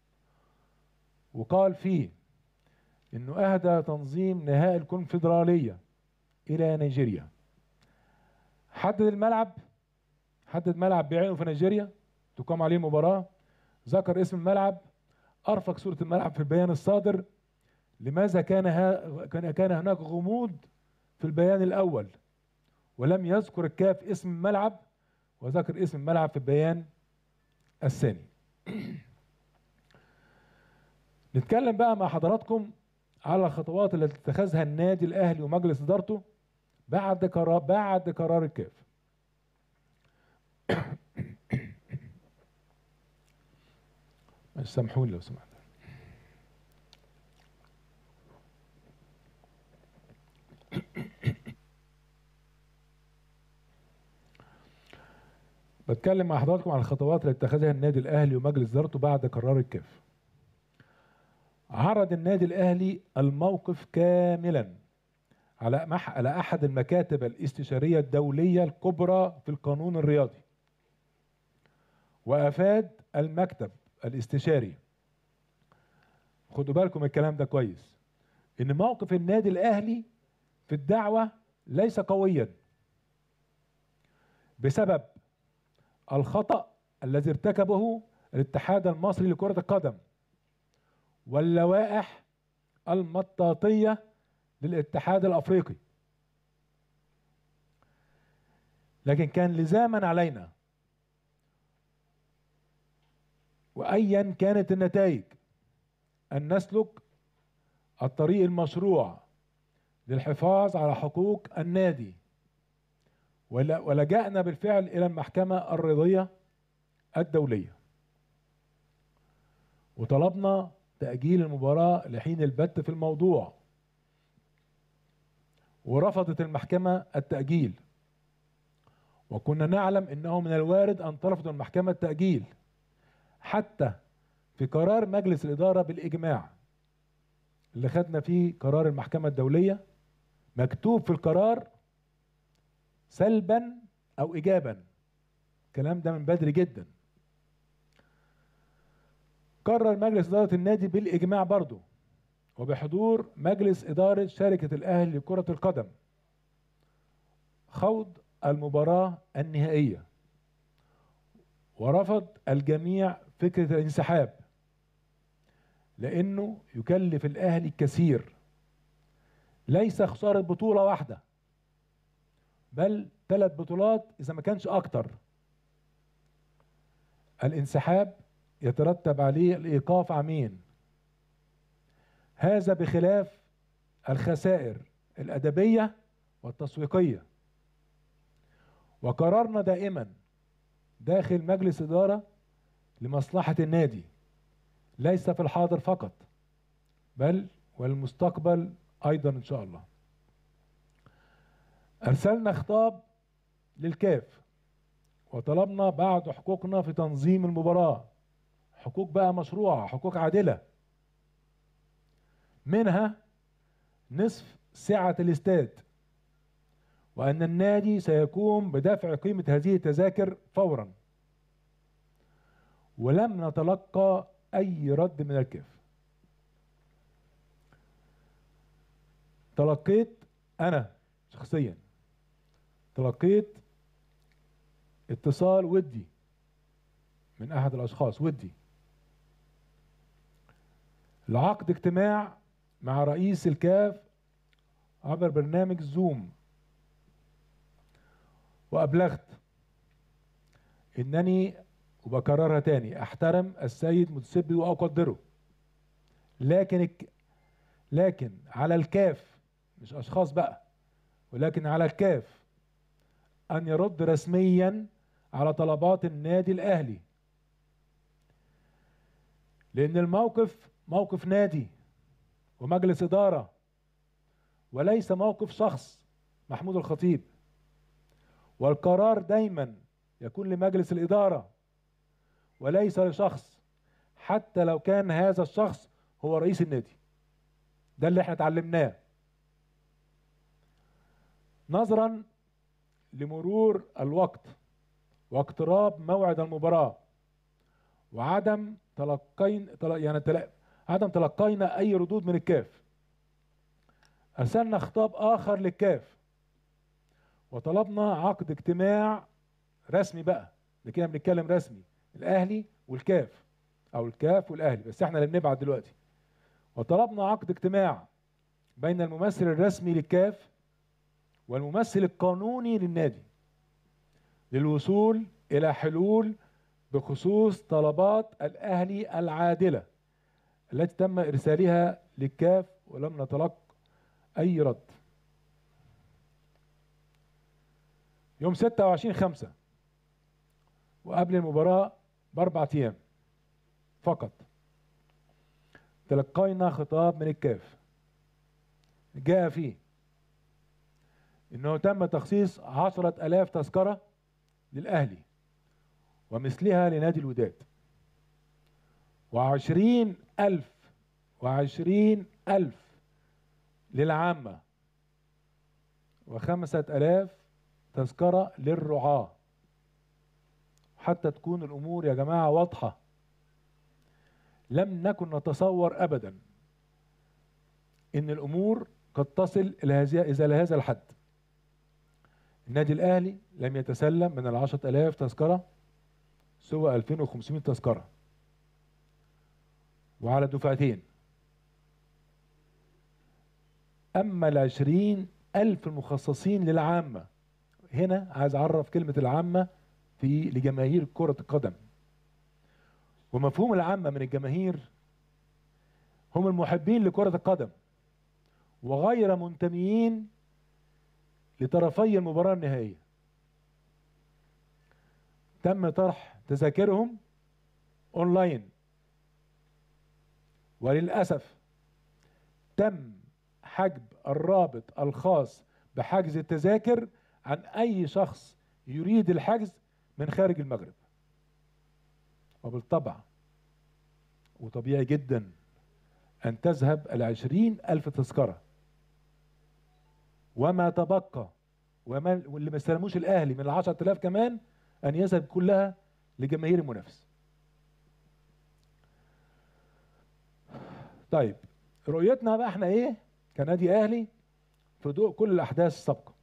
وقال فيه انه اهدى تنظيم نهائي الكونفدراليه الى نيجيريا حدد الملعب حدد ملعب بعينه في نيجيريا تقام عليه مباراه ذكر اسم الملعب ارفق صوره الملعب في البيان الصادر لماذا كان ها كان كان هناك غموض في البيان الاول ولم يذكر الكاف اسم الملعب وذكر اسم الملعب في البيان الثاني نتكلم بقى مع حضراتكم على الخطوات التي اتخذها النادي الاهلي ومجلس ادارته بعد قرار بعد قرار الكاف سامحوني لو سمحت بتكلم مع حضراتكم عن الخطوات اللي اتخذها النادي الاهلي ومجلس ادارته بعد قرار الكاف عرض النادي الاهلي الموقف كاملا على مح على احد المكاتب الاستشاريه الدوليه الكبرى في القانون الرياضي وافاد المكتب الاستشاري خدوا بالكم من الكلام ده كويس ان موقف النادي الاهلي في الدعوه ليس قويا بسبب الخطا الذي ارتكبه الاتحاد المصري لكره القدم واللوائح المطاطيه للاتحاد الافريقي لكن كان لزاما علينا وايا كانت النتائج ان نسلك الطريق المشروع للحفاظ على حقوق النادي ول- ولجأنا بالفعل الى المحكمه الرياضيه الدوليه وطلبنا تأجيل المباراة لحين البت في الموضوع ورفضت المحكمة التأجيل وكنا نعلم انه من الوارد ان ترفض المحكمة التأجيل حتى في قرار مجلس الإدارة بالإجماع اللي خدنا فيه قرار المحكمة الدولية مكتوب في القرار سلبا أو إيجابا الكلام ده من بدري جدا قرر مجلس إدارة النادي بالإجماع برضه وبحضور مجلس إدارة شركة الأهلي لكرة القدم خوض المباراة النهائية ورفض الجميع فكرة الانسحاب لأنه يكلف الأهلي الكثير ليس خسارة بطولة واحدة بل ثلاث بطولات إذا ما كانش أكتر الانسحاب يترتب عليه الإيقاف عامين هذا بخلاف الخسائر الأدبية والتسويقية وقررنا دائما داخل مجلس إدارة لمصلحة النادي ليس في الحاضر فقط بل والمستقبل أيضا إن شاء الله أرسلنا خطاب للكاف وطلبنا بعض حقوقنا في تنظيم المباراة حقوق بقى مشروعة حقوق عادلة منها نصف سعة الاستاد وأن النادي سيقوم بدفع قيمة هذه التذاكر فورا ولم نتلقى أي رد من الكاف تلقيت أنا شخصيا تلقيت اتصال ودي من أحد الأشخاص ودي لعقد اجتماع مع رئيس الكاف عبر برنامج زوم وأبلغت إنني وبكررها تاني أحترم السيد متسبي وأقدره لكن الك... لكن على الكاف مش أشخاص بقى ولكن على الكاف أن يرد رسميا على طلبات النادي الأهلي لأن الموقف موقف نادي ومجلس إدارة وليس موقف شخص محمود الخطيب والقرار دايما يكون لمجلس الإدارة وليس لشخص حتى لو كان هذا الشخص هو رئيس النادي ده اللي احنا اتعلمناه نظرا لمرور الوقت واقتراب موعد المباراة وعدم تلقين تل... يعني تل... عدم تلقينا اي ردود من الكاف ارسلنا خطاب اخر للكاف وطلبنا عقد اجتماع رسمي بقى ده كده بنتكلم رسمي الاهلي والكاف او الكاف والاهلي بس احنا اللي بنبعت دلوقتي وطلبنا عقد اجتماع بين الممثل الرسمي للكاف والممثل القانوني للنادي للوصول الى حلول بخصوص طلبات الاهلي العادله التي تم ارسالها للكاف ولم نتلق اي رد يوم 26 5 وقبل المباراة بأربع أيام فقط تلقينا خطاب من الكاف جاء فيه إنه تم تخصيص عشرة ألاف تذكرة للأهلي ومثلها لنادي الوداد وعشرين ألف وعشرين ألف للعامة وخمسة ألاف تذكرة للرعاة حتى تكون الأمور يا جماعة واضحة لم نكن نتصور أبدا إن الأمور قد تصل إلى هذه إلى هذا الحد النادي الأهلي لم يتسلم من العشرة ألاف تذكرة سوى 2500 تذكرة وعلى دفعتين أما العشرين ألف المخصصين للعامة هنا عايز أعرف كلمة العامة في لجماهير كرة القدم ومفهوم العامة من الجماهير هم المحبين لكرة القدم وغير منتميين لطرفي المباراة النهائية تم طرح تذاكرهم اونلاين وللاسف تم حجب الرابط الخاص بحجز التذاكر عن اي شخص يريد الحجز من خارج المغرب وبالطبع وطبيعي جدا ان تذهب العشرين الف تذكرة وما تبقى وما واللي ما استلموش الاهلي من العشرة الاف كمان ان يذهب كلها لجماهير المنافس طيب رؤيتنا بقى احنا ايه كنادي اهلي في ضوء كل الاحداث السابقه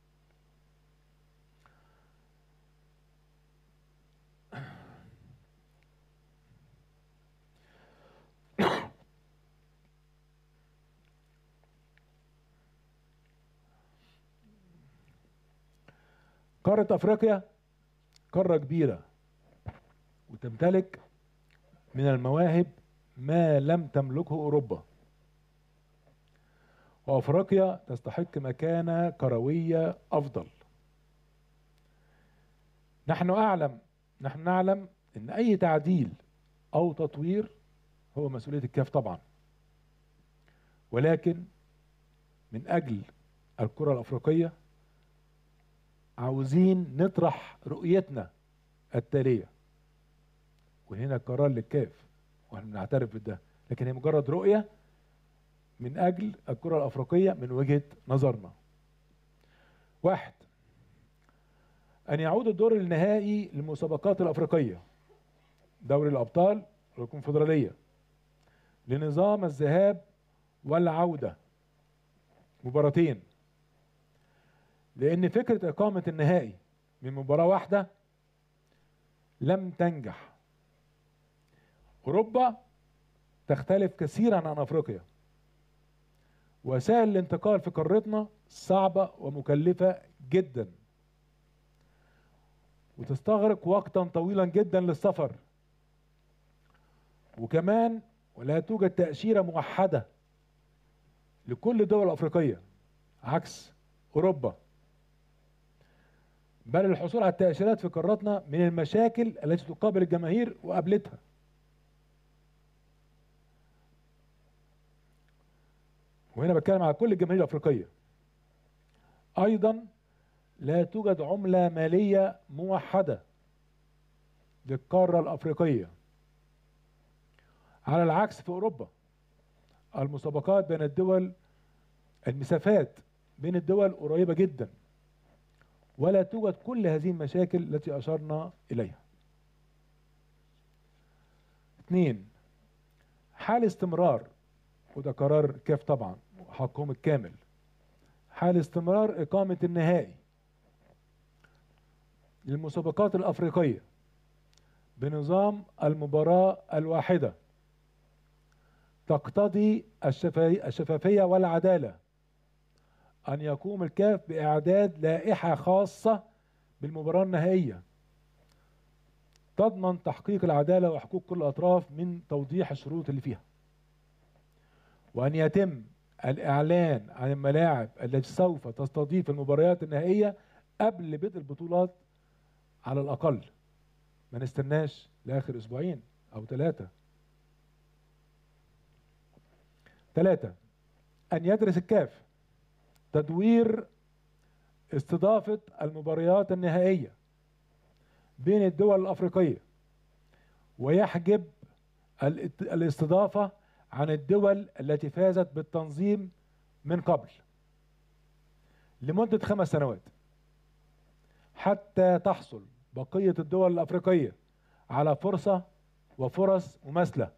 قارة افريقيا قارة كبيرة وتمتلك من المواهب ما لم تملكه اوروبا وافريقيا تستحق مكانه كرويه افضل نحن اعلم نحن نعلم ان اي تعديل او تطوير هو مسؤوليه الكاف طبعا ولكن من اجل الكره الافريقيه عاوزين نطرح رؤيتنا التاليه وهنا قرار للكاف واحنا بنعترف بده لكن هي مجرد رؤيه من اجل الكره الافريقيه من وجهه نظرنا واحد ان يعود الدور النهائي للمسابقات الافريقيه دوري الابطال والكونفدراليه لنظام الذهاب والعوده مباراتين لان فكره اقامه النهائي من مباراه واحده لم تنجح اوروبا تختلف كثيرا عن افريقيا وسائل الانتقال في قارتنا صعبة ومكلفة جدا وتستغرق وقتا طويلا جدا للسفر وكمان ولا توجد تأشيرة موحدة لكل الدول الأفريقية عكس أوروبا بل الحصول على التأشيرات في قارتنا من المشاكل التي تقابل الجماهير وقابلتها وهنا بتكلم على كل الجماهير الافريقيه ايضا لا توجد عمله ماليه موحده للقاره الافريقيه على العكس في اوروبا المسابقات بين الدول المسافات بين الدول قريبه جدا ولا توجد كل هذه المشاكل التي اشرنا اليها اثنين حال استمرار وده قرار كاف طبعا حقهم الكامل حال استمرار إقامة النهائي للمسابقات الأفريقية بنظام المباراة الواحدة تقتضي الشفافية والعدالة أن يقوم الكاف بإعداد لائحة خاصة بالمباراة النهائية تضمن تحقيق العدالة وحقوق كل الأطراف من توضيح الشروط اللي فيها وأن يتم الإعلان عن الملاعب التي سوف تستضيف المباريات النهائية قبل بدء البطولات على الأقل ما نستناش لآخر أسبوعين أو ثلاثة ثلاثة أن يدرس الكاف تدوير استضافة المباريات النهائية بين الدول الأفريقية ويحجب الات- الاستضافة عن الدول التي فازت بالتنظيم من قبل لمدة خمس سنوات حتى تحصل بقية الدول الأفريقية على فرصة وفرص مماثلة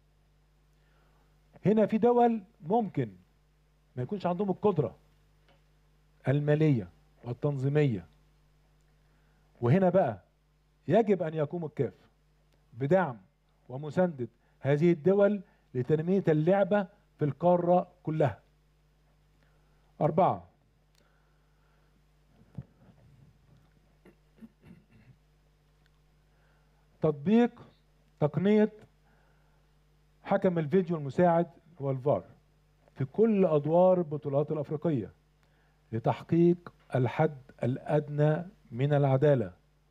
هنا في دول ممكن ما يكونش عندهم القدرة المالية والتنظيمية وهنا بقى يجب أن يقوم الكاف بدعم ومساندة هذه الدول لتنمية اللعبة في القارة كلها أربعة تطبيق تقنية حكم الفيديو المساعد والفار في كل أدوار البطولات الأفريقية لتحقيق الحد الأدنى من العدالة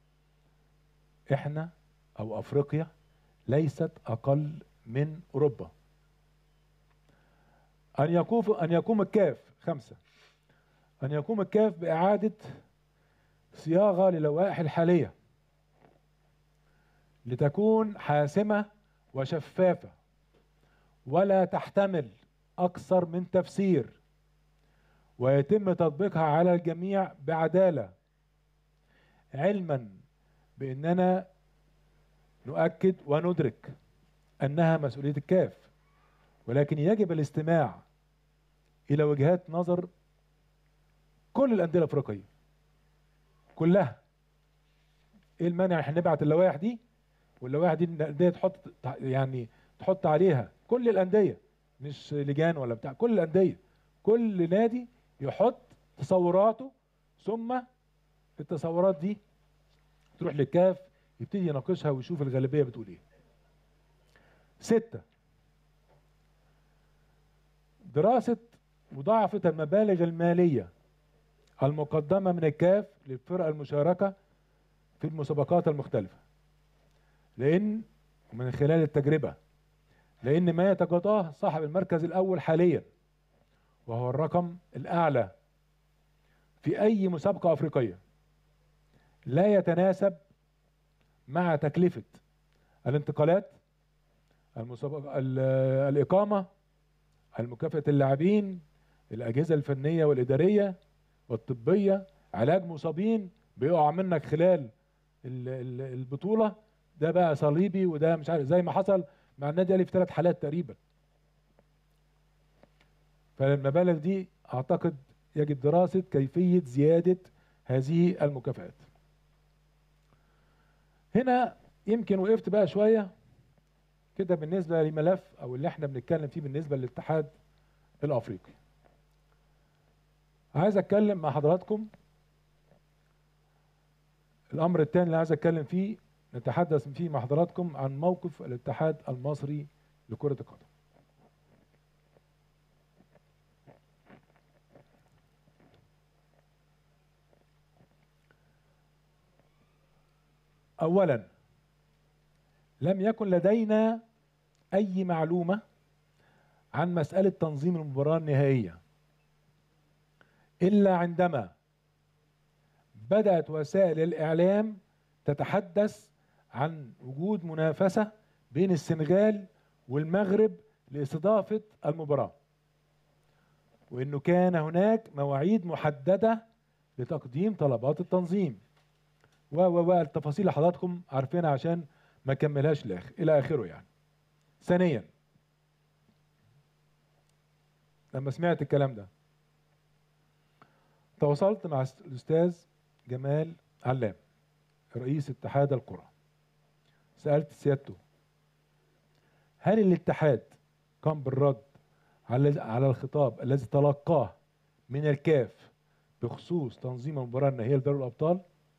إحنا أو أفريقيا ليست أقل من أوروبا أن يقوم أن يقوم الكاف خمسة أن يقوم الكاف بإعادة صياغة للوائح الحالية لتكون حاسمة وشفافة ولا تحتمل أكثر من تفسير ويتم تطبيقها على الجميع بعدالة علما بأننا نؤكد وندرك أنها مسؤولية الكاف ولكن يجب الاستماع إلى وجهات نظر كل الأندية الأفريقية كلها إيه المانع احنا نبعت اللوائح دي واللوائح دي الأندية تحط يعني تحط عليها كل الأندية مش لجان ولا بتاع كل الأندية كل نادي يحط تصوراته ثم التصورات دي تروح للكاف يبتدي يناقشها ويشوف الغالبية بتقول ايه ستة دراسة مضاعفة المبالغ المالية المقدمة من الكاف للفرق المشاركة في المسابقات المختلفة لأن ومن خلال التجربة لأن ما يتقاضاه صاحب المركز الأول حاليا وهو الرقم الأعلى في أي مسابقة أفريقية لا يتناسب مع تكلفة الانتقالات المسابقة ال- الإقامة المكافأة اللاعبين الأجهزة الفنية والإدارية والطبية علاج مصابين بيقع منك خلال ال- ال- البطولة ده بقى صليبي وده مش عارف زي ما حصل مع النادي الأهلي في ثلاث حالات تقريبا فالمبالغ دي أعتقد يجب دراسة كيفية زيادة هذه المكافآت هنا يمكن وقفت بقى شوية كده بالنسبة لملف أو اللي احنا بنتكلم فيه بالنسبة للاتحاد الأفريقي عايز أتكلم مع حضراتكم الأمر الثاني اللي عايز أتكلم فيه نتحدث فيه مع حضراتكم عن موقف الاتحاد المصري لكرة القدم اولا لم يكن لدينا اي معلومه عن مساله تنظيم المباراه النهائيه الا عندما بدات وسائل الاعلام تتحدث عن وجود منافسه بين السنغال والمغرب لاستضافه المباراه وانه كان هناك مواعيد محدده لتقديم طلبات التنظيم و و و التفاصيل اللي حضراتكم عارفينها عشان ما كملهاش لاخر الى اخره يعني. ثانيا لما سمعت الكلام ده تواصلت مع الاستاذ جمال علام رئيس اتحاد القرى سالت سيادته هل الاتحاد قام بالرد على على الخطاب الذي تلقاه من الكاف بخصوص تنظيم المباراه النهائيه لدوري الابطال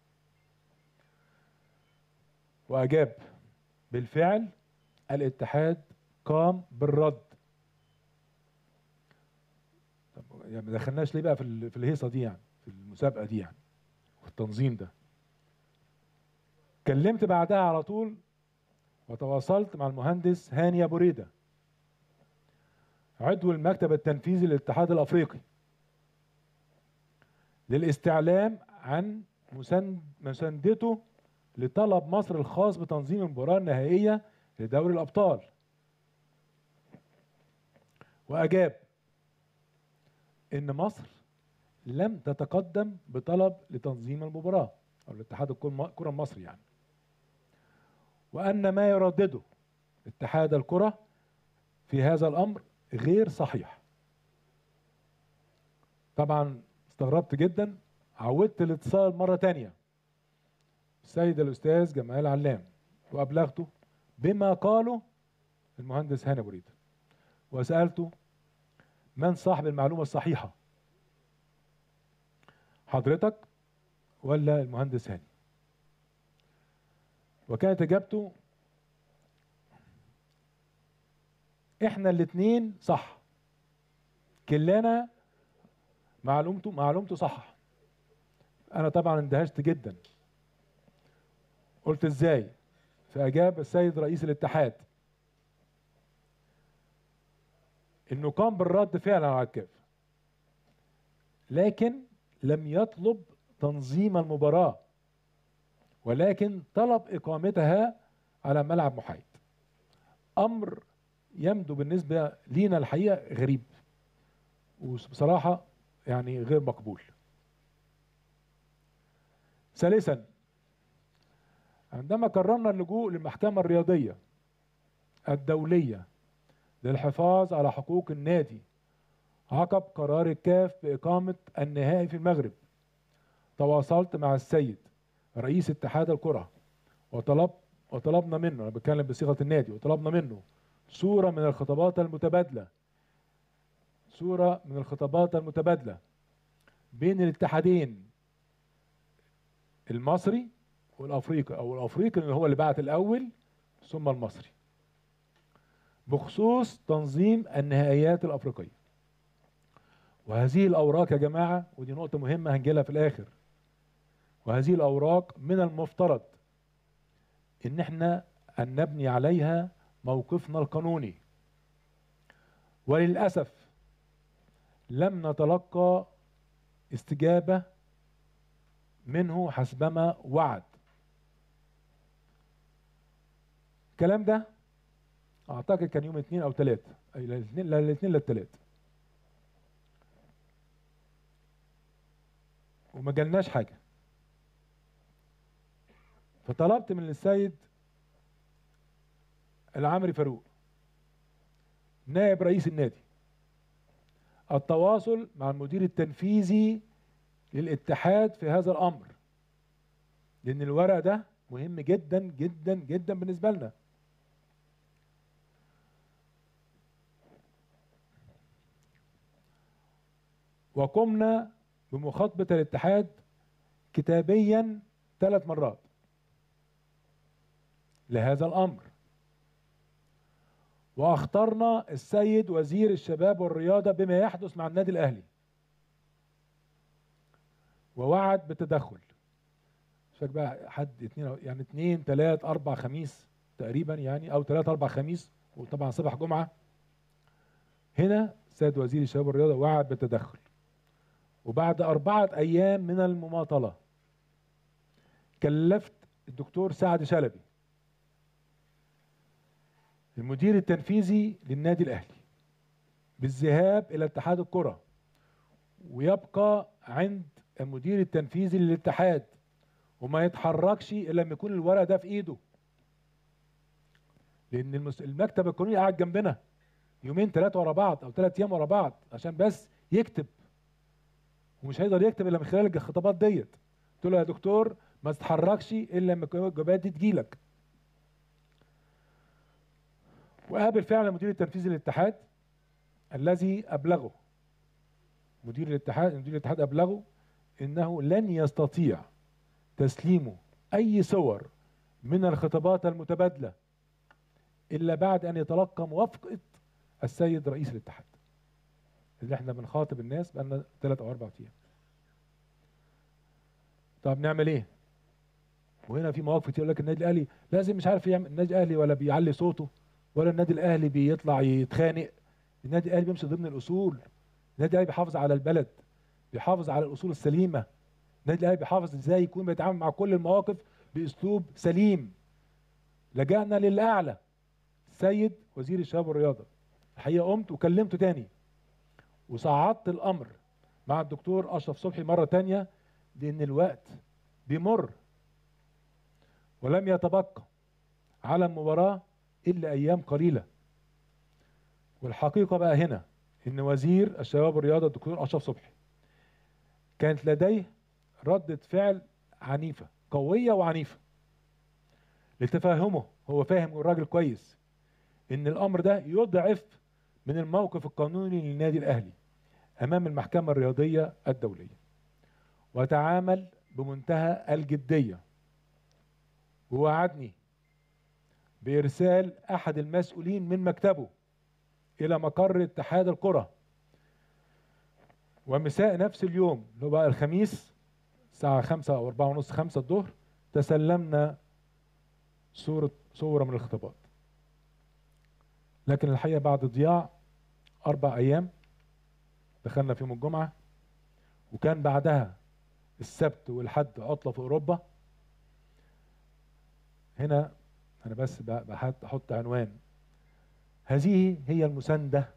واجاب بالفعل الاتحاد قام بالرد طب يعني ما دخلناش ليه بقى في ال- في الهيصه دي يعني في المسابقه دي يعني في التنظيم ده كلمت بعدها على طول وتواصلت مع المهندس هاني ابو ريده عضو المكتب التنفيذي للاتحاد الافريقي للاستعلام عن مساند مساندته لطلب مصر الخاص بتنظيم المباراة النهائية لدوري الأبطال وأجاب إن مصر لم تتقدم بطلب لتنظيم المباراة أو الاتحاد الكرة المصري يعني وأن ما يردده اتحاد الكرة في هذا الأمر غير صحيح طبعا استغربت جدا عودت الاتصال مرة تانية السيد الأستاذ جمال علام وأبلغته بما قاله المهندس هاني بريد وسألته من صاحب المعلومة الصحيحة حضرتك ولا المهندس هاني وكانت اجابته احنا الاثنين صح كلنا معلومته معلومته صح انا طبعا اندهشت جدا قلت ازاي فاجاب السيد رئيس الاتحاد انه قام بالرد فعلا على الكاف لكن لم يطلب تنظيم المباراه ولكن طلب اقامتها على ملعب محايد امر يبدو بالنسبه لينا الحقيقه غريب وبصراحه يعني غير مقبول ثالثا عندما قررنا اللجوء للمحكمه الرياضيه الدوليه للحفاظ على حقوق النادي عقب قرار الكاف باقامه النهائي في المغرب تواصلت مع السيد رئيس اتحاد الكره وطلب وطلبنا منه انا بتكلم بصيغه النادي وطلبنا منه صوره من الخطابات المتبادله صوره من الخطابات المتبادله بين الاتحادين المصري والافريقي او الافريقي اللي هو اللي بعت الاول ثم المصري بخصوص تنظيم النهائيات الافريقيه وهذه الاوراق يا جماعه ودي نقطه مهمه هنجيلها في الاخر وهذه الاوراق من المفترض ان احنا ان نبني عليها موقفنا القانوني وللاسف لم نتلقى استجابه منه حسبما وعد الكلام ده اعتقد كان يوم اثنين او ثلاثة اي الاثنين لا الاثنين للثلاث وما جالناش حاجه فطلبت من السيد العمري فاروق نائب رئيس النادي التواصل مع المدير التنفيذي للاتحاد في هذا الامر لان الورق ده مهم جدا جدا جدا بالنسبه لنا وقمنا بمخاطبه الاتحاد كتابيا ثلاث مرات لهذا الامر واخطرنا السيد وزير الشباب والرياضه بما يحدث مع النادي الاهلي ووعد بالتدخل مش فاكر بقى حد اتنين يعني اتنين تلات اربع خميس تقريبا يعني او تلات اربع خميس وطبعا صباح جمعه هنا السيد وزير الشباب والرياضه وعد بالتدخل وبعد اربعه ايام من المماطله كلفت الدكتور سعد شلبي المدير التنفيذي للنادي الاهلي بالذهاب الى اتحاد الكره ويبقى عند المدير التنفيذي للاتحاد وما يتحركش الا لما يكون الورق ده في ايده لان المس... المكتب القانوني قاعد جنبنا يومين ثلاثه ورا بعض او ثلاث ايام ورا بعض عشان بس يكتب ومش هيقدر يكتب الا من خلال الخطابات ديت قلت له يا دكتور ما تتحركش الا لما الجوابات دي تجيلك وقابل فعلا المدير التنفيذي للاتحاد الذي ابلغه مدير الاتحاد مدير الاتحاد ابلغه انه لن يستطيع تسليمه اي صور من الخطابات المتبادله الا بعد ان يتلقى موافقه السيد رئيس الاتحاد اللي احنا بنخاطب الناس بقالنا ثلاث او اربع ايام طب نعمل ايه وهنا في مواقف كتير يقول لك النادي الاهلي لازم مش عارف يعمل النادي الاهلي ولا بيعلي صوته ولا النادي الاهلي بيطلع يتخانق النادي الاهلي بيمشي ضمن الاصول النادي الاهلي بيحافظ على البلد بيحافظ على الاصول السليمه النادي الاهلي بيحافظ ازاي يكون بيتعامل مع كل المواقف باسلوب سليم لجأنا للاعلى السيد وزير الشباب والرياضه الحقيقه قمت وكلمته تاني وصعدت الامر مع الدكتور اشرف صبحي مره تانية لان الوقت بيمر ولم يتبقى على المباراه الا ايام قليله والحقيقه بقى هنا ان وزير الشباب والرياضه الدكتور اشرف صبحي كانت لديه ردة فعل عنيفة قوية وعنيفة لتفهمه هو فاهم الراجل كويس ان الامر ده يضعف من الموقف القانوني للنادي الاهلي امام المحكمة الرياضية الدولية وتعامل بمنتهى الجدية ووعدني بارسال احد المسؤولين من مكتبه الى مقر اتحاد الكره ومساء نفس اليوم اللي هو بقى الخميس الساعة خمسة أو أربعة ونص خمسة الظهر تسلمنا صورة صورة من الاختباط لكن الحقيقة بعد ضياع أربع أيام دخلنا في يوم الجمعة وكان بعدها السبت والحد عطلة في أوروبا هنا أنا بس بحط أحط عنوان هذه هي المساندة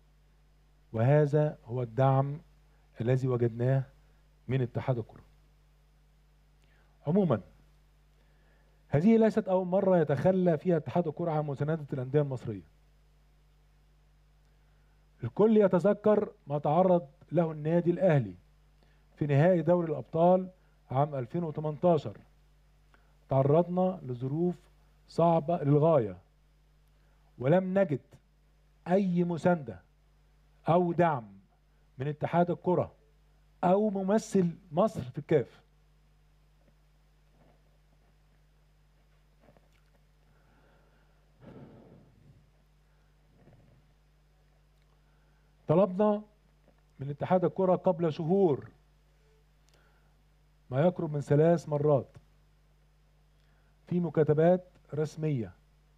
وهذا هو الدعم الذي وجدناه من اتحاد الكرة عموما هذه ليست أول مرة يتخلى فيها اتحاد الكرة عن مساندة الأندية المصرية الكل يتذكر ما تعرض له النادي الأهلي في نهائي دوري الأبطال عام 2018 تعرضنا لظروف صعبة للغاية ولم نجد أي مساندة أو دعم من اتحاد الكرة أو ممثل مصر في الكاف طلبنا من اتحاد الكرة قبل شهور ما يقرب من ثلاث مرات في مكاتبات رسمية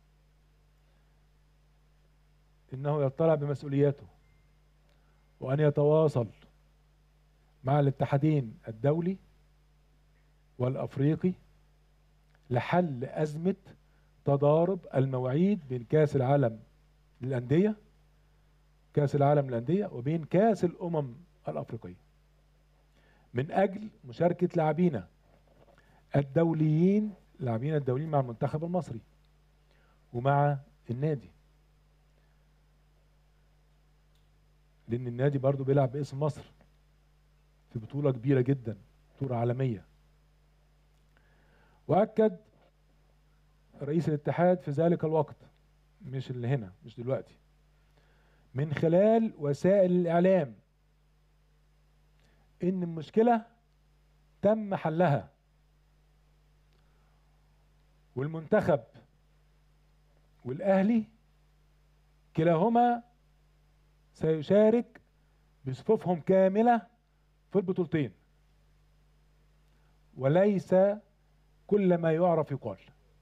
انه يطلع بمسؤولياته وان يتواصل مع الاتحادين الدولي والافريقي لحل ازمه تضارب المواعيد بين كاس العالم للانديه كاس العالم للانديه وبين كاس الامم الافريقيه من اجل مشاركه لاعبينا الدوليين لاعبينا الدوليين مع المنتخب المصري ومع النادي لان النادي برضو بيلعب باسم مصر في بطولة كبيرة جدا بطولة عالمية وأكد رئيس الاتحاد في ذلك الوقت مش اللي هنا مش دلوقتي من خلال وسائل الإعلام إن المشكلة تم حلها والمنتخب والأهلي كلاهما سيشارك بصفوفهم كاملة في البطولتين وليس كل ما يعرف يقال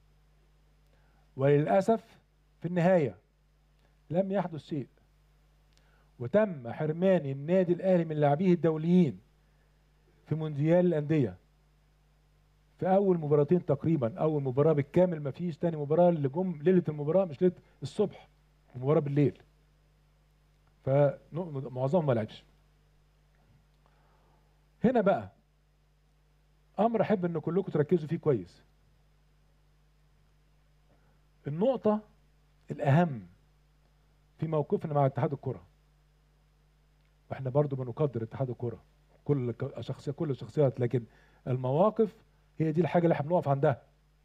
وللأسف في النهاية لم يحدث شيء وتم حرمان النادي الأهلي من لاعبيه الدوليين في مونديال الأندية في أول مباراتين تقريبا أول مباراة بالكامل ما فيش تاني مباراة اللي جم ليلة المباراة مش ليلة الصبح المباراة بالليل فمعظمهم ما لعبش هنا بقى امر احب ان كلكم تركزوا فيه كويس النقطة الأهم في موقفنا مع اتحاد الكرة واحنا برضو بنقدر اتحاد الكرة كل شخصية كل الشخصيات لكن المواقف هي دي الحاجة اللي احنا بنقف عندها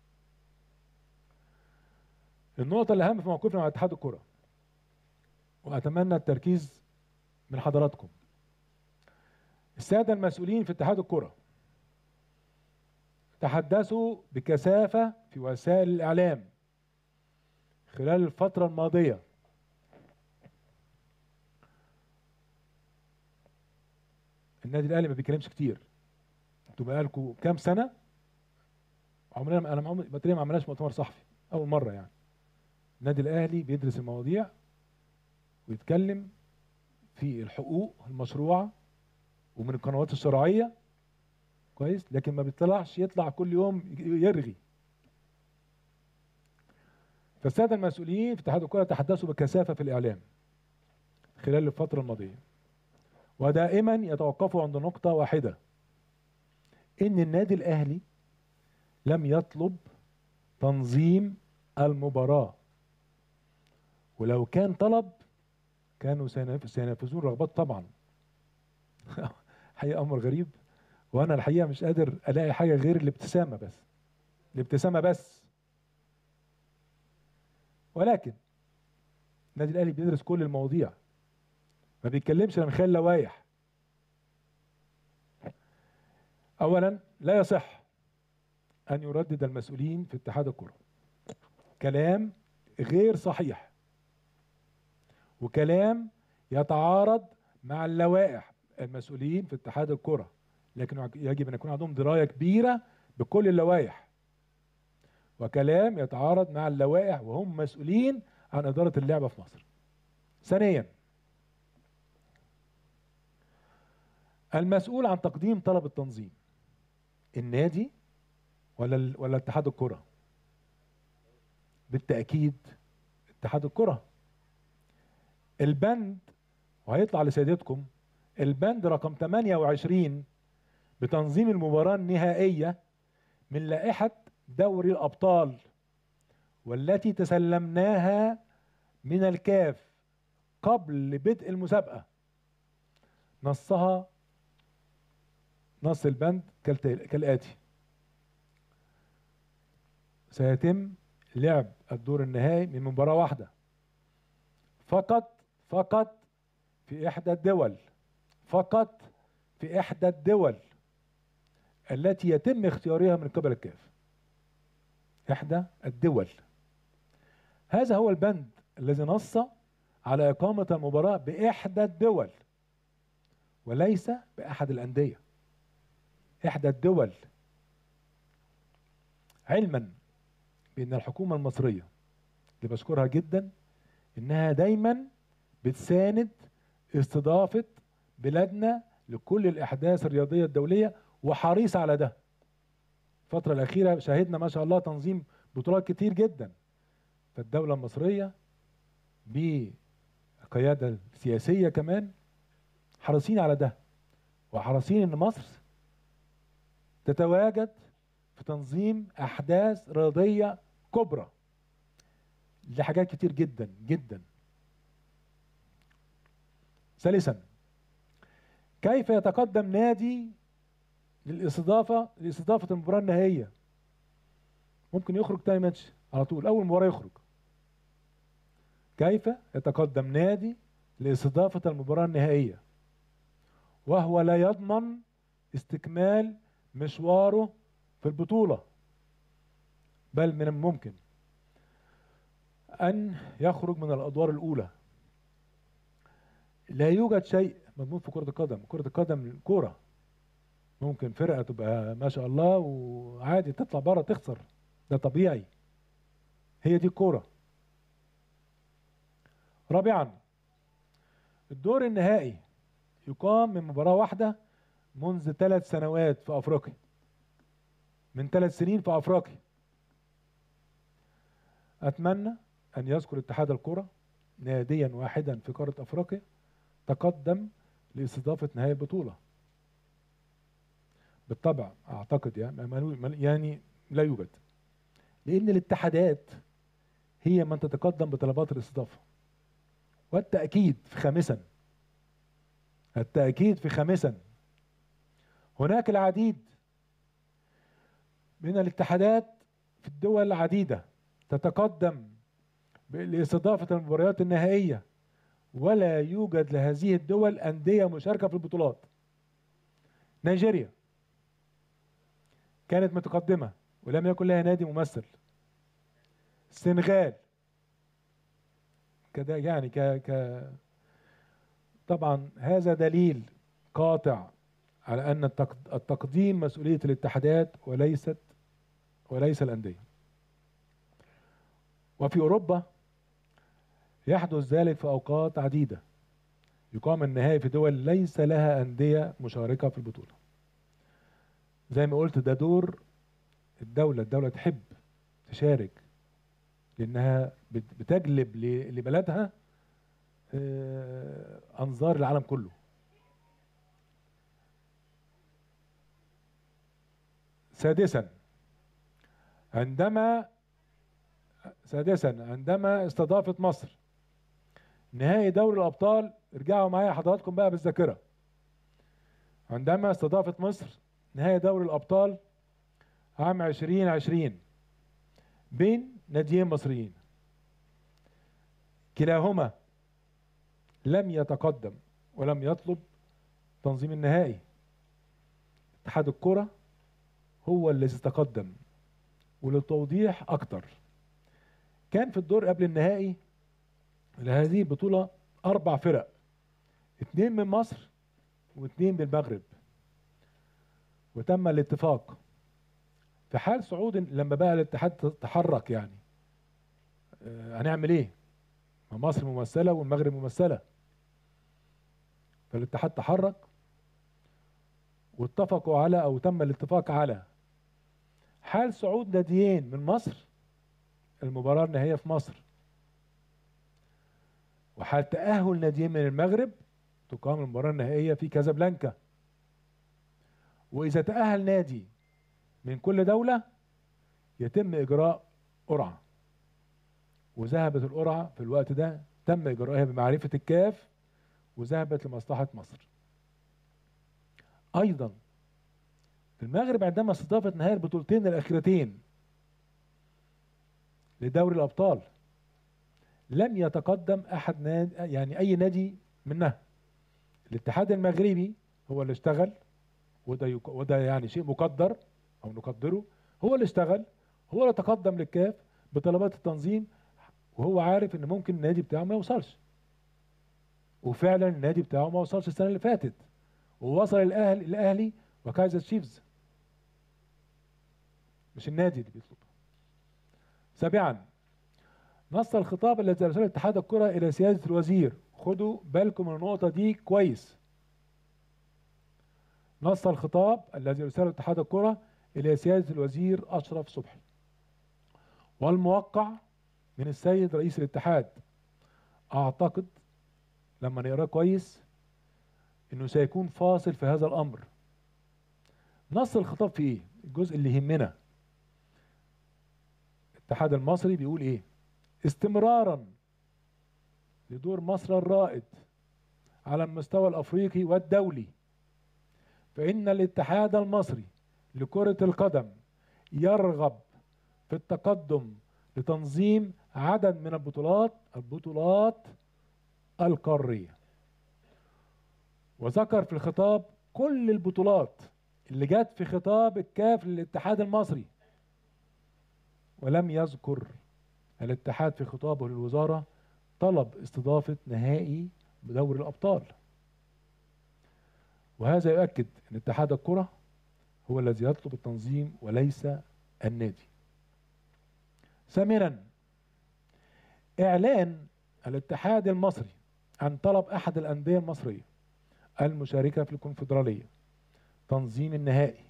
النقطة الأهم في موقفنا مع اتحاد الكرة وأتمنى التركيز من حضراتكم السادة المسؤولين في اتحاد الكرة تحدثوا بكثافة في وسائل الإعلام خلال الفترة الماضية النادي الأهلي ما بيتكلمش كتير انتوا بقالكم كام سنة عمرنا انا عمري ما عملناش مؤتمر صحفي أول مرة يعني النادي الأهلي بيدرس المواضيع ويتكلم في الحقوق المشروعة ومن القنوات الشرعية كويس لكن ما بيطلعش يطلع كل يوم يرغي فالساده المسؤولين في اتحاد الكره تحدثوا بكثافه في الاعلام خلال الفتره الماضيه ودائما يتوقفوا عند نقطه واحده ان النادي الاهلي لم يطلب تنظيم المباراه ولو كان طلب كانوا سينف- سينفذون رغبات طبعا حقيقه امر غريب وانا الحقيقه مش قادر الاقي حاجه غير الابتسامه بس الابتسامه بس ولكن النادي الاهلي بيدرس كل المواضيع ما بيتكلمش من خلال لوائح اولا لا يصح ان يردد المسؤولين في اتحاد الكره كلام غير صحيح وكلام يتعارض مع اللوائح المسؤولين في اتحاد الكره لكن يجب ان يكون عندهم درايه كبيره بكل اللوائح وكلام يتعارض مع اللوائح وهم مسؤولين عن اداره اللعبه في مصر ثانيا المسؤول عن تقديم طلب التنظيم النادي ولا ال- ولا اتحاد الكره بالتاكيد اتحاد الكره البند وهيطلع لسيادتكم البند رقم 28 بتنظيم المباراة النهائية من لائحة دوري الأبطال والتي تسلمناها من الكاف قبل بدء المسابقة نصها نص البند كالت- كالآتي سيتم لعب الدور النهائي من مباراة واحدة فقط فقط في إحدى الدول فقط في إحدى الدول التي يتم اختيارها من قبل الكاف إحدى الدول هذا هو البند الذي نص على إقامة المباراة بإحدى الدول وليس بأحد الأندية إحدى الدول علما بأن الحكومة المصرية اللي بشكرها جدا إنها دايما بتساند استضافة بلادنا لكل الأحداث الرياضية الدولية وحريص على ده الفترة الأخيرة شاهدنا ما شاء الله تنظيم بطولات كتير جدا فالدولة المصرية بقيادة سياسية كمان حريصين على ده وحريصين ان مصر تتواجد في تنظيم احداث رياضيه كبرى لحاجات كتير جدا جدا ثالثا كيف يتقدم نادي للاستضافه لاستضافه المباراه النهائيه ممكن يخرج تاني ماتش على طول اول مباراه يخرج كيف يتقدم نادي لاستضافه المباراه النهائيه وهو لا يضمن استكمال مشواره في البطوله بل من الممكن ان يخرج من الادوار الاولى لا يوجد شيء مضمون في كره القدم كره القدم كوره ممكن فرقه تبقى ما شاء الله وعادي تطلع بره تخسر ده طبيعي هي دي الكوره رابعا الدور النهائي يقام من مباراة واحدة منذ ثلاث سنوات في أفريقيا من ثلاث سنين في أفريقيا أتمنى أن يذكر اتحاد الكرة ناديا واحدا في قارة أفريقيا تقدم لاستضافة نهائي البطولة بالطبع أعتقد يعني يعني لا يوجد لأن الاتحادات هي من تتقدم بطلبات الاستضافة والتأكيد في خامسا التأكيد في خامسا هناك العديد من الاتحادات في الدول العديدة تتقدم لاستضافة المباريات النهائية ولا يوجد لهذه الدول أندية مشاركة في البطولات نيجيريا كانت متقدمة ولم يكن لها نادي ممثل السنغال كده يعني ك ك طبعا هذا دليل قاطع على ان التقديم مسؤوليه الاتحادات وليست وليس الانديه وفي اوروبا يحدث ذلك في اوقات عديده يقام النهائي في دول ليس لها انديه مشاركه في البطوله زي ما قلت ده دور الدوله الدوله تحب تشارك لانها بت- بتجلب ل- لبلدها آه، انظار العالم كله سادسا عندما سادسا عندما استضافت مصر نهائي دوري الابطال ارجعوا معايا حضراتكم بقى بالذاكره عندما استضافت مصر نهائي دوري الابطال عام 2020 بين ناديين مصريين كلاهما لم يتقدم ولم يطلب تنظيم النهائي اتحاد الكرة هو الذي تقدم وللتوضيح أكتر كان في الدور قبل النهائي لهذه البطولة أربع فرق اتنين من مصر واتنين من المغرب وتم الاتفاق في حال صعود لما بقى الاتحاد تحرك يعني آه، هنعمل ايه؟ ما مصر ممثلة والمغرب ممثلة فالاتحاد تحرك واتفقوا على او تم الاتفاق على حال صعود ناديين من مصر المباراة النهائية في مصر وحال تأهل ناديين من المغرب تقام المباراة النهائية في كازابلانكا وإذا تأهل نادي من كل دولة يتم إجراء قرعة وذهبت القرعة في الوقت ده تم إجراءها بمعرفة الكاف وذهبت لمصلحة مصر أيضا المغرب عندما استضافت نهائي البطولتين الأخيرتين لدوري الأبطال لم يتقدم أحد نادي يعني أي نادي منها الاتحاد المغربي هو اللي اشتغل وده يق... وده يعني شيء مقدر او نقدره هو اللي اشتغل هو اللي تقدم للكاف بطلبات التنظيم وهو عارف ان ممكن النادي بتاعه ما يوصلش وفعلا النادي بتاعه ما وصلش السنه اللي فاتت ووصل الاهلي الاهلي وكايزر تشيفز مش النادي اللي بيطلب سابعا نص الخطاب الذي ارسله اتحاد الكره الى سياده الوزير خدوا بالكم من النقطه دي كويس نص الخطاب الذي ارسله اتحاد الكره الى سياده الوزير اشرف صبحي والموقع من السيد رئيس الاتحاد اعتقد لما نقراه كويس انه سيكون فاصل في هذا الامر نص الخطاب في ايه الجزء اللي يهمنا الاتحاد المصري بيقول ايه استمرارا لدور مصر الرائد على المستوى الافريقي والدولي فان الاتحاد المصري لكرة القدم يرغب في التقدم لتنظيم عدد من البطولات البطولات القارية وذكر في الخطاب كل البطولات اللي جت في خطاب الكاف للاتحاد المصري ولم يذكر الاتحاد في خطابه للوزارة طلب استضافة نهائي بدوري الأبطال وهذا يؤكد أن اتحاد الكرة هو الذي يطلب التنظيم وليس النادي ثامنا إعلان الاتحاد المصري عن طلب أحد الأندية المصرية المشاركة في الكونفدرالية تنظيم النهائي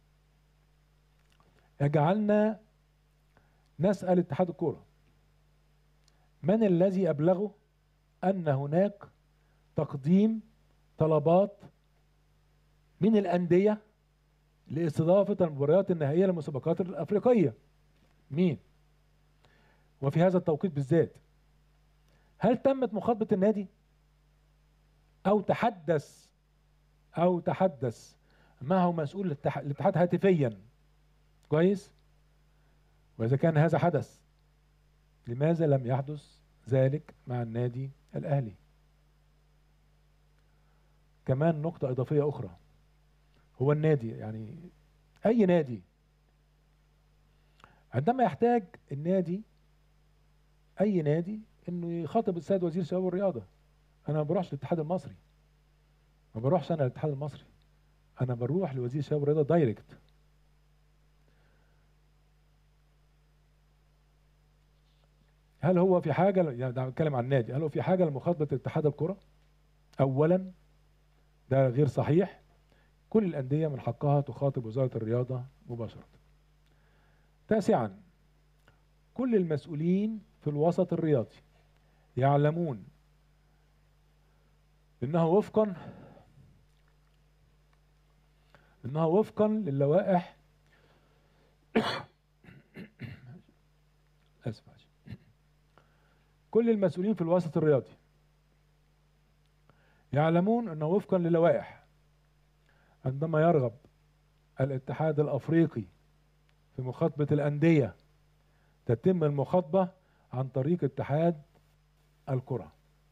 يجعلنا نسأل اتحاد الكرة من الذي أبلغه أن هناك تقديم طلبات من الأندية لاستضافة المباريات النهائية للمسابقات الأفريقية مين؟ وفي هذا التوقيت بالذات هل تمت مخاطبة النادي؟ أو تحدث أو تحدث معه مسؤول الاتح- الاتحاد هاتفيا كويس؟ وإذا كان هذا حدث لماذا لم يحدث ذلك مع النادي الأهلي؟ كمان نقطة إضافية أخرى هو النادي يعني أي نادي عندما يحتاج النادي أي نادي إنه يخاطب السيد وزير الشباب والرياضة أنا ما بروحش للاتحاد المصري ما بروحش أنا للاتحاد المصري أنا بروح لوزير الشباب والرياضة دايركت هل هو في حاجة يعني ده بتكلم عن النادي هل هو في حاجة لمخاطبة اتحاد الكرة؟ أولا ده غير صحيح كل الأندية من حقها تخاطب وزارة الرياضة مباشرة تاسعا كل المسؤولين في الوسط الرياضي يعلمون انه وفقا انها وفقا للوائح اسف معلش. كل المسؤولين في الوسط الرياضي يعلمون انه وفقا للوائح عندما يرغب الاتحاد الافريقي في مخاطبه الانديه تتم المخاطبه عن طريق اتحاد الكره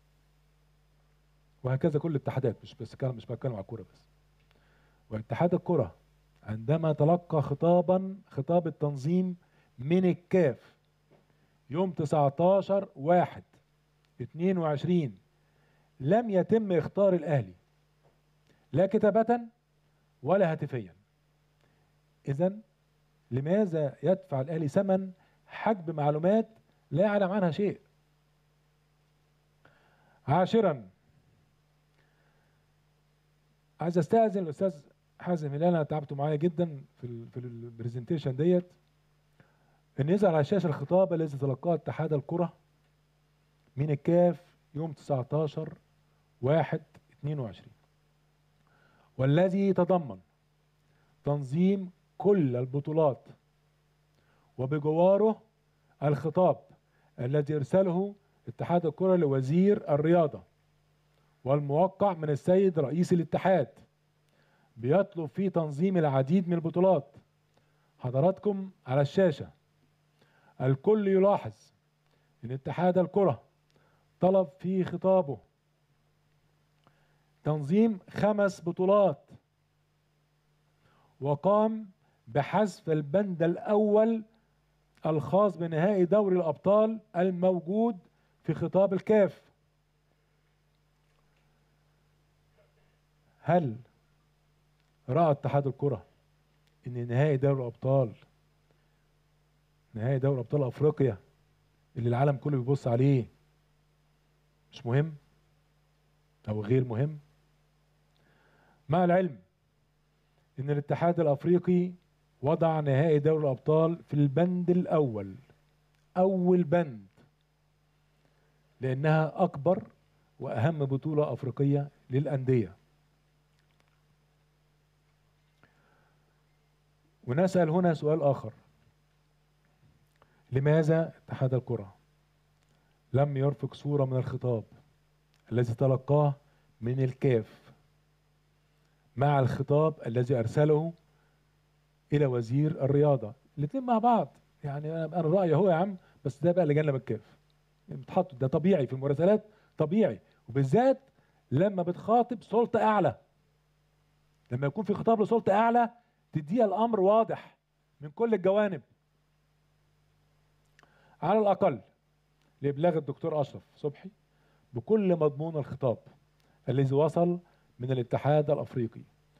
وهكذا كل الاتحادات مش بس كلام مش بتكلم على الكوره بس واتحاد الكره عندما تلقى خطابا خطاب التنظيم من الكاف يوم 19 واحد 22 لم يتم اختار الاهلي لا كتابة ولا هاتفيا اذا لماذا يدفع الاهلي ثمن حجب معلومات لا يعلم عنها شيء عاشرا عايز استاذن الاستاذ حازم هلال انا تعبته معايا جدا في ال في البرزنتيشن ديت ان يظهر على الشاشه الخطاب الذي تلقاه اتحاد الكره من الكاف يوم 19 1 22 والذي يتضمن تنظيم كل البطولات وبجواره الخطاب الذي ارسله اتحاد الكره لوزير الرياضه والموقع من السيد رئيس الاتحاد بيطلب فيه تنظيم العديد من البطولات حضراتكم على الشاشة الكل يلاحظ ان اتحاد الكرة طلب في خطابه تنظيم خمس بطولات وقام بحذف البند الأول الخاص بنهائي دوري الأبطال الموجود في خطاب الكاف هل رأى اتحاد الكرة ان نهائي دوري الابطال نهائي دوري ابطال افريقيا اللي العالم كله بيبص عليه مش مهم او غير مهم مع العلم ان الاتحاد الافريقي وضع نهائي دوري الابطال في البند الاول اول بند لانها اكبر واهم بطوله افريقيه للانديه ونسأل هنا سؤال آخر لماذا اتحاد الكرة لم يرفق صورة من الخطاب الذي تلقاه من الكاف مع الخطاب الذي أرسله إلى وزير الرياضة الاثنين مع بعض يعني أنا أنا رأيي هو يا عم بس ده بقى لجنة من الكاف بتحط ده طبيعي في المراسلات طبيعي وبالذات لما بتخاطب سلطة أعلى لما يكون في خطاب لسلطة أعلى تديها الامر واضح من كل الجوانب على الاقل لابلاغ الدكتور اشرف صبحي بكل مضمون الخطاب الذي وصل من الاتحاد الافريقي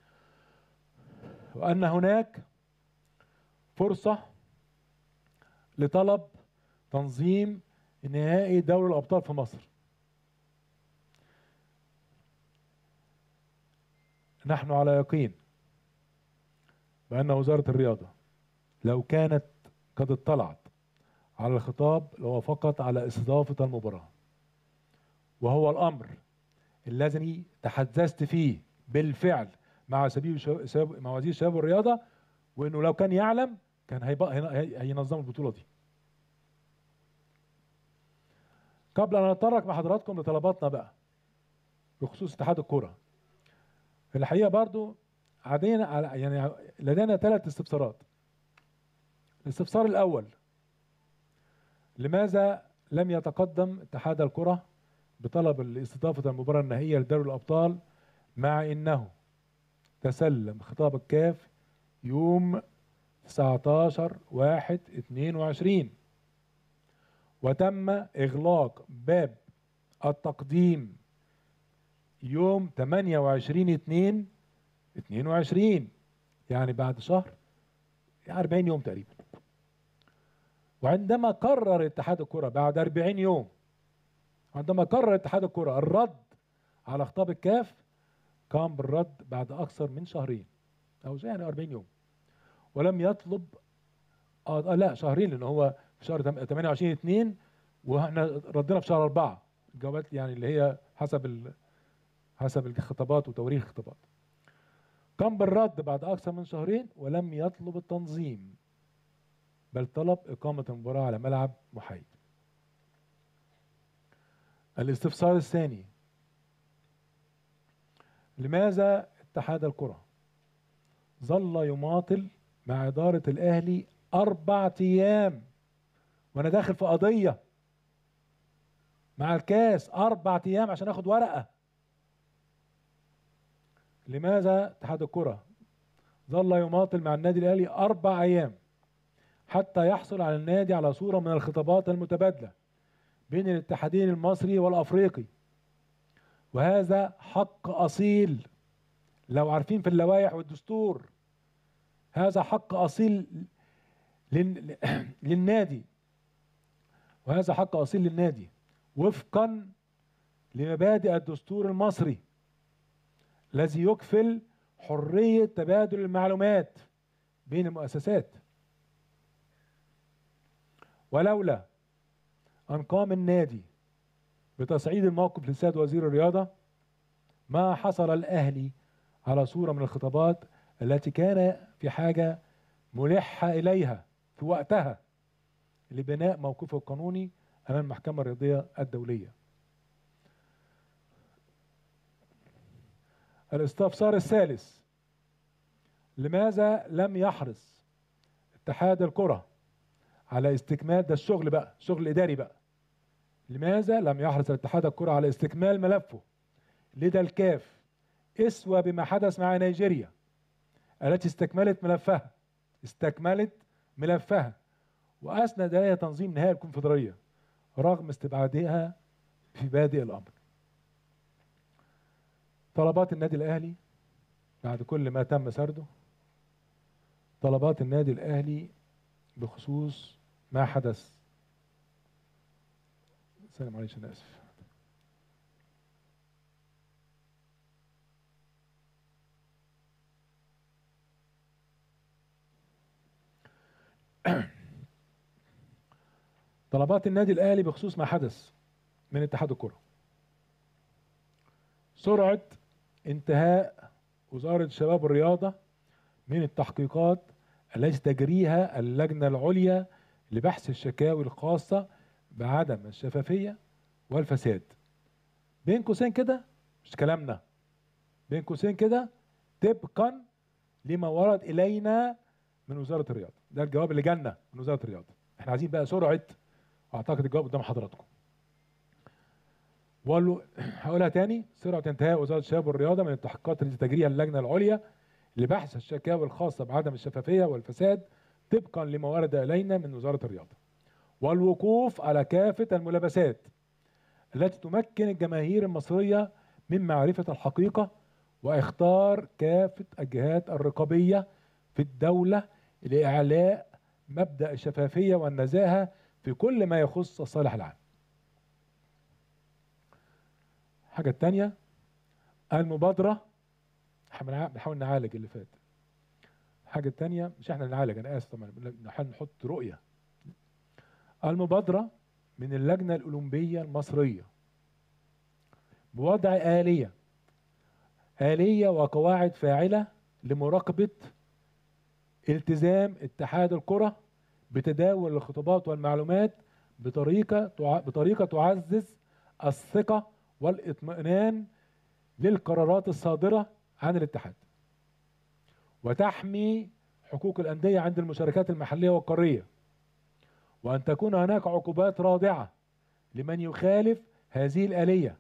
وان هناك فرصه لطلب تنظيم نهائي دوري الابطال في مصر نحن على يقين بأن وزارة الرياضة لو كانت قد اطلعت على الخطاب لوافقت على استضافة المباراة وهو الأمر الذي تحدثت فيه بالفعل مع سبيل شباب مع وزير الشباب والرياضة وإنه لو كان يعلم كان هيبقى هينظم البطولة دي قبل أن نتطرق مع حضراتكم لطلباتنا بقى بخصوص اتحاد الكرة في الحقيقة برضو عدينا على يعني لدينا ثلاث استفسارات الاستفسار الاول لماذا لم يتقدم اتحاد الكره بطلب استضافه المباراه النهائيه لدوري الابطال مع انه تسلم خطاب الكاف يوم 19 1 22 وتم اغلاق باب التقديم يوم 28 2 22 يعني بعد شهر 40 يوم تقريبا وعندما قرر اتحاد الكرة بعد 40 يوم عندما قرر اتحاد الكرة الرد على خطاب الكاف قام بالرد بعد أكثر من شهرين أو يعني 40 يوم ولم يطلب آه لا شهرين لأن هو في شهر 28 2 واحنا ردينا في شهر 4 الجوابات يعني اللي هي حسب ال... حسب الخطابات وتواريخ الخطابات قام بالرد بعد اكثر من شهرين ولم يطلب التنظيم بل طلب اقامه المباراه على ملعب محايد الاستفسار الثاني لماذا اتحاد الكره ظل يماطل مع اداره الاهلي اربع ايام وانا داخل في قضيه مع الكاس اربع ايام عشان اخد ورقه لماذا اتحاد الكره ظل يماطل مع النادي الاهلي اربع ايام حتى يحصل على النادي على صوره من الخطابات المتبادله بين الاتحادين المصري والافريقي وهذا حق اصيل لو عارفين في اللوائح والدستور هذا حق اصيل لل... للنادي وهذا حق اصيل للنادي وفقا لمبادئ الدستور المصري الذي يكفل حريه تبادل المعلومات بين المؤسسات ولولا ان قام النادي بتصعيد الموقف للسيد وزير الرياضه ما حصل الاهلي على صوره من الخطابات التي كان في حاجه ملحه اليها في وقتها لبناء موقفه القانوني امام المحكمه الرياضيه الدوليه. الاستفسار الثالث لماذا لم يحرص اتحاد الكره على استكمال ده الشغل بقى شغل اداري بقى لماذا لم يحرص اتحاد الكره على استكمال ملفه لدى الكاف اسوى بما حدث مع نيجيريا التي استكملت ملفها استكملت ملفها واسند اليها تنظيم نهائي الكونفدراليه رغم استبعادها في بادئ الامر طلبات النادي الاهلي بعد كل ما تم سرده طلبات النادي الاهلي بخصوص ما حدث سلام معلش انا اسف طلبات النادي الاهلي بخصوص ما حدث من اتحاد الكره سرعه انتهاء وزاره الشباب والرياضه من التحقيقات التي تجريها اللجنه العليا لبحث الشكاوي الخاصه بعدم الشفافيه والفساد بين قوسين كده مش كلامنا بين قوسين كده طبقا لما ورد الينا من وزاره الرياضه ده الجواب اللي جالنا من وزاره الرياضه احنا عايزين بقى سرعه واعتقد الجواب قدام حضراتكم وقالوا هقولها تاني سرعه انتهاء وزاره الشباب والرياضه من التحقيقات التي تجريها اللجنه العليا لبحث الشكاوي الخاصه بعدم الشفافيه والفساد طبقا لما ورد الينا من وزاره الرياضه والوقوف على كافه الملابسات التي تمكن الجماهير المصريه من معرفه الحقيقه واختار كافه الجهات الرقابيه في الدوله لاعلاء مبدا الشفافيه والنزاهه في كل ما يخص الصالح العام. الحاجه الثانيه المبادره احنا بنحاول نعالج اللي فات. الحاجه الثانيه مش احنا اللي نعالج انا اسف طبعا نحاول نحط رؤيه. المبادره من اللجنه الاولمبيه المصريه بوضع اليه اليه وقواعد فاعله لمراقبه التزام اتحاد الكره بتداول الخطابات والمعلومات بطريقه بطريقه تعزز الثقه والاطمئنان للقرارات الصادره عن الاتحاد وتحمي حقوق الانديه عند المشاركات المحليه والقاريه وان تكون هناك عقوبات رادعه لمن يخالف هذه الاليه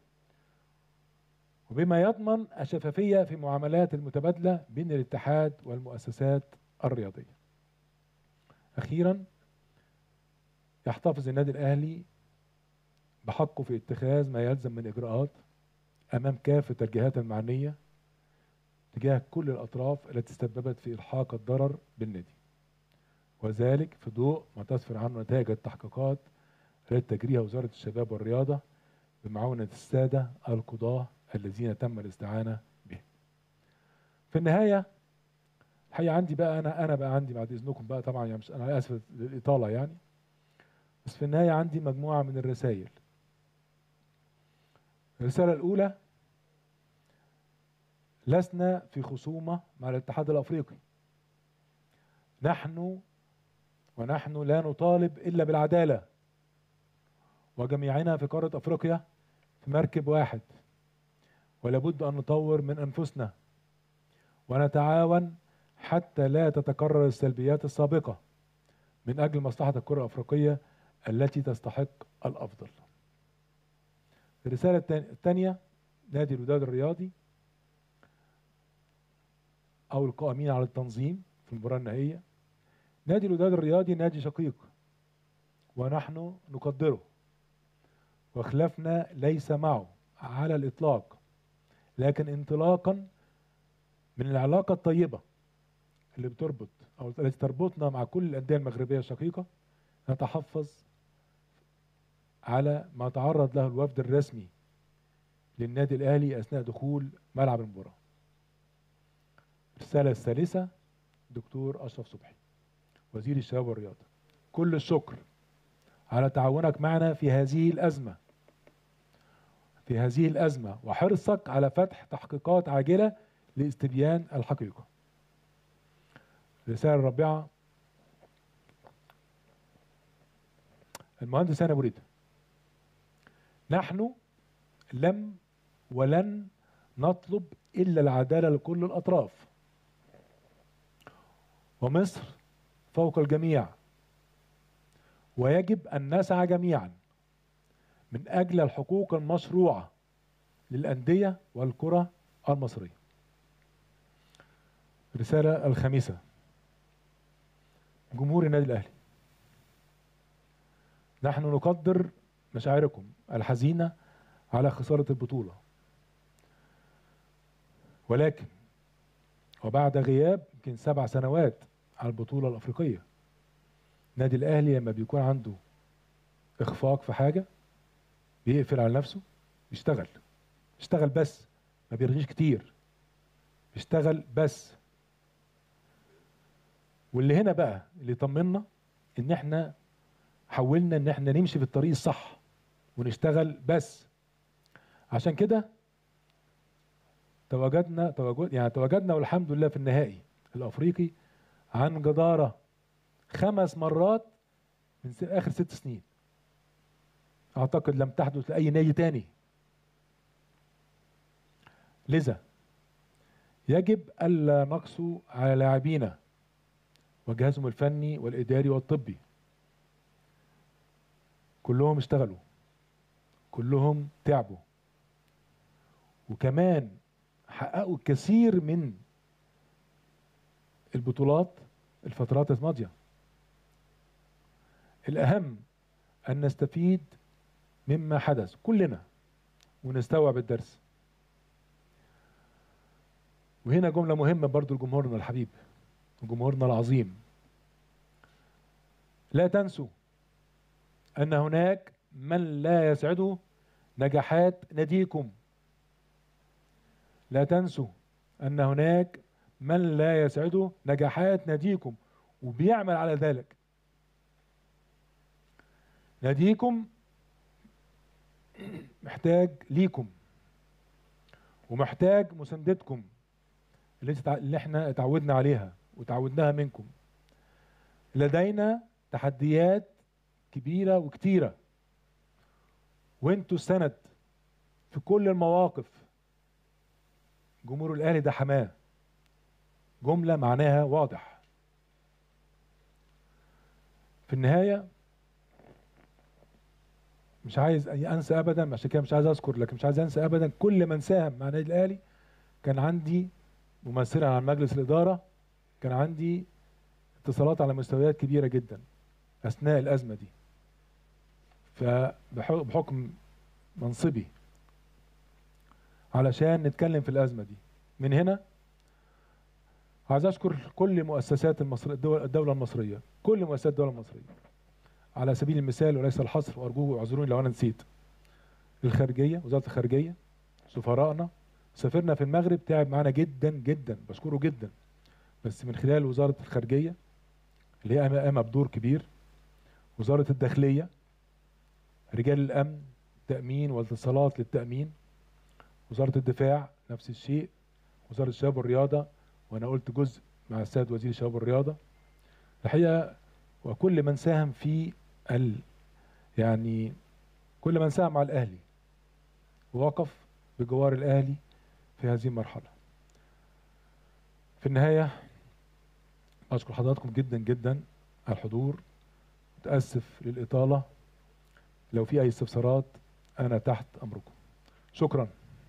وبما يضمن الشفافيه في معاملات المتبادله بين الاتحاد والمؤسسات الرياضيه اخيرا يحتفظ النادي الاهلي بحقه في اتخاذ ما يلزم من اجراءات امام كافه الجهات المعنيه تجاه كل الاطراف التي تسببت في الحاق الضرر بالنادي وذلك في ضوء ما تسفر عنه نتائج التحقيقات التي تجريها وزاره الشباب والرياضه بمعاونه الساده القضاه الذين تم الاستعانه بهم. في النهايه الحقيقه عندي بقى انا انا بقى عندي بعد اذنكم بقى طبعا يعني مش انا اسف للاطاله يعني بس في النهاية عندي مجموعة من الرسائل الرسالة الأولى لسنا في خصومة مع الاتحاد الأفريقي نحن ونحن لا نطالب إلا بالعدالة وجميعنا في قارة أفريقيا في مركب واحد ولابد أن نطور من أنفسنا ونتعاون حتى لا تتكرر السلبيات السابقة من أجل مصلحة الكرة الأفريقية التي تستحق الأفضل الرسالة التان- الثانية نادي الوداد الرياضي أو القائمين على التنظيم في المباراة النهائية نادي الوداد الرياضي نادي شقيق ونحن نقدره وخلافنا ليس معه على الإطلاق لكن انطلاقا من العلاقة الطيبة اللي بتربط أو التي تربطنا مع كل الأندية المغربية الشقيقة نتحفظ على ما تعرض له الوفد الرسمي للنادي الأهلي أثناء دخول ملعب المباراة الرسالة الثالثة دكتور أشرف صبحي وزير الشباب والرياضة كل الشكر على تعاونك معنا في هذه الأزمة في هذه الأزمة وحرصك على فتح تحقيقات عاجلة لاستبيان الحقيقة الرسالة الرابعة المهندس هاني أبو ريدة نحن لم ولن نطلب إلا العدالة لكل الأطراف ومصر فوق الجميع ويجب أن نسعى جميعا من أجل الحقوق المشروعة للأندية والكرة المصرية الرسالة الخامسة جمهور النادي الأهلي نحن نقدر مشاعركم الحزينة على خسارة البطولة ولكن وبعد غياب يمكن سبع سنوات على البطولة الأفريقية النادي الأهلي لما بيكون عنده إخفاق في حاجة بيقفل على نفسه يشتغل يشتغل بس ما بيرغيش كتير يشتغل بس واللي هنا بقى اللي يطمنا ان احنا حاولنا ان احنا نمشي في الطريق الصح ونشتغل بس عشان كده تواجدنا تواجد يعني تواجدنا والحمد لله في النهائي الافريقي عن جداره خمس مرات من س- اخر ست سنين اعتقد لم تحدث لاي نادي تاني لذا يجب الا نقسو على لاعبينا وجهازهم الفني والاداري والطبي كلهم اشتغلوا كلهم تعبوا وكمان حققوا كثير من البطولات الفترات الماضيه الاهم ان نستفيد مما حدث كلنا ونستوعب الدرس وهنا جملة مهمة برضو لجمهورنا الحبيب وجمهورنا العظيم لا تنسوا أن هناك من لا يسعده نجاحات ناديكم لا تنسوا أن هناك من لا يسعده نجاحات ناديكم وبيعمل على ذلك ناديكم محتاج ليكم ومحتاج مساندتكم اللي, تتع... اللي احنا اتعودنا عليها وتعودناها منكم لدينا تحديات كبيرة وكتيرة وانتوا السند في كل المواقف جمهور الاهلي ده حماه جملة معناها واضح في النهاية مش عايز انسى ابدا عشان كده مش عايز اذكر لكن مش عايز انسى ابدا كل من ساهم مع النادي الاهلي كان عندي ممثلا عن مجلس الاداره كان عندي اتصالات على مستويات كبيره جدا اثناء الازمه دي فبحكم منصبي علشان نتكلم في الازمه دي من هنا عايز اشكر كل مؤسسات المصر الدول الدوله المصريه كل مؤسسات الدوله المصريه على سبيل المثال وليس الحصر وارجوه اعذروني لو انا نسيت الخارجيه وزاره الخارجيه سفرائنا سفيرنا في المغرب تعب معانا جدا جدا بشكره جدا بس من خلال وزاره الخارجيه اللي هي قام بدور كبير وزاره الداخليه رجال الامن التامين والاتصالات للتامين وزاره الدفاع نفس الشيء وزاره الشباب والرياضه وانا قلت جزء مع السيد وزير الشباب والرياضه الحقيقه وكل من ساهم في ال يعني كل من ساهم مع الاهلي ووقف بجوار الاهلي في هذه المرحله في النهايه اشكر حضراتكم جدا جدا على الحضور متاسف للاطاله لو في اي استفسارات انا تحت امركم شكرا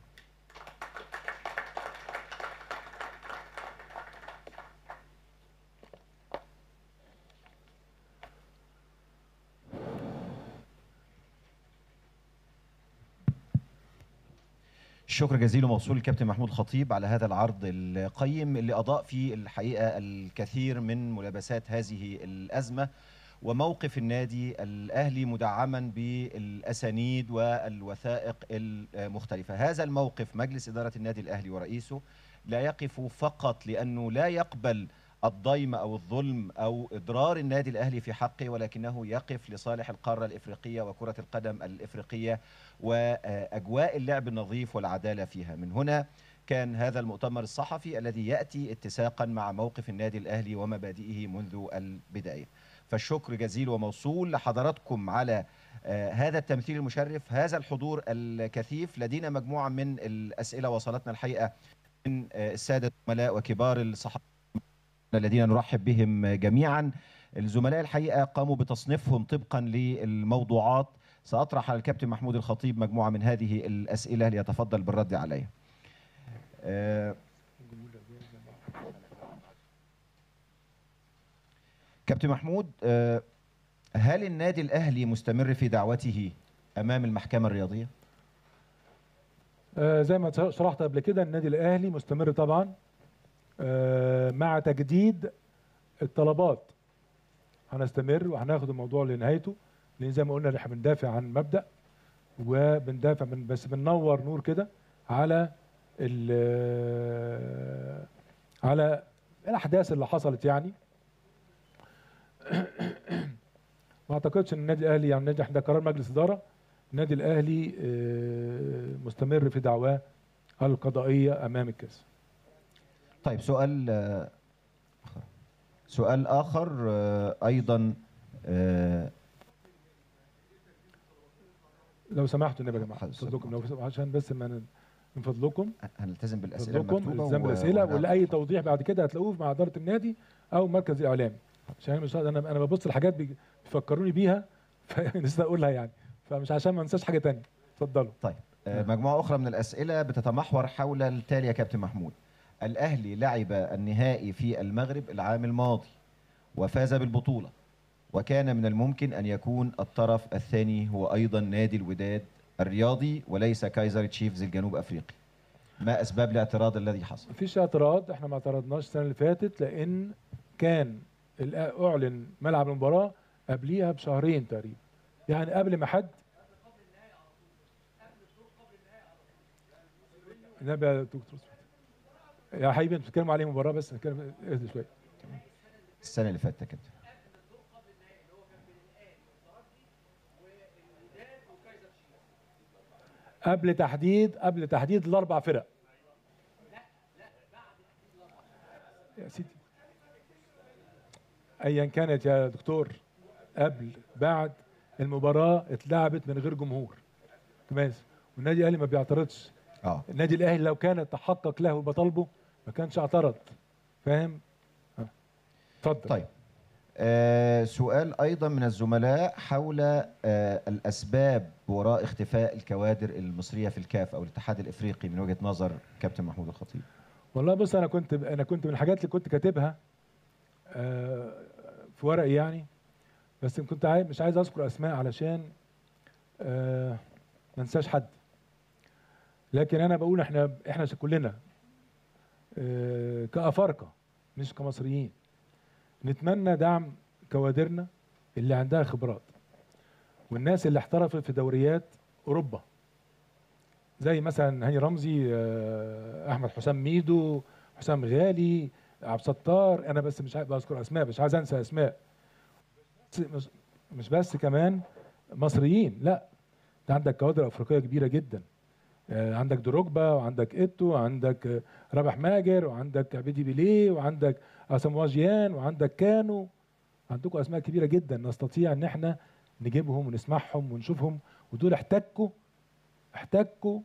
الشكر جزيل وموصول للكابتن محمود خطيب على هذا العرض القيم اللي أضاء فيه الحقيقة الكثير من ملابسات هذه الأزمة وموقف النادي الأهلي مدعما بالأسانيد والوثائق المختلفة هذا الموقف مجلس إدارة النادي الأهلي ورئيسه لا يقف فقط لأنه لا يقبل الضيم او الظلم او اضرار النادي الاهلي في حقه ولكنه يقف لصالح القاره الافريقيه وكره القدم الافريقيه واجواء اللعب النظيف والعداله فيها من هنا كان هذا المؤتمر الصحفي الذي ياتي اتساقا مع موقف النادي الاهلي ومبادئه منذ البدايه فالشكر جزيل وموصول لحضراتكم على آه، هذا التمثيل المشرف هذا الحضور الكثيف لدينا مجموعه من الاسئله وصلتنا الحقيقه من آه، الساده الزملاء وكبار الصحفيين الذين نرحب بهم جميعا الزملاء الحقيقه قاموا بتصنيفهم طبقا للموضوعات ساطرح على الكابتن محمود الخطيب مجموعه من هذه الاسئله ليتفضل بالرد عليها آه، كابتن محمود آه، هل النادي الاهلي مستمر في دعوته امام المحكمه الرياضيه آه، زي ما شرحت قبل كده النادي الاهلي مستمر طبعا آه، مع تجديد الطلبات هنستمر وهناخد الموضوع لنهايته لان زي ما قلنا احنا بندافع عن مبدا وبندافع من بس بننور نور كده على ال- على الاحداث اللي حصلت يعني ما اعتقدش ان النادي الاهلي يعني النادي ده قرار مجلس اداره النادي الاهلي آه، مستمر في دعواه القضائيه امام الكاس طيب سؤال آه، سؤال اخر آه، ايضا آه، لو سمحتوا النبي يا جماعه حاضر، من فضلكم لو سمحتوا، عشان بس ما ن- من فضلكم هنلتزم بالاسئله فضلكم المكتوبه الزام و- الاسئله ونعرض. ولاي توضيح بعد كده هتلاقوه مع اداره النادي او مركز الاعلام عشان مش انا انا ببص لحاجات بي- بيفكروني بيها فنسيت اقولها يعني فمش عشان ما انساش حاجه تانية اتفضلوا طيب آه، مجموعه اخرى من الاسئله بتتمحور حول التالي يا كابتن محمود الاهلي لعب النهائي في المغرب العام الماضي وفاز بالبطوله وكان من الممكن ان يكون الطرف الثاني هو ايضا نادي الوداد الرياضي وليس كايزر تشيفز الجنوب افريقي ما اسباب الاعتراض الذي حصل مفيش اعتراض احنا ما اعترضناش السنه اللي فاتت لان كان الأ- اعلن ملعب المباراه قبليها بشهرين تقريبا يعني قبل ما حد النبي يا دكتور يا حبيبي انتوا بتتكلموا عليه مباراه بس نتكلم اهدى شويه السنه اللي فاتت يا كابتن قبل تحديد قبل تحديد الاربع فرق يا سيدي ايا كانت يا دكتور قبل بعد المباراه اتلعبت من غير جمهور تمام والنادي الاهلي ما بيعترضش اه النادي الاهلي لو كان تحقق له مطالبه ما كانش اعترض فاهم آه. اتفضل طيب آه سؤال ايضا من الزملاء حول آه الاسباب وراء اختفاء الكوادر المصريه في الكاف او الاتحاد الافريقي من وجهه نظر كابتن محمود الخطيب والله بص انا كنت انا كنت من الحاجات اللي كنت كاتبها آه، في ورقي يعني بس كنت عايز مش عايز اذكر اسماء علشان آه، ما انساش حد لكن انا بقول احنا احنا كلنا آه، كافارقه مش كمصريين نتمنى دعم كوادرنا اللي عندها خبرات والناس اللي احترفت في دوريات اوروبا زي مثلا هاني رمزي آه، احمد حسام ميدو حسام غالي عبد الستار انا بس مش عايز بذكر اسماء مش عايز انسى اسماء بس مش- مش بس كمان مصريين لا ده عندك كوادر افريقيه كبيره جدا آه، عندك دروجبا وعندك ايتو وعندك آه، رابح ماجر وعندك عبيدي بيليه وعندك اساموا جيان وعندك كانو عندكم اسماء كبيره جدا نستطيع ان احنا نجيبهم ونسمعهم ونشوفهم ودول احتكوا احتكوا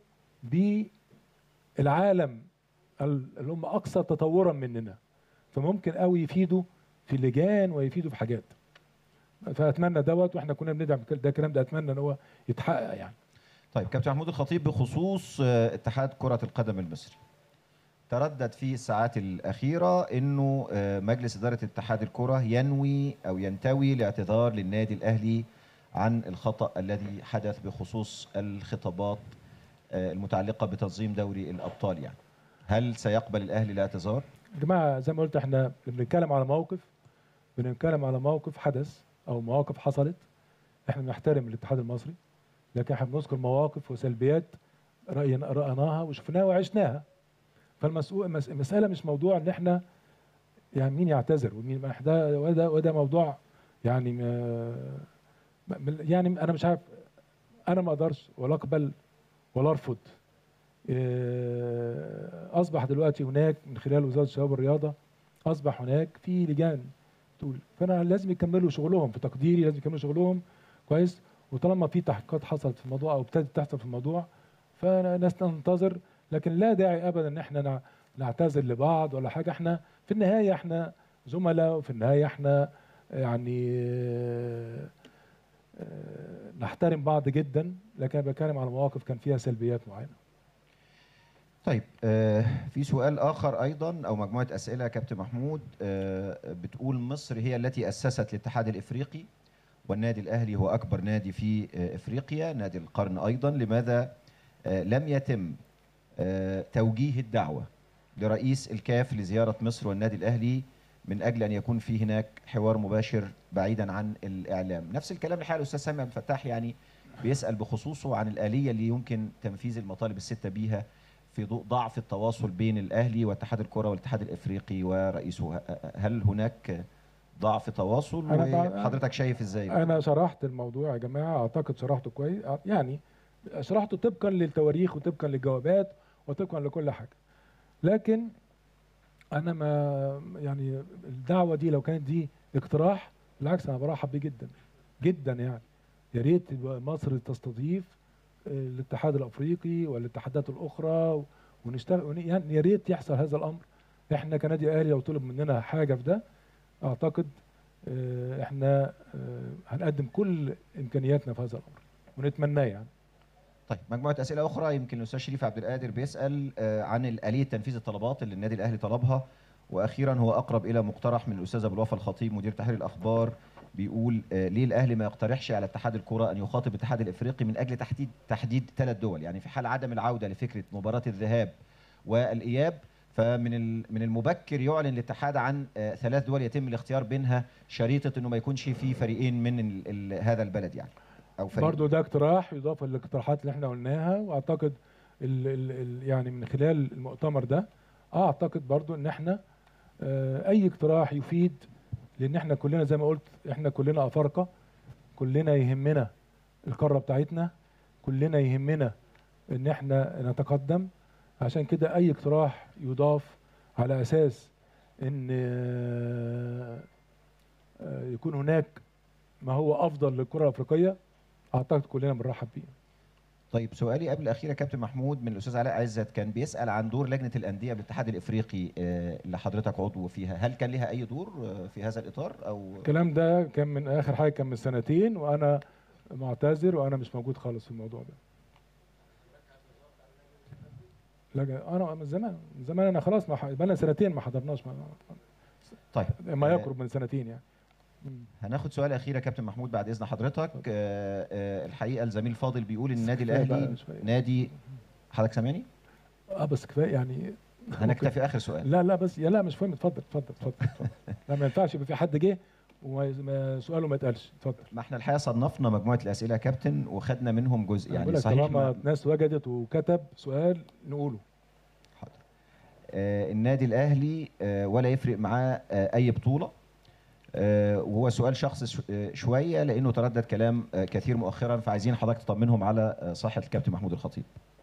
بالعالم ال- اللي هم اكثر تطورا مننا فممكن قوي يفيدوا في اللجان ويفيدوا في حاجات فاتمنى دوت واحنا كنا بندعم كل- ده الكلام ده اتمنى ان هو يتحقق يعني طيب كابتن محمود الخطيب بخصوص آه، اتحاد كرة القدم المصري تردد في الساعات الأخيرة أنه آه، مجلس إدارة اتحاد الكرة ينوي أو ينتوي لاعتذار للنادي الأهلي عن الخطأ الذي حدث بخصوص الخطابات آه، المتعلقة بتنظيم دوري الأبطال يعني هل سيقبل الأهلي الاعتذار؟ يا جماعه زي ما قلت احنا بنتكلم على موقف بنتكلم على موقف حدث او مواقف حصلت احنا بنحترم الاتحاد المصري لكن احنا بنذكر مواقف وسلبيات رأينا رأيناها وشفناها وعشناها فالمسؤول مس- المسألة مش موضوع ان احنا يعني مين يعتذر ومين ما ده وده وده موضوع يعني ما ما- يعني انا مش عارف انا ما اقدرش ولا اقبل ولا ارفض آه، اصبح دلوقتي هناك من خلال وزاره الشباب والرياضه اصبح هناك في لجان تقول فانا لازم يكملوا شغلهم في تقديري لازم يكملوا شغلهم كويس وطالما في تحقيقات حصلت في الموضوع او ابتدت تحصل في الموضوع فالناس ننتظر لكن لا داعي ابدا ان احنا نع- نعتذر لبعض ولا حاجه احنا في النهايه احنا زملاء وفي النهايه احنا يعني آه، آه، نحترم بعض جدا لكن أنا بتكلم على مواقف كان فيها سلبيات معينه طيب آه في سؤال آخر أيضا أو مجموعة أسئلة يا كابتن محمود آه بتقول مصر هي التي أسست الاتحاد الإفريقي والنادي الأهلي هو أكبر نادي في آه إفريقيا نادي القرن أيضا لماذا آه لم يتم آه توجيه الدعوة لرئيس الكاف لزيارة مصر والنادي الأهلي من أجل أن يكون في هناك حوار مباشر بعيدا عن الإعلام نفس الكلام الحقيقة الأستاذ سامي عبد الفتاح يعني بيسأل بخصوصه عن الآلية اللي يمكن تنفيذ المطالب الستة بيها في ضوء ضعف التواصل بين الاهلي واتحاد الكره والاتحاد الافريقي ورئيسه ه- هل هناك ضعف تواصل أنا بع- وحضرتك شايف ازاي انا شرحت الموضوع يا جماعه اعتقد شرحته كويس يعني شرحته طبقا للتواريخ وطبقا للجوابات وطبقا لكل حاجه لكن انا ما يعني الدعوه دي لو كانت دي اقتراح بالعكس انا برحب بيه جدا جدا يعني يا ريت يبقى مصر تستضيف آه، الاتحاد الافريقي والاتحادات الاخرى ونشتغل ون- يعني يا ريت يحصل هذا الامر احنا كنادي اهلي لو طلب مننا حاجه في ده اعتقد آه، احنا آه، هنقدم كل امكانياتنا في هذا الامر ونتمناه يعني طيب مجموعه اسئله اخرى يمكن الاستاذ شريف عبد القادر بيسال آه، عن الاليه تنفيذ الطلبات اللي النادي الاهلي طلبها واخيرا هو اقرب الى مقترح من الاستاذ ابو الوفا الخطيب مدير تحرير الاخبار بيقول آه، ليه الاهلي ما يقترحش على اتحاد الكره ان يخاطب الاتحاد الافريقي من اجل تحديد تحديد ثلاث دول يعني في حال عدم العوده لفكره مباراه الذهاب والاياب فمن ال- من المبكر يعلن الاتحاد عن آه، ثلاث دول يتم الاختيار بينها شريطه انه ما يكونش في فريقين من ال ال هذا البلد يعني او فريق برضو ده اقتراح يضاف للاقتراحات اللي احنا قلناها واعتقد ال ال ال يعني من خلال المؤتمر ده اعتقد برضو ان احنا آه، اي اقتراح يفيد لان احنا كلنا زي ما قلت احنا كلنا افارقه كلنا يهمنا القاره بتاعتنا كلنا يهمنا ان احنا نتقدم عشان كده اي اقتراح يضاف على اساس ان آه، آه، يكون هناك ما هو افضل للكره الافريقيه اعتقد كلنا بنرحب بيه طيب سؤالي قبل الاخير يا كابتن محمود من الاستاذ علاء عزت كان بيسال عن دور لجنه الانديه بالاتحاد الافريقي آه، اللي حضرتك عضو فيها هل كان لها اي دور آه، في هذا الاطار او الكلام ده كان من اخر حاجه كان من سنتين وانا معتذر وانا مش موجود خالص في الموضوع ده لا انا من زمان من زمان انا خلاص ما ح- بقالنا سنتين ما حضرناش ما, طيب ما آه، يقرب من سنتين يعني مم. هناخد سؤال اخير يا كابتن محمود بعد اذن حضرتك آه، آه، الحقيقه الزميل فاضل بيقول ان النادي كفاية بقى الاهلي شوية. نادي حضرتك سامعني اه بس كفايه يعني هنكتفي اخر سؤال لا لا بس يا لا مش فاهم اتفضل اتفضل اتفضل اتفضل. لا ما ينفعش يبقى في حد جه وسؤاله ما اتقالش اتفضل ما احنا الحقيقه صنفنا مجموعه الاسئله يا كابتن وخدنا منهم جزء يعني يعني بقول لك صحيح طالما ما- ناس وجدت وكتب سؤال نقوله آه، النادي الاهلي آه، ولا يفرق معاه آه، اي بطوله آه، وهو سؤال شخصي شو- آه، شويه لانه تردد كلام آه، كثير مؤخرا فعايزين حضرتك تطمنهم على آه، صحه الكابتن محمود الخطيب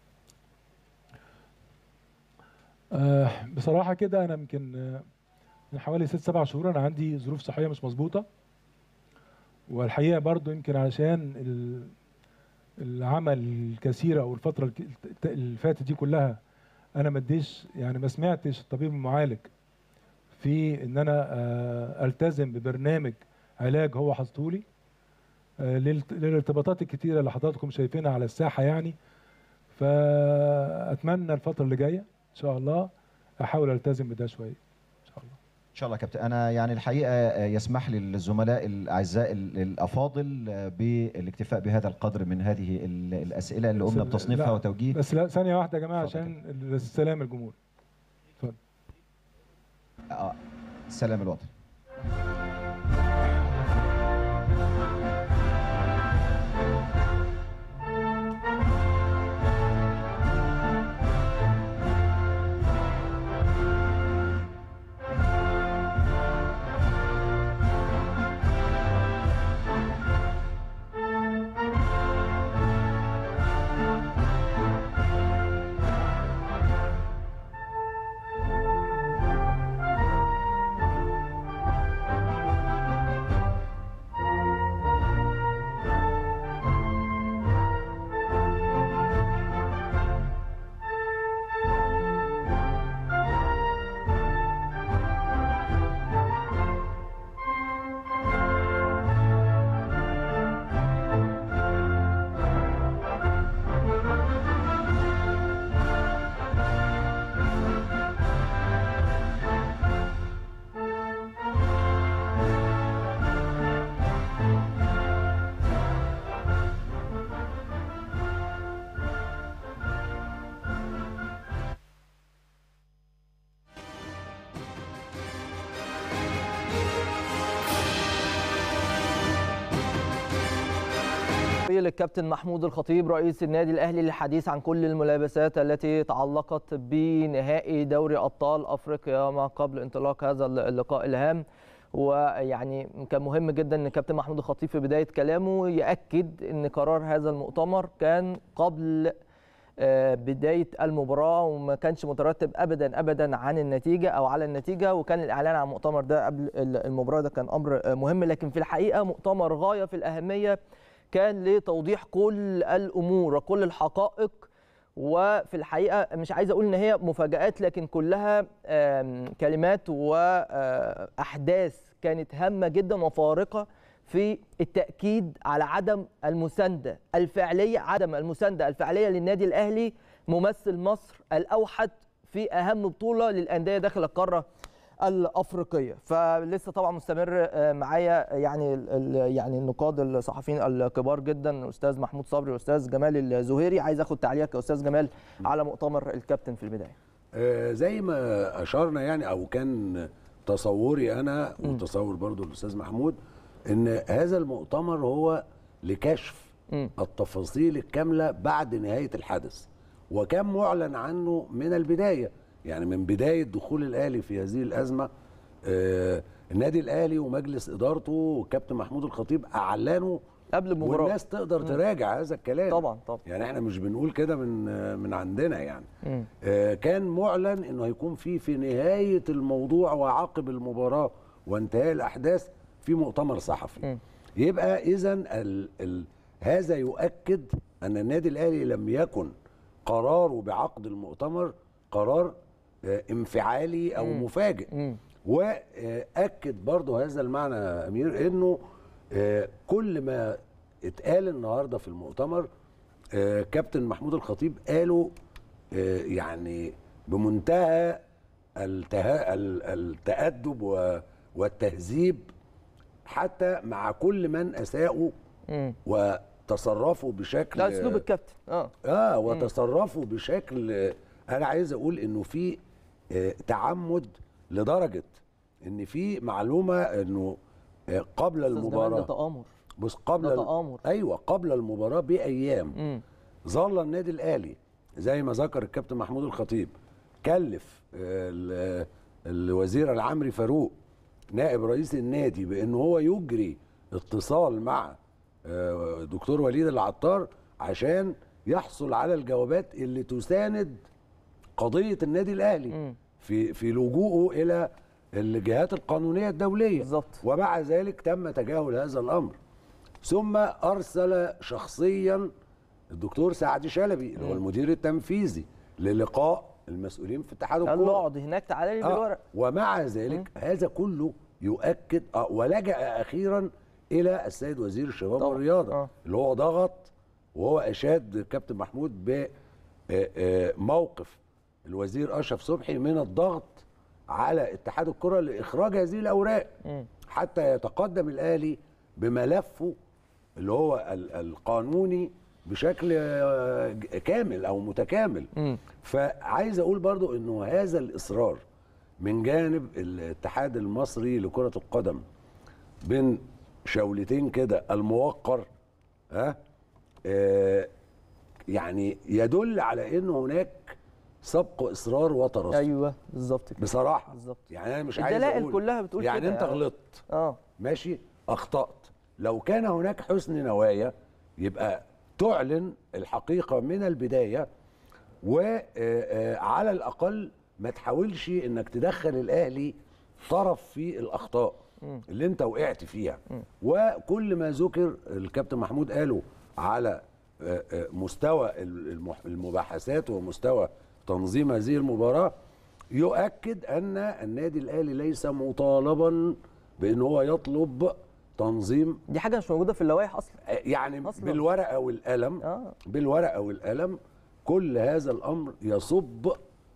آه، بصراحه كده انا يمكن آه، من حوالي ست سبع شهور انا عندي ظروف صحيه مش مظبوطه والحقيقه برضو يمكن علشان ال- العمل الكثير او الفتره الك- الت- اللي فاتت دي كلها انا ما اديش يعني ما سمعتش الطبيب المعالج في ان انا آه، التزم ببرنامج علاج هو حاطه لي آه، للت- للارتباطات الكتيره اللي حضراتكم شايفينها على الساحه يعني فاتمنى الفتره اللي جايه ان شاء الله احاول التزم بده شويه ان شاء الله ان شاء الله يا كابتن انا يعني الحقيقه آه، يسمح لي الزملاء الاعزاء ال- الافاضل آه، بالاكتفاء بهذا القدر من هذه ال- الاسئله اللي بس قمنا ال- بتصنيفها لا، وتوجيه بس لا ثانيه واحده يا جماعه اتفضل عشان السلام الجمهور آه، السلام الوطني للكابتن محمود الخطيب رئيس النادي الاهلي للحديث عن كل الملابسات التي تعلقت بنهائي دوري ابطال افريقيا ما قبل انطلاق هذا اللقاء الهام ويعني كان مهم جدا ان كابتن محمود الخطيب في بدايه كلامه ياكد ان قرار هذا المؤتمر كان قبل آه، بدايه المباراه وما كانش مترتب ابدا ابدا عن النتيجه او على النتيجه وكان الاعلان عن المؤتمر ده قبل المباراه ده كان امر آه، مهم لكن في الحقيقه مؤتمر غايه في الاهميه كان لتوضيح كل الامور وكل الحقائق وفي الحقيقه مش عايز اقول ان هي مفاجات لكن كلها آم، كلمات واحداث كانت هامه جدا وفارقه في التاكيد على عدم المسانده الفعليه عدم المسانده الفعليه للنادي الاهلي ممثل مصر الاوحد في اهم بطوله للانديه داخل القاره الافريقيه فلسه طبعا مستمر آه، معايا يعني ال- ال- يعني النقاد الصحفيين الكبار جدا استاذ محمود صبري واستاذ جمال الزهيري عايز اخد تعليقك يا استاذ جمال على مؤتمر الكابتن في البدايه آه، زي ما اشرنا يعني او كان تصوري انا وتصور برضو الاستاذ محمود ان هذا المؤتمر هو لكشف مم. التفاصيل الكامله بعد نهايه الحدث وكان معلن عنه من البدايه يعني من بدايه دخول الاهلي في هذه الازمه آه، النادي الاهلي ومجلس ادارته والكابتن محمود الخطيب اعلنوا قبل المباراه والناس تقدر تراجع هذا الكلام طبعا طبعا يعني احنا مش بنقول كده من من عندنا يعني مم. آه، كان معلن انه هيكون في في نهايه الموضوع وعقب المباراه وانتهاء الاحداث في مؤتمر صحفي مم. يبقى اذا ال ال هذا يؤكد ان النادي الاهلي لم يكن قراره بعقد المؤتمر قرار آه، انفعالي او مفاجئ مم. واكد برضو هذا المعنى يا امير انه آه، كل ما اتقال النهارده في المؤتمر آه، كابتن محمود الخطيب قاله آه، يعني بمنتهى الته- ال- التأدب و- والتهذيب حتى مع كل من اساءوا مم. وتصرفوا بشكل ده اسلوب الكابتن اه اه وتصرفوا بشكل آه، انا عايز اقول انه في آه، تعمد لدرجه ان في معلومه انه آه، قبل أستاذ جمال ده المباراه تآمر بص قبل ده ال- تآمر. ايوه قبل المباراه بايام مم. ظل النادي الاهلي زي ما ذكر الكابتن محمود الخطيب كلف آه، ال- الوزير العمري فاروق نائب رئيس النادي بان هو يجري اتصال مع آه، دكتور وليد العطار عشان يحصل على الجوابات اللي تساند قضيه النادي الاهلي في في لجوءه الى الجهات القانونيه الدوليه بالظبط. ومع ذلك تم تجاهل هذا الامر ثم ارسل شخصيا الدكتور سعد شلبي اللي هو المدير التنفيذي للقاء المسؤولين في اتحاد قال له الكوره اقعد هناك تعالى لي آه، بالورق ومع ذلك هذا كله يؤكد آه ولجأ أخيرا إلى السيد وزير الشباب طبعا. والرياضة آه. اللي هو ضغط وهو أشاد الكابتن محمود بموقف الوزير أشرف صبحي من الضغط على اتحاد الكرة لإخراج هذه الأوراق حتى يتقدم الأهلي بملفه اللي هو ال- القانوني بشكل آه، ج- كامل أو متكامل فعايز أقول برضو أنه هذا الإصرار من جانب الاتحاد المصري لكرة القدم بين شولتين كده الموقر ها آه يعني يدل على ان هناك سبق اصرار وترصد ايوه بالظبط كده بصراحه بالظبط. يعني انا مش عايز الدلائل اقول كلها بتقول يعني كده انت يعني. غلطت اه ماشي اخطات لو كان هناك حسن نوايا يبقى تعلن الحقيقه من البدايه وعلى الاقل ما تحاولش انك تدخل الاهلي طرف في الاخطاء اللي انت وقعت فيها وكل ما ذكر الكابتن محمود قاله على آه، آه، مستوى المح- المباحثات ومستوى تنظيم هذه المباراه يؤكد ان النادي الاهلي ليس مطالبا بان هو يطلب تنظيم دي حاجه مش موجوده في اللوائح اصلا يعني أصلاً. بالورقه والقلم آه. بالورقه والقلم كل هذا الامر يصب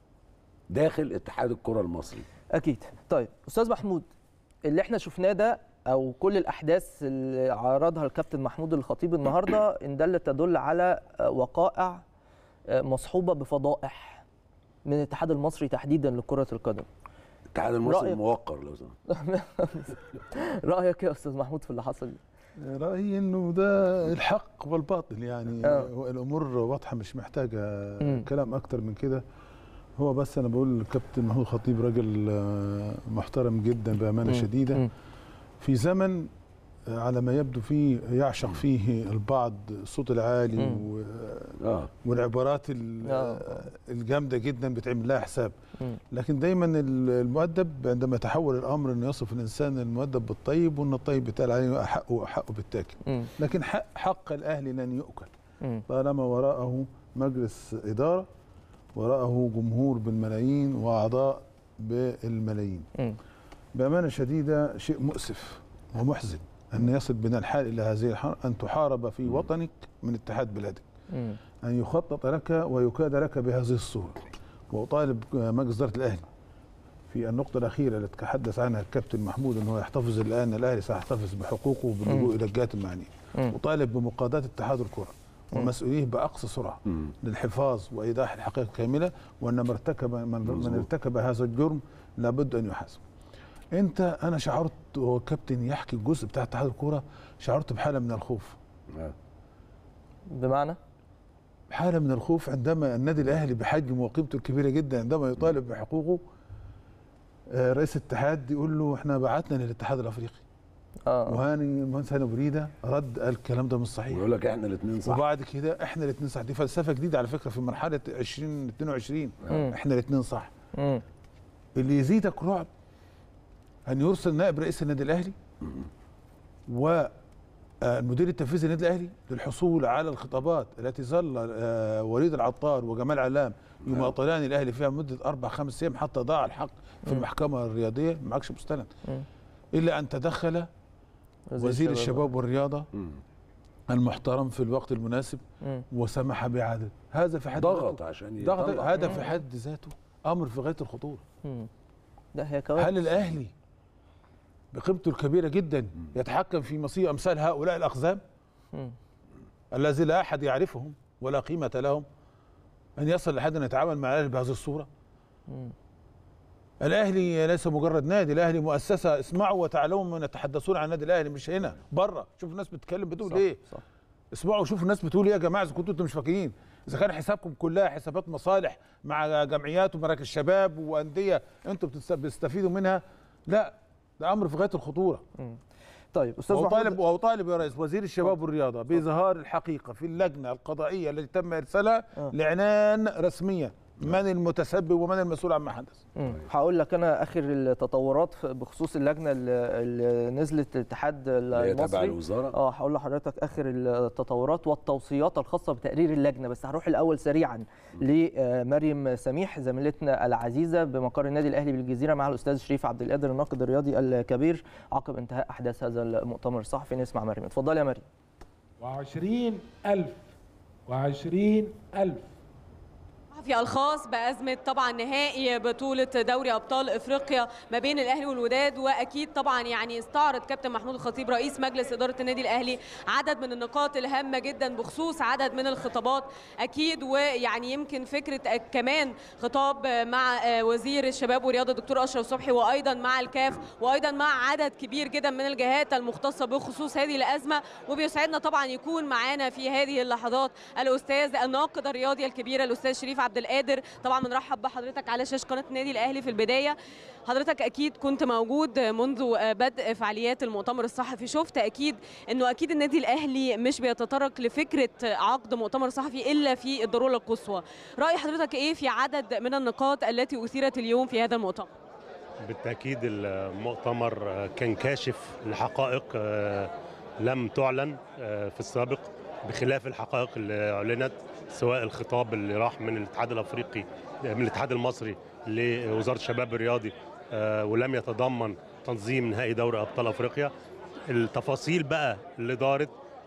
داخل اتحاد الكره المصري اكيد طيب استاذ محمود اللي احنا شفناه ده او كل الاحداث اللي عرضها الكابتن محمود الخطيب النهارده ان دلت تدل على آه، وقائع آه، مصحوبه بفضائح من الاتحاد المصري تحديدا لكره القدم الاتحاد المصري رأيك؟ الموقر لو سمحت رايك إيه يا استاذ محمود في اللي حصل رايي انه ده الحق والباطل يعني آه. هو الامور واضحه مش محتاجه مم. كلام اكتر من كده هو بس انا بقول الكابتن محمود خطيب راجل آه، محترم جدا بامانه مم. شديده مم. في زمن آه، على ما يبدو فيه يعشق فيه البعض الصوت العالي مم. و- اه والعبارات ال- آه. الجامده جدا بتعمل لها حساب مم. لكن دايما ال- المؤدب عندما يتحول الامر انه يصف الانسان المؤدب بالطيب وان الطيب بيتقال عليه حقه حقه بالتاكل مم. لكن حق, حق الاهلي لن يؤكل مم. طالما وراءه مجلس اداره وراءه جمهور بالملايين واعضاء بالملايين مم. بامانه شديده شيء مؤسف ومحزن ان يصل بنا الحال الى هذه الحال ان تحارب في وطنك من اتحاد بلادك مم. أن يخطط لك ويكاد لك بهذه الصورة وأطالب مجلس إدارة الأهلي في النقطة الأخيرة التي تحدث عنها الكابتن محمود أنه يحتفظ الآن الأهلي سيحتفظ بحقوقه باللجوء إلى الجهات المعنية مم. أطالب بمقاضاة اتحاد الكرة ومسؤوليه بأقصى سرعة مم. للحفاظ وإيضاح الحقيقة كاملة وأن من ارتكب من, من ارتكب هذا الجرم لابد أن يحاسب أنت أنا شعرت وهو الكابتن يحكي الجزء بتاع اتحاد الكرة شعرت بحالة من الخوف آه. بمعنى حالة من الخوف عندما النادي الأهلي بحجمه وقيمته الكبيرة جدا عندما يطالب بحقوقه آه، رئيس الاتحاد يقول له احنا بعتنا للاتحاد الافريقي اه وهاني المهندس هاني بريده رد قال الكلام ده مش صحيح ويقول لك احنا الاثنين صح وبعد كده احنا الاثنين صح دي فلسفه جديده على فكره في مرحله 2022 مم. احنا الاثنين صح مم. اللي يزيدك رعب ان يرسل نائب رئيس النادي الاهلي والمدير التنفيذي للنادي الاهلي للحصول على الخطابات التي ظل آه، وليد العطار وجمال علام يماطلان الاهلي فيها مده اربع خمس ايام حتى ضاع الحق في المحكمه الرياضيه معكش مستند مم. الا ان تدخل وزير الشباب والرياضه مم. المحترم في الوقت المناسب مم. وسمح باعاده هذا في حد ضغط ذاته- عشان ضغط يطلع. هذا في حد ذاته امر في غايه الخطوره مم. ده هي كوارث هل الاهلي بقيمته الكبيره جدا يتحكم في مصير امثال هؤلاء الاقزام مم. الذي لا احد يعرفهم ولا قيمه لهم ان يصل لحد ان يتعامل مع الاهلي بهذه الصوره مم. الاهلي ليس مجرد نادي الاهلي مؤسسه اسمعوا وتعلموا من يتحدثون عن النادي الاهلي مش هنا بره شوف الناس بتتكلم بتقول صح، ايه صح. اسمعوا شوفوا الناس بتقول ايه يا جماعه اذا كنتوا انتم مش فاكرين اذا كان حسابكم كلها حسابات مصالح مع جمعيات ومراكز شباب وانديه انتم بتست- بتستفيدوا منها لا ده امر في غايه الخطوره طيب استاذ وهو محمود طالب وهو طالب يا ريس وزير الشباب والرياضه باظهار الحقيقه في اللجنه القضائيه التي تم ارسالها لعنان رسميه من المتسبب ومن المسؤول عما حدث مم. هقول لك انا اخر التطورات في- بخصوص اللجنه اللي- اللي نزلت الاتحاد اللي هي تبع المصري الوزاره اه هقول لحضرتك اخر التطورات والتوصيات الخاصه بتقرير اللجنه بس هروح الاول سريعا لمريم سميح زميلتنا العزيزه بمقر النادي الاهلي بالجزيره مع الاستاذ شريف عبد القادر الناقد الرياضي الكبير عقب انتهاء احداث هذا المؤتمر الصحفي نسمع مريم اتفضلي يا مريم وعشرين ألف وعشرين ألف الصحفي الخاص بأزمة طبعا نهائي بطولة دوري أبطال إفريقيا ما بين الأهلي والوداد وأكيد طبعا يعني استعرض كابتن محمود الخطيب رئيس مجلس إدارة النادي الأهلي عدد من النقاط الهامة جدا بخصوص عدد من الخطابات أكيد ويعني يمكن فكرة كمان خطاب مع وزير الشباب والرياضة الدكتور أشرف صبحي وأيضا مع الكاف وأيضا مع عدد كبير جدا من الجهات المختصة بخصوص هذه الأزمة وبيسعدنا طبعا يكون معانا في هذه اللحظات الأستاذ الناقد الرياضي الكبير الأستاذ شريف عبد القادر طبعا بنرحب بحضرتك على شاشه قناه النادي الاهلي في البدايه حضرتك اكيد كنت موجود منذ بدء فعاليات المؤتمر الصحفي شفت اكيد انه اكيد النادي الاهلي مش بيتطرق لفكره عقد مؤتمر صحفي الا في الضروره القصوى راي حضرتك ايه في عدد من النقاط التي اثيرت اليوم في هذا المؤتمر بالتأكيد المؤتمر كان كاشف لحقائق لم تعلن في السابق بخلاف الحقائق اللي أعلنت سواء الخطاب اللي راح من الاتحاد الأفريقي من الاتحاد المصري لوزارة الشباب الرياضي ولم يتضمن تنظيم نهائي دوري أبطال أفريقيا التفاصيل بقى اللي دارت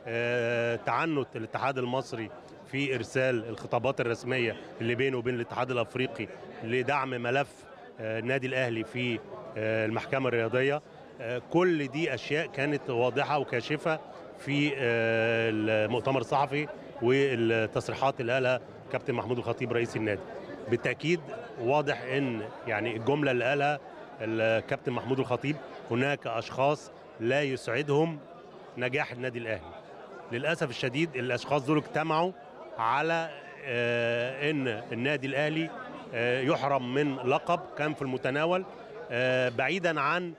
تعنت الاتحاد المصري في إرسال الخطابات الرسمية اللي بينه وبين الاتحاد الأفريقي لدعم ملف النادي الاهلي في المحكمه الرياضيه كل دي اشياء كانت واضحه وكاشفه في المؤتمر الصحفي والتصريحات اللي قالها كابتن محمود الخطيب رئيس النادي بالتاكيد واضح ان يعني الجمله اللي قالها الكابتن محمود الخطيب هناك اشخاص لا يسعدهم نجاح النادي الاهلي للاسف الشديد الاشخاص دول اجتمعوا على ان النادي الاهلي يحرم من لقب كان في المتناول بعيدا عن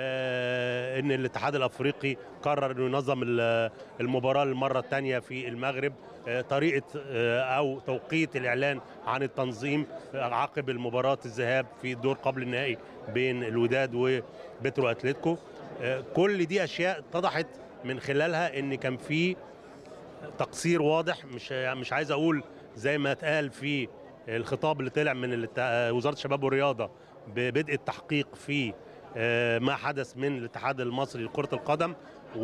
ان الاتحاد الافريقي قرر انه ينظم المباراه للمره الثانيه في المغرب طريقه او توقيت الاعلان عن التنظيم عقب المباراه الذهاب في الدور قبل النهائي بين الوداد وبترو اتلتيكو كل دي اشياء اتضحت من خلالها ان كان في تقصير واضح مش مش عايز اقول زي ما اتقال في الخطاب اللي طلع من وزاره الشباب والرياضه ببدء التحقيق في ما حدث من الاتحاد المصري لكره القدم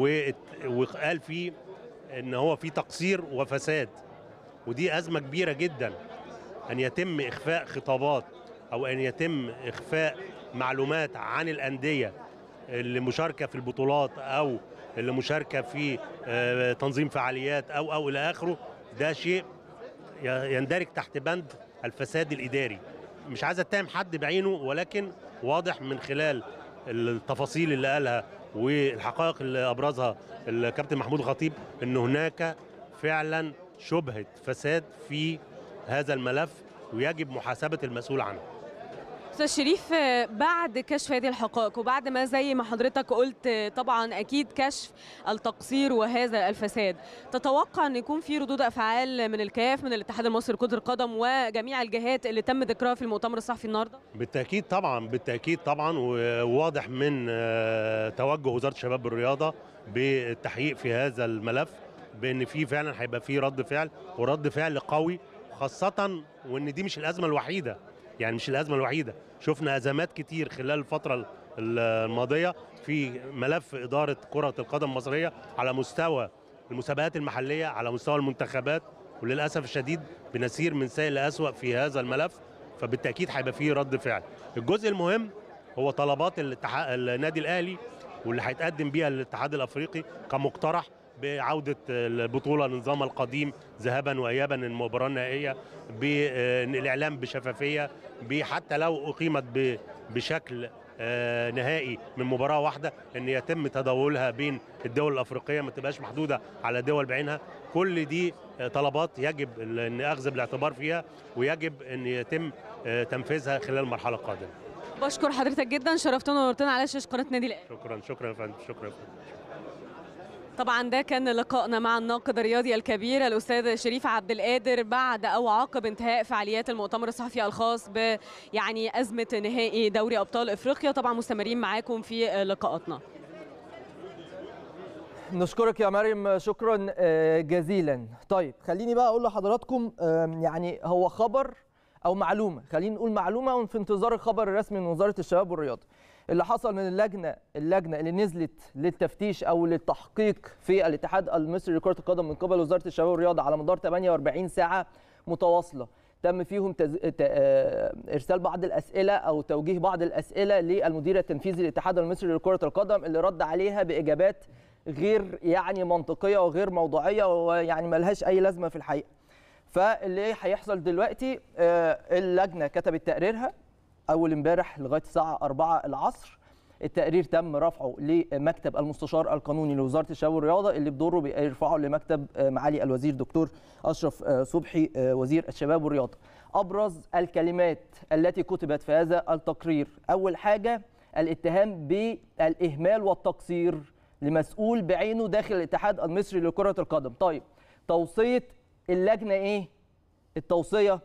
وقال فيه ان هو في تقصير وفساد ودي ازمه كبيره جدا ان يتم اخفاء خطابات او ان يتم اخفاء معلومات عن الانديه اللي مشاركه في البطولات او اللي مشاركه في تنظيم فعاليات او او الى اخره ده شيء يندرج تحت بند الفساد الاداري مش عايز اتهم حد بعينه ولكن واضح من خلال التفاصيل اللي قالها والحقائق اللي ابرزها الكابتن محمود الخطيب ان هناك فعلا شبهه فساد في هذا الملف ويجب محاسبه المسؤول عنه استاذ شريف بعد كشف هذه الحقائق وبعد ما زي ما حضرتك قلت طبعا اكيد كشف التقصير وهذا الفساد تتوقع ان يكون في ردود افعال من الكاف من الاتحاد المصري لكره القدم وجميع الجهات اللي تم ذكرها في المؤتمر الصحفي النهارده بالتاكيد طبعا بالتاكيد طبعا وواضح من توجه وزاره الشباب والرياضه بالتحقيق في هذا الملف بان في فعلا هيبقى في رد فعل ورد فعل قوي خاصه وان دي مش الازمه الوحيده يعني مش الازمه الوحيده شفنا ازمات كتير خلال الفتره الماضيه في ملف اداره كره القدم المصريه على مستوى المسابقات المحليه على مستوى المنتخبات وللاسف الشديد بنسير من سيء لاسوا في هذا الملف فبالتاكيد هيبقى فيه رد فعل الجزء المهم هو طلبات الاتحاد النادي الاهلي واللي هيتقدم بيها للاتحاد الافريقي كمقترح بعودة البطولة لنظامها القديم ذهابا وإيابا المباراة النهائية بالإعلام بشفافية حتى لو أقيمت بشكل نهائي من مباراة واحدة أن يتم تداولها بين الدول الأفريقية ما تبقاش محدودة على دول بعينها كل دي طلبات يجب أن أخذ بالاعتبار فيها ويجب أن يتم تنفيذها خلال المرحلة القادمة بشكر حضرتك جدا شرفتنا ونورتنا على شاشه قناه نادي الاهلي شكرا شكرا يا فندم شكرا يا فندم طبعا ده كان لقائنا مع الناقد الرياضي الكبير الاستاذ شريف عبد القادر بعد او عقب انتهاء فعاليات المؤتمر الصحفي الخاص ب يعني ازمه نهائي دوري ابطال افريقيا طبعا مستمرين معاكم في لقاءاتنا نشكرك يا مريم شكرا آه، جزيلا طيب خليني بقى اقول لحضراتكم آم، يعني هو خبر او معلومه خلينا نقول معلومه وفي انتظار الخبر الرسمي من وزاره الشباب والرياضه اللي حصل من اللجنه اللجنه اللي نزلت للتفتيش او للتحقيق في الاتحاد المصري لكره القدم من قبل وزاره الشباب والرياضه على مدار 48 ساعه متواصله تم فيهم تز... ت... آه، ارسال بعض الاسئله او توجيه بعض الاسئله للمدير التنفيذي للاتحاد المصري لكره القدم اللي رد عليها باجابات غير يعني منطقيه وغير موضوعيه ويعني ملهاش اي لازمه في الحقيقه فاللي هيحصل دلوقتي آه، اللجنه كتبت تقريرها اول امبارح لغايه الساعه 4 العصر التقرير تم رفعه لمكتب المستشار القانوني لوزاره الشباب والرياضه اللي بدوره بيرفعه لمكتب آه، معالي الوزير دكتور اشرف آه، صبحي آه، وزير الشباب والرياضه. ابرز الكلمات التي كتبت في هذا التقرير اول حاجه الاتهام بالاهمال والتقصير لمسؤول بعينه داخل الاتحاد المصري لكره القدم. طيب توصيه اللجنه ايه؟ التوصيه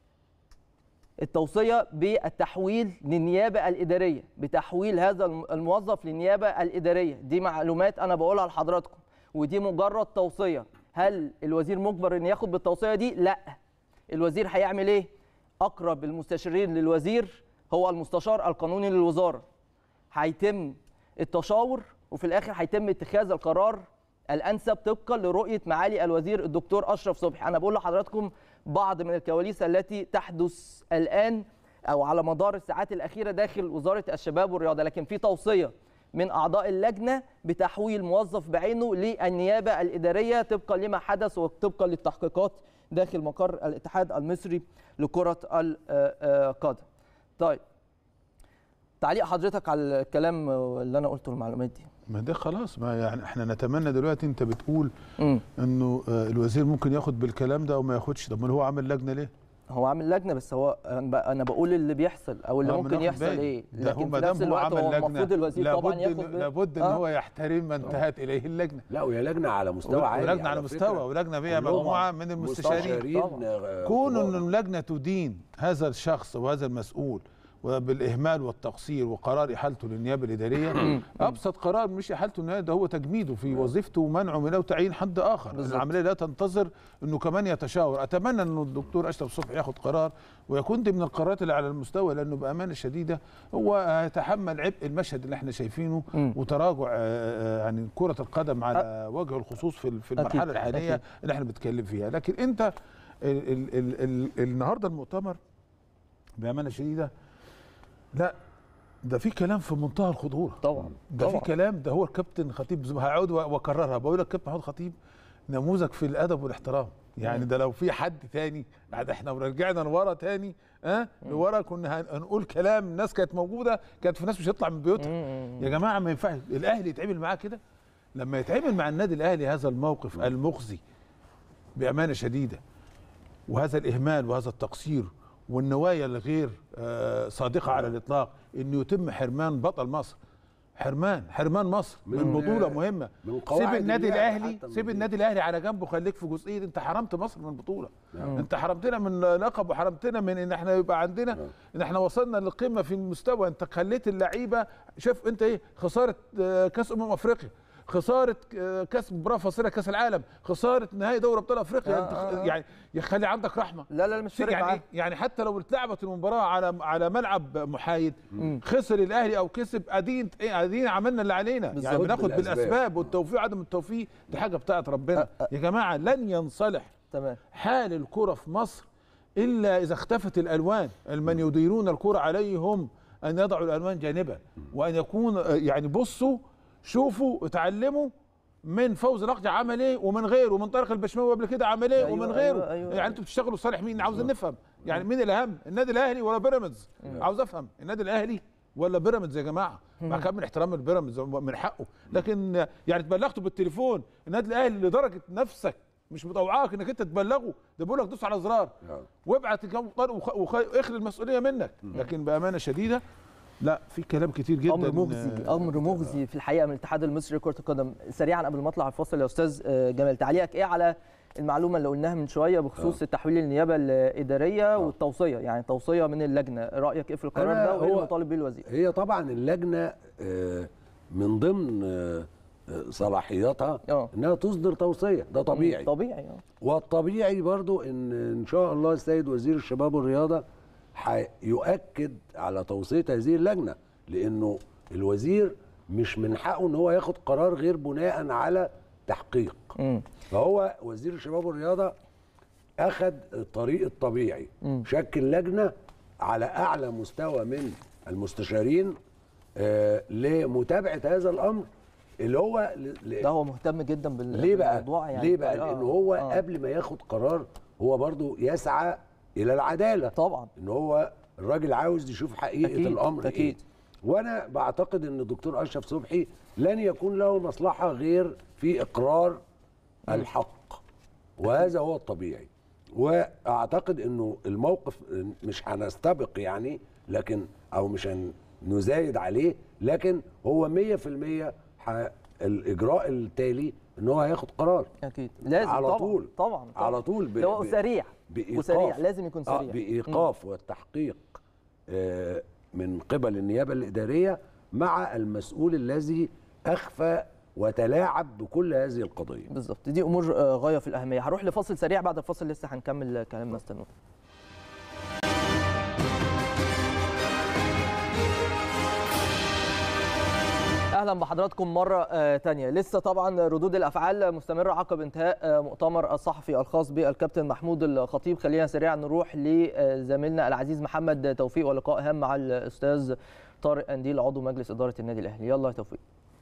التوصيه بالتحويل للنيابه الاداريه بتحويل هذا الم- الموظف للنيابه الاداريه دي معلومات انا بقولها لحضراتكم ودي مجرد توصيه هل الوزير مجبر ان ياخد بالتوصيه دي لا الوزير هيعمل ايه اقرب المستشارين للوزير هو المستشار القانوني للوزاره هيتم التشاور وفي الاخر هيتم اتخاذ القرار الانسب طبقا لرؤيه معالي الوزير الدكتور اشرف صبحي انا بقول لحضراتكم بعض من الكواليس التي تحدث الان او على مدار الساعات الاخيره داخل وزاره الشباب والرياضه لكن في توصيه من اعضاء اللجنه بتحويل موظف بعينه للنيابه الاداريه طبقا لما حدث وطبقا للتحقيقات داخل مقر الاتحاد المصري لكره القدم طيب تعليق حضرتك على الكلام اللي انا قلته المعلومات دي ما ده خلاص ما يعني احنا نتمنى دلوقتي انت بتقول مم. انه آه، الوزير ممكن ياخد بالكلام ده وما ياخدش طب ما هو عامل لجنه ليه؟ هو عامل لجنه بس هو أنا ب- انا بقول اللي بيحصل او اللي آه، ممكن بناخد يحصل بالي. ايه ده هو لكن ما في نفس دام هو الوقت عمل هو لجنه المفروض الوزير طبعا لابد ياخد إن- بال- لابد ان آه. هو يحترم ما انتهت اليه اللجنه لا وهي لجنه على مستوى عالي ولجنه على فكرة. مستوى ولجنه فيها كلهم مجموعه من المستشارين مستشارين طبعاً. آه، كون كبار. ان اللجنه تدين هذا الشخص وهذا المسؤول وبالاهمال والتقصير وقرار احالته للنيابه الاداريه ابسط قرار مش احالته النهائيه ده هو تجميده في وظيفته ومنعه من وتعيين حد اخر بالظبط. العمليه لا تنتظر انه كمان يتشاور اتمنى انه الدكتور اشرف صبحي ياخد قرار ويكون دي من القرارات اللي على المستوى لانه بامانه شديده هو هيتحمل عبء المشهد اللي احنا شايفينه مم. وتراجع آه، آه، يعني كره القدم على وجه الخصوص في في المرحله أكيد، الحاليه أكيد. اللي احنا بنتكلم فيها لكن انت ال ال ال ال النهارده المؤتمر بامانه شديده لا ده في كلام في منتهى الخطوره طبعا ده في طبعا كلام ده هو الكابتن خطيب زي ما هقعد واكررها بقول لك كابتن محمود خطيب نموذج في الادب والاحترام يعني ده لو في حد تاني بعد احنا رجعنا لورا تاني ها أه؟ لورا كنا هن- هنقول كلام الناس كانت موجوده كانت في ناس مش هتطلع من بيوتها يا جماعه ما ينفعش الاهلي يتعامل معاه كده لما يتعامل مع النادي الاهلي هذا الموقف المخزي بامانه شديده وهذا الاهمال وهذا التقصير والنوايا الغير آه، صادقه على الاطلاق انه يتم حرمان بطل مصر حرمان حرمان مصر من, من- بطوله مهمه من سيب قواعد النادي اللعبة الاهلي حتى من سيب دي. النادي الاهلي على جنب وخليك في جزئيه انت حرمت مصر من بطوله نعم. انت حرمتنا من لقب وحرمتنا من ان احنا يبقى عندنا نعم. ان احنا وصلنا للقمه في المستوى انت خليت اللعيبه شوف انت ايه خساره آه، كاس امم افريقيا خساره آه، كاس مباراه فاصله كاس العالم خساره نهائي دوري ابطال افريقيا آه، انت آه، آه. يعني يخلي عندك رحمه لا لا مش فارق يعني معاه يعني حتى لو اتلعبت المباراه على على ملعب محايد خسر الاهلي او كسب ادين ايه ادين عملنا اللي علينا يعني بالظبط. بناخد بالأسباب. بالاسباب والتوفيق عدم التوفيق دي حاجه بتاعت ربنا يا جماعه لن ينصلح تمام حال الكرة في مصر إلا إذا اختفت الألوان من يديرون الكرة عليهم أن يضعوا الألوان جانبا وأن يكون يعني بصوا شوفوا اتعلموا من فوز الأقجع عمل ايه ومن غيره ومن طارق البشماوي قبل كده عمل ايه أيوة، ومن أيوة، غيره أيوة. يعني انتوا بتشتغلوا صالح مين عاوزين نفهم يعني مين الاهم النادي الاهلي ولا بيراميدز عاوز افهم النادي الاهلي ولا بيراميدز يا جماعه مع كامل احترام البيراميدز من حقه لكن يعني تبلغته بالتليفون النادي الاهلي لدرجه نفسك مش مطوعاك انك انت تبلغه ده بيقول لك دوس على زرار آه. وابعت الجو- وخ- وخ- واخلي المسؤوليه منك لكن بامانه شديده لا في كلام كتير جدا امر مغزي امر مغزي في الحقيقه من الاتحاد المصري لكره القدم سريعا قبل ما اطلع الفاصل يا استاذ آه، جمال تعليقك ايه على المعلومه اللي قلناها من شويه بخصوص التحويل النيابه الاداريه والتوصيه يعني توصيه من اللجنه رايك ايه في القرار أنا ده وايه هو- المطالب بيه الوزير هي طبعا اللجنه آه، من ضمن آه، آه، صلاحياتها اه انها تصدر توصيه ده طبيعي طبيعي اه والطبيعي برضو ان ان شاء الله السيد وزير الشباب والرياضه هيؤكد على توصيه هذه اللجنه لانه الوزير مش من حقه ان هو ياخد قرار غير بناء على تحقيق مم. فهو وزير الشباب والرياضه اخذ الطريق الطبيعي مم. شكل لجنه على اعلى مستوى من المستشارين آه لمتابعه هذا الامر اللي هو ل- ل- ده هو مهتم جدا بال- ليه بقى؟ بالموضوع يعني ليه بقى؟ بطريقة- لأن هو آه. قبل ما ياخد قرار هو برضو يسعى إلى العدالة طبعا إن هو الراجل عاوز يشوف حقيقة أكيد، الأمر أكيد. إيه وأنا بعتقد إن الدكتور أشرف صبحي لن يكون له مصلحة غير في إقرار الحق وهذا هو الطبيعي واعتقد انه الموقف مش هنستبق يعني لكن او مش هنزايد عليه لكن هو 100% ح- الاجراء التالي ان هو هياخد قرار اكيد لازم على طبعا طول. طبعا على طول ب- اللي هو ب- سريع بإيقاف. وسريع لازم يكون آه سريع بايقاف والتحقيق آه، من قبل النيابه الاداريه مع المسؤول الذي اخفى وتلاعب بكل هذه القضيه بالظبط دي امور آه، غايه في الاهميه هروح لفاصل سريع بعد الفاصل لسه هنكمل كلامنا استنوا اهلا بحضراتكم مره آه، تانية لسه طبعا ردود الافعال مستمره عقب انتهاء آه، مؤتمر الصحفي الخاص بالكابتن محمود الخطيب خلينا سريعا نروح لزميلنا العزيز محمد توفيق ولقاء هام مع الاستاذ طارق انديل عضو مجلس اداره النادي الاهلي يلا يا توفيق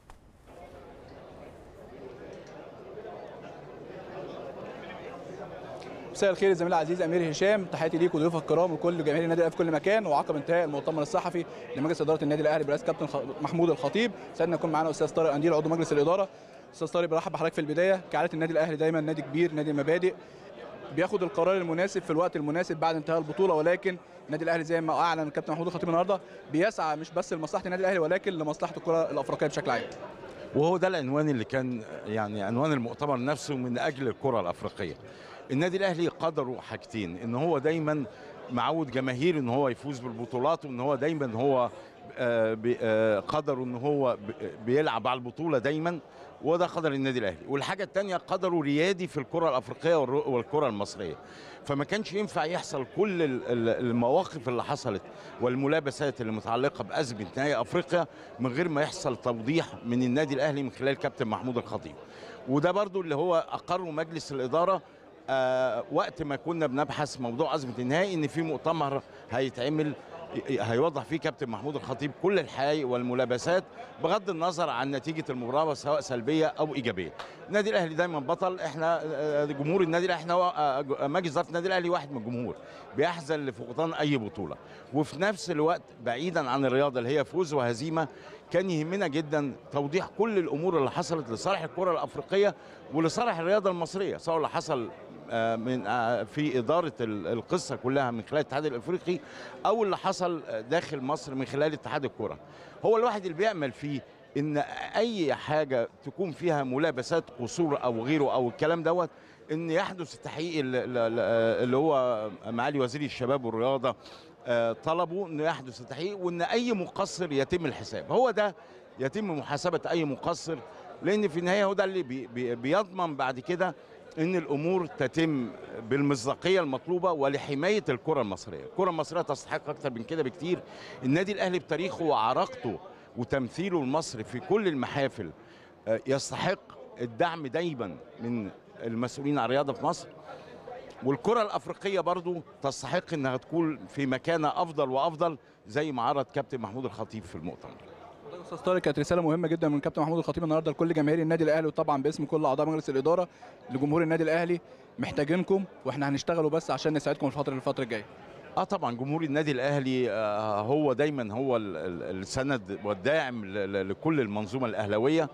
مساء الخير الزميل العزيز امير هشام تحياتي ليك وضيوفك الكرام وكل جماهير النادي الاهلي في كل مكان وعقب انتهاء المؤتمر الصحفي لمجلس اداره النادي الاهلي برئاسه كابتن خ- محمود الخطيب سعدنا يكون معانا استاذ طارق انديل عضو مجلس الاداره استاذ طارق برحب بحضرتك في البدايه كعاده النادي الاهلي دايما نادي كبير نادي مبادئ بياخد القرار المناسب في الوقت المناسب بعد انتهاء البطوله ولكن النادي الاهلي زي ما اعلن الكابتن محمود الخطيب النهارده بيسعى مش بس لمصلحه النادي الاهلي ولكن لمصلحه الكره الافريقيه بشكل عام وهو ده العنوان اللي كان يعني عنوان المؤتمر نفسه من اجل الكره الافريقيه. النادي الاهلي قدره حاجتين ان هو دايما معود جماهير ان هو يفوز بالبطولات وان هو دايما هو آه، بي- آه، قدره ان هو ب- بيلعب على البطوله دايما وده قدر النادي الاهلي والحاجه الثانيه قدره ريادي في الكره الافريقيه والر- والكره المصريه فما كانش ينفع يحصل كل ال- ال- المواقف اللي حصلت والملابسات اللي متعلقه بازمه نهائي افريقيا من غير ما يحصل توضيح من النادي الاهلي من خلال كابتن محمود الخطيب وده برضو اللي هو اقره مجلس الاداره آه وقت ما كنا بنبحث موضوع ازمه النهائي ان في مؤتمر هيتعمل ي- هيوضح فيه كابتن محمود الخطيب كل الحقائق والملابسات بغض النظر عن نتيجه المباراه سواء سلبيه او ايجابيه. النادي الاهلي دايما بطل احنا آه، جمهور النادي الاهلي احنا آه، ج- مجلس اداره النادي الاهلي واحد من الجمهور بيحزن لفقدان اي بطوله وفي نفس الوقت بعيدا عن الرياضه اللي هي فوز وهزيمه كان يهمنا جدا توضيح كل الامور اللي حصلت لصالح الكره الافريقيه ولصالح الرياضه المصريه سواء اللي حصل آه، من آه، في اداره ال- القصه كلها من خلال الاتحاد الافريقي او اللي حصل آه، داخل مصر من خلال اتحاد الكره هو الواحد اللي بيعمل فيه ان اي حاجه تكون فيها ملابسات قصور او غيره او الكلام دوت ان يحدث التحقيق ال- ال- ال- اللي هو معالي وزير الشباب والرياضه آه، طلبوا انه يحدث التحقيق وان اي مقصر يتم الحساب هو ده يتم محاسبه اي مقصر لان في النهايه هو ده اللي بي بي بيضمن بعد كده ان الامور تتم بالمصداقيه المطلوبه ولحمايه الكره المصريه، الكره المصريه تستحق اكتر من كده بكتير، النادي الاهلي بتاريخه وعراقته وتمثيله لمصر في كل المحافل آه، يستحق الدعم دايما من المسؤولين عن الرياضه في مصر والكره الافريقيه برضو تستحق انها تكون في مكانه افضل وافضل زي ما عرض كابتن محمود الخطيب في المؤتمر استاذ طارق كانت رساله مهمه جدا من كابتن محمود الخطيب النهارده لكل جماهير النادي الاهلي وطبعا باسم كل اعضاء مجلس الاداره لجمهور النادي الاهلي محتاجينكم واحنا هنشتغلوا بس عشان نساعدكم الفتره الفتره الجايه اه طبعا جمهور النادي الاهلي آه هو دايما هو ال- ال- السند والداعم ل- ل- لكل المنظومه الاهلاويه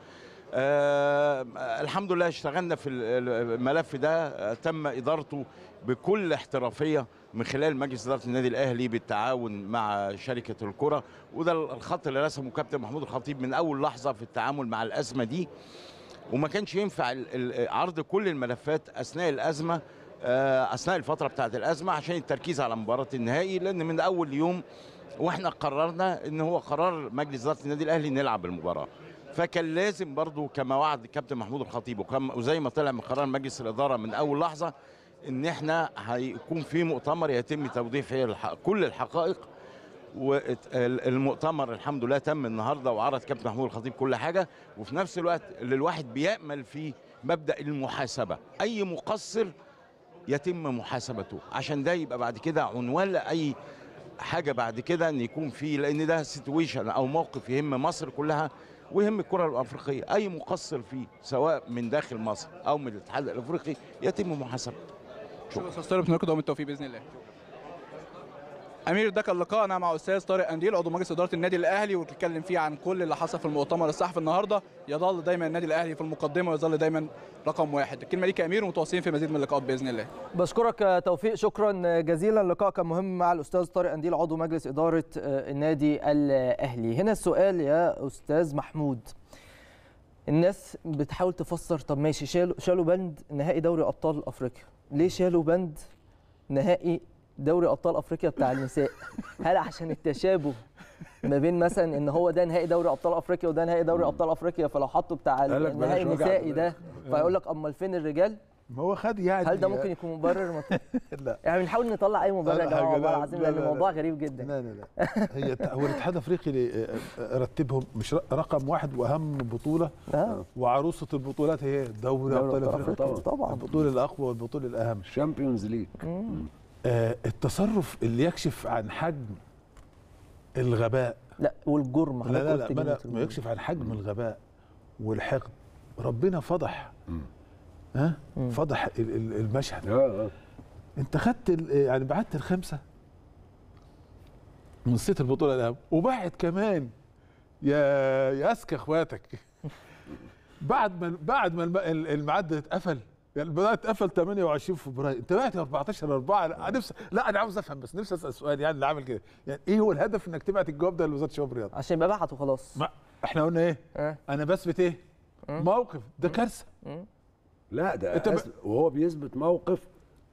آه الحمد لله اشتغلنا في ال- ال- الملف ده آه، تم ادارته بكل احترافيه من خلال مجلس اداره النادي الاهلي بالتعاون مع شركه الكره وده الخط اللي رسمه كابتن محمود الخطيب من اول لحظه في التعامل مع الازمه دي وما كانش ينفع ال- ال- عرض كل الملفات اثناء الازمه آه، اثناء الفتره بتاعه الازمه عشان التركيز على مباراه النهائي لان من اول يوم واحنا قررنا ان هو قرار مجلس اداره النادي الاهلي نلعب المباراه فكان لازم برضو كما وعد كابتن محمود الخطيب وكم- وزي ما طلع من قرار مجلس الاداره من اول لحظه ان احنا هيكون في مؤتمر يتم توضيح فيه الح- كل الحقائق والمؤتمر الحمد لله تم النهارده وعرض كابتن محمود الخطيب كل حاجه وفي نفس الوقت اللي الواحد بيامل فيه مبدا المحاسبه اي مقصر يتم محاسبته عشان ده يبقى بعد كده عنوان لاي حاجه بعد كده ان يكون في لان ده سيتويشن او موقف يهم مصر كلها ويهم الكره الافريقيه اي مقصر فيه سواء من داخل مصر او من الاتحاد الافريقي يتم محاسبته شكرا استاذ طارق بنركض دوام التوفيق باذن الله امير ده كان لقائنا مع استاذ طارق انديل عضو مجلس اداره النادي الاهلي واتكلم فيه عن كل اللي حصل في المؤتمر الصحفي النهارده يظل دايما النادي الاهلي في المقدمه ويظل دايما رقم واحد الكلمه ليك يا امير ومتواصلين في مزيد من اللقاءات باذن الله بشكرك يا توفيق شكرا جزيلا اللقاء كان مهم مع الاستاذ طارق انديل عضو مجلس اداره آه، النادي الاهلي هنا السؤال يا استاذ محمود الناس بتحاول تفسر طب ماشي شالوا شالوا بند نهائي دوري ابطال افريقيا ليه شالوا بند نهائي دوري ابطال افريقيا بتاع النساء هل عشان التشابه ما بين مثلا ان هو ده نهائي دوري ابطال افريقيا وده نهائي دوري ابطال افريقيا فلو حطوا بتاع قال لك النهائي بلاش وجع النسائي دماغ. ده فيقول لك امال فين الرجال ما هو خد يعني هل ده ممكن يكون مبرر مت- لا يعني بنحاول نطلع اي مبرر يا لا جماعه حاجة، والله لا، العظيم لا، لان لا، الموضوع لا. غريب جدا لا لا لا هي الت- هو الاتحاد الافريقي اللي، آه، آه، رتبهم مش ر- رقم واحد واهم بطوله آه. وعروسه البطولات هي دوري ابطال افريقيا طبعا طبعا البطوله الاقوى والبطوله الاهم الشامبيونز ليج آه التصرف اللي يكشف عن حجم الغباء لا والجرم لا لا لا حضرتك ما, قلت لا كلمة ما يكشف عن حجم الغباء والحقد ربنا فضح ها فضح ال- ال- المشهد اه اه انت خدت ال- يعني بعت الخمسه نسيت البطوله الاهم وبعت كمان يا يا اذكى اخواتك بعد ما بعد ما الم- ال- الميعاد ده اتقفل يعني الميعاد اتقفل 28 فبراير انت بعت 14 4 انا نفسي لا انا عاوز افهم بس نفسي اسال سؤال يعني اللي عامل كده يعني ايه هو الهدف انك تبعت الجواب ده لوزاره الشباب والرياضه عشان يبقى بعت وخلاص ما احنا قلنا ايه آه. انا بثبت ايه موقف ده كارثه لا ده أنت ب- أس... وهو بيثبت موقف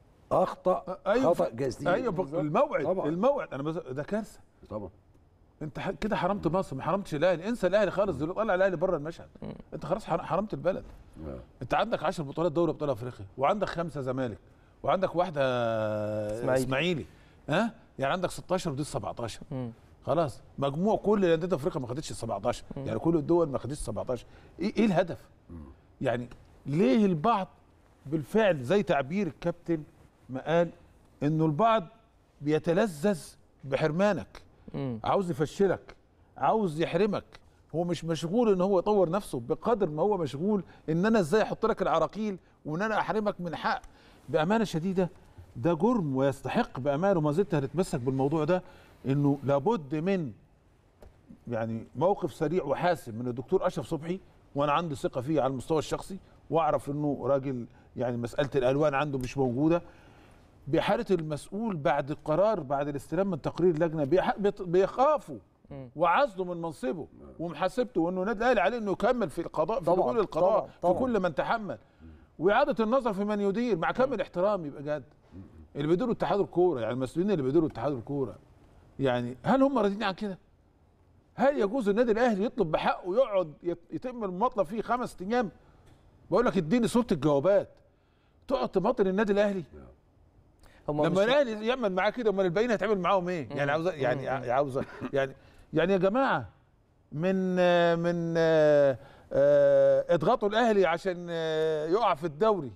اخطا ايوه خطا جسيم ايوه بق- الموعد طبعا. الموعد انا بس ده كارثه طبعا انت ح- كده حرمت مصر ما حرمتش الاهلي انسى الاهلي خالص دلوقتي طلع الاهلي بره المشهد انت خلاص حر- حرمت البلد آه. انت عندك 10 بطولات دوري ابطال افريقيا وعندك خمسه زمالك وعندك واحده إسماعيلي. اسماعيلي ها يعني عندك 16 ودي 17 مم. خلاص مجموع كل انديه افريقيا ما خدتش ال 17 يعني كل الدول ما خدتش 17 ايه ايه الهدف يعني ليه البعض بالفعل زي تعبير الكابتن ما قال انه البعض بيتلذذ بحرمانك مم. عاوز يفشلك عاوز يحرمك هو مش مشغول ان هو يطور نفسه بقدر ما هو مشغول ان انا ازاي احط لك العراقيل وان انا احرمك من حق بامانه شديده ده جرم ويستحق بامانه وما زلت هنتمسك بالموضوع ده انه لابد من يعني موقف سريع وحاسم من الدكتور اشرف صبحي وانا عندي ثقه فيه على المستوى الشخصي واعرف انه راجل يعني مساله الالوان عنده مش موجوده بحاله المسؤول بعد القرار بعد الاستلام من تقرير اللجنه بيح- بيط- بيخافوا وعزله من منصبه ومحاسبته وانه النادي الاهلي عليه انه يكمل في القضاء في طبعاً، كل القضاء طبعاً، طبعاً. في كل من تحمل واعاده النظر في من يدير مع كامل احترامي بجد اللي بيديروا اتحاد الكوره يعني المسؤولين اللي بيديروا اتحاد الكوره يعني هل هم راضيين عن كده؟ هل يجوز النادي الاهلي يطلب بحقه يقعد يت- يتم المطلب فيه خمس ايام؟ بقول لك اديني صوره الجوابات تقعد تماطل النادي الاهلي هم لما مش الاهلي يعمل معاه كده امال الباقيين هيتعمل معاهم ايه؟ يعني عاوز يعني عاوز يعني يعني يا جماعه من آه، من آه، آه، اضغطوا الاهلي عشان آه، يقع في الدوري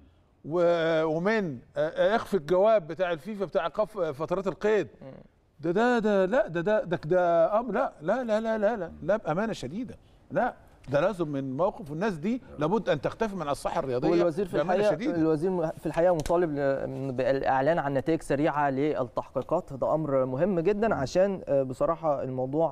و- ومن آه، اخفي الجواب بتاع الفيفا بتاع ايقاف فترات القيد ده ده ده لا ده ده ده, ده امر لا لا لا لا لا لا لا بامانه شديده لا ده لازم من موقف الناس دي لابد ان تختفي من الصحه الرياضيه والوزير في بأمانة الحقيقه شديدة. الوزير في الحقيقه مطالب ل- بالاعلان عن نتائج سريعه للتحقيقات ده امر مهم جدا عشان آه، بصراحه الموضوع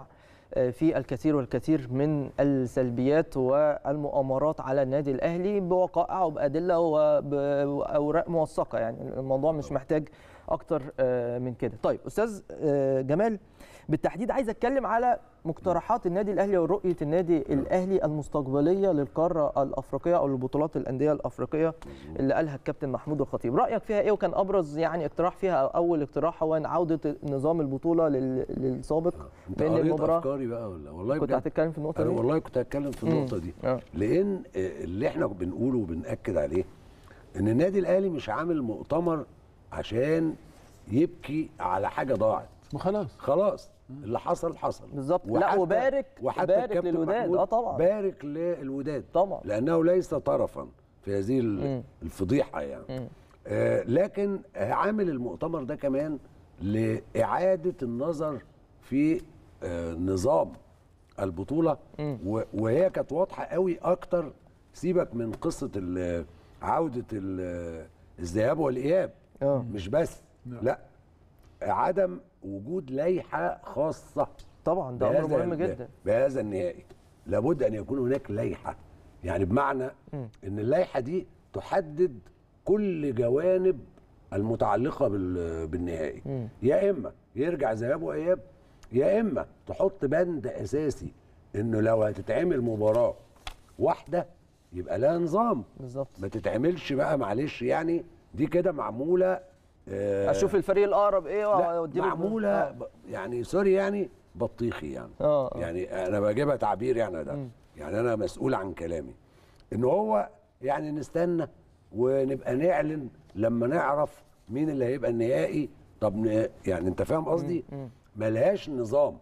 آه، في الكثير والكثير من السلبيات والمؤامرات على النادي الاهلي بوقائع وبادله وباوراق موثقه يعني الموضوع مش محتاج اكتر آه، من كده طيب استاذ آه، جمال بالتحديد عايز اتكلم على مقترحات النادي الاهلي ورؤيه النادي الاهلي المستقبليه للقاره الافريقيه او لبطولات الانديه الافريقيه اللي قالها الكابتن محمود الخطيب رايك فيها ايه وكان ابرز يعني اقتراح فيها أو اول اقتراح هو ان عوده نظام البطوله لل- للسابق انت بين قريت المباراه افكاري بقى ولا والله كنت بجد. هتتكلم في النقطه انا دي والله كنت هتكلم في مم. النقطه دي آه. لان آه، اللي احنا بنقوله وبناكد عليه ان النادي الاهلي مش عامل مؤتمر عشان يبكي على حاجه ضاعت ما خلاص خلاص اللي حصل حصل بالظبط لا وحتى- وبارك وحتى بارك الكابتن للوداد محمود اه طبعا بارك للوداد طبعا لانه ليس طرفا في هذه ال- مم. الفضيحه يعني مم. آه لكن عامل المؤتمر ده كمان لاعاده النظر في آه نظام البطوله مم. و- وهي كانت واضحه قوي اكتر سيبك من قصه ال- عوده ال- الذهاب والاياب اه مش بس لا عدم وجود لائحه خاصه طبعا ده امر بهذا مهم ال- جدا بهذا النهائي لابد ان يكون هناك لائحه يعني بمعنى مم. ان اللائحه دي تحدد كل جوانب المتعلقه بال- بالنهائي مم. يا اما يرجع ذهاب واياب يا اما تحط بند اساسي انه لو هتتعمل مباراه واحده يبقى لها نظام بالظبط ما تتعملش بقى معلش يعني دي كده معموله آه، اشوف الفريق الاقرب ايه لا واديله معموله آه. ب- يعني سوري يعني بطيخي يعني اه آه. يعني انا بجيبها تعبير يعني ده مم. يعني انا مسؤول عن كلامي ان هو يعني نستنى ونبقى نعلن لما نعرف مين اللي هيبقى النهائي طب ن- يعني انت فاهم قصدي مم. ملهاش نظام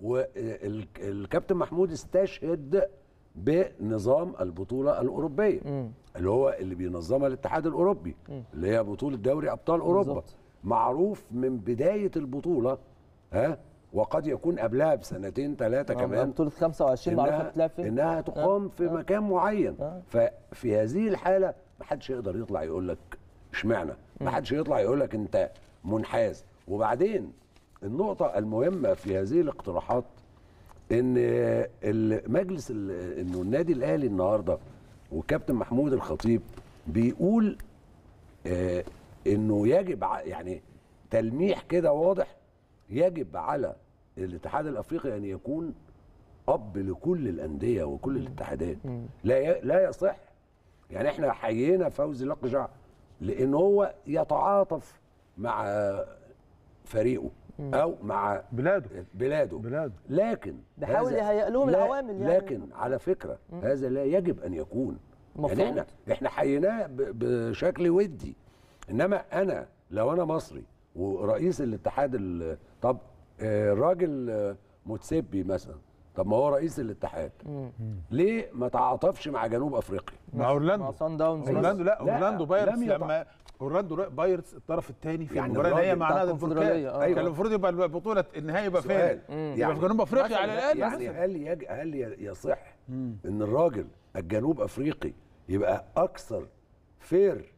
والكابتن محمود استشهد بنظام البطوله الاوروبيه مم. اللي هو اللي بينظمها الاتحاد الاوروبي مم. اللي هي بطوله دوري ابطال اوروبا بالظبط. معروف من بدايه البطوله ها وقد يكون قبلها بسنتين ثلاثه آه، كمان بطوله 25 معروفه انها, بتلعب فين إنها تقام في مكان معين آه. ففي هذه الحاله ما حدش يقدر يطلع يقول لك اشمعنى ما حدش يطلع يقول لك انت منحاز وبعدين النقطه المهمه في هذه الاقتراحات ان المجلس ال- انه النادي الاهلي النهارده والكابتن محمود الخطيب بيقول آه انه يجب ع- يعني تلميح كده واضح يجب على الاتحاد الافريقي ان يكون اب لكل الانديه وكل الاتحادات لا ي- لا يصح يعني احنا حيينا فوزي لقجع لان هو يتعاطف مع فريقه او مع بلاده بلاده بلاده بيحاول لكن هذا- يهيئ لهم لا- العوامل يعني. لكن على فكره هذا لا يجب ان يكون المفروض. يعني احنا احنا حييناه ب- بشكل ودي انما انا لو انا مصري ورئيس الاتحاد ال- طب آه، الراجل آه، موتسيبي مثلا طب ما هو رئيس الاتحاد ليه ما تعاطفش مع جنوب افريقيا مع مع اورلاندو صن داونز اورلاندو لا لا، اورلاندو بايرتس لم يطع- لما اورلاندو بايرتس الطرف الثاني في يعني المباراه اللي هي الراجل مع بتاع نادي الكونفدرالية، البرتغال آه. كان أيوة. المفروض يبقى البطوله النهائي يبقى سؤال فين؟ يبقى في جنوب افريقيا على الاقل يعني مثلاً. هل يج... هل ي- يصح ان الراجل الجنوب افريقي يبقى اكثر فير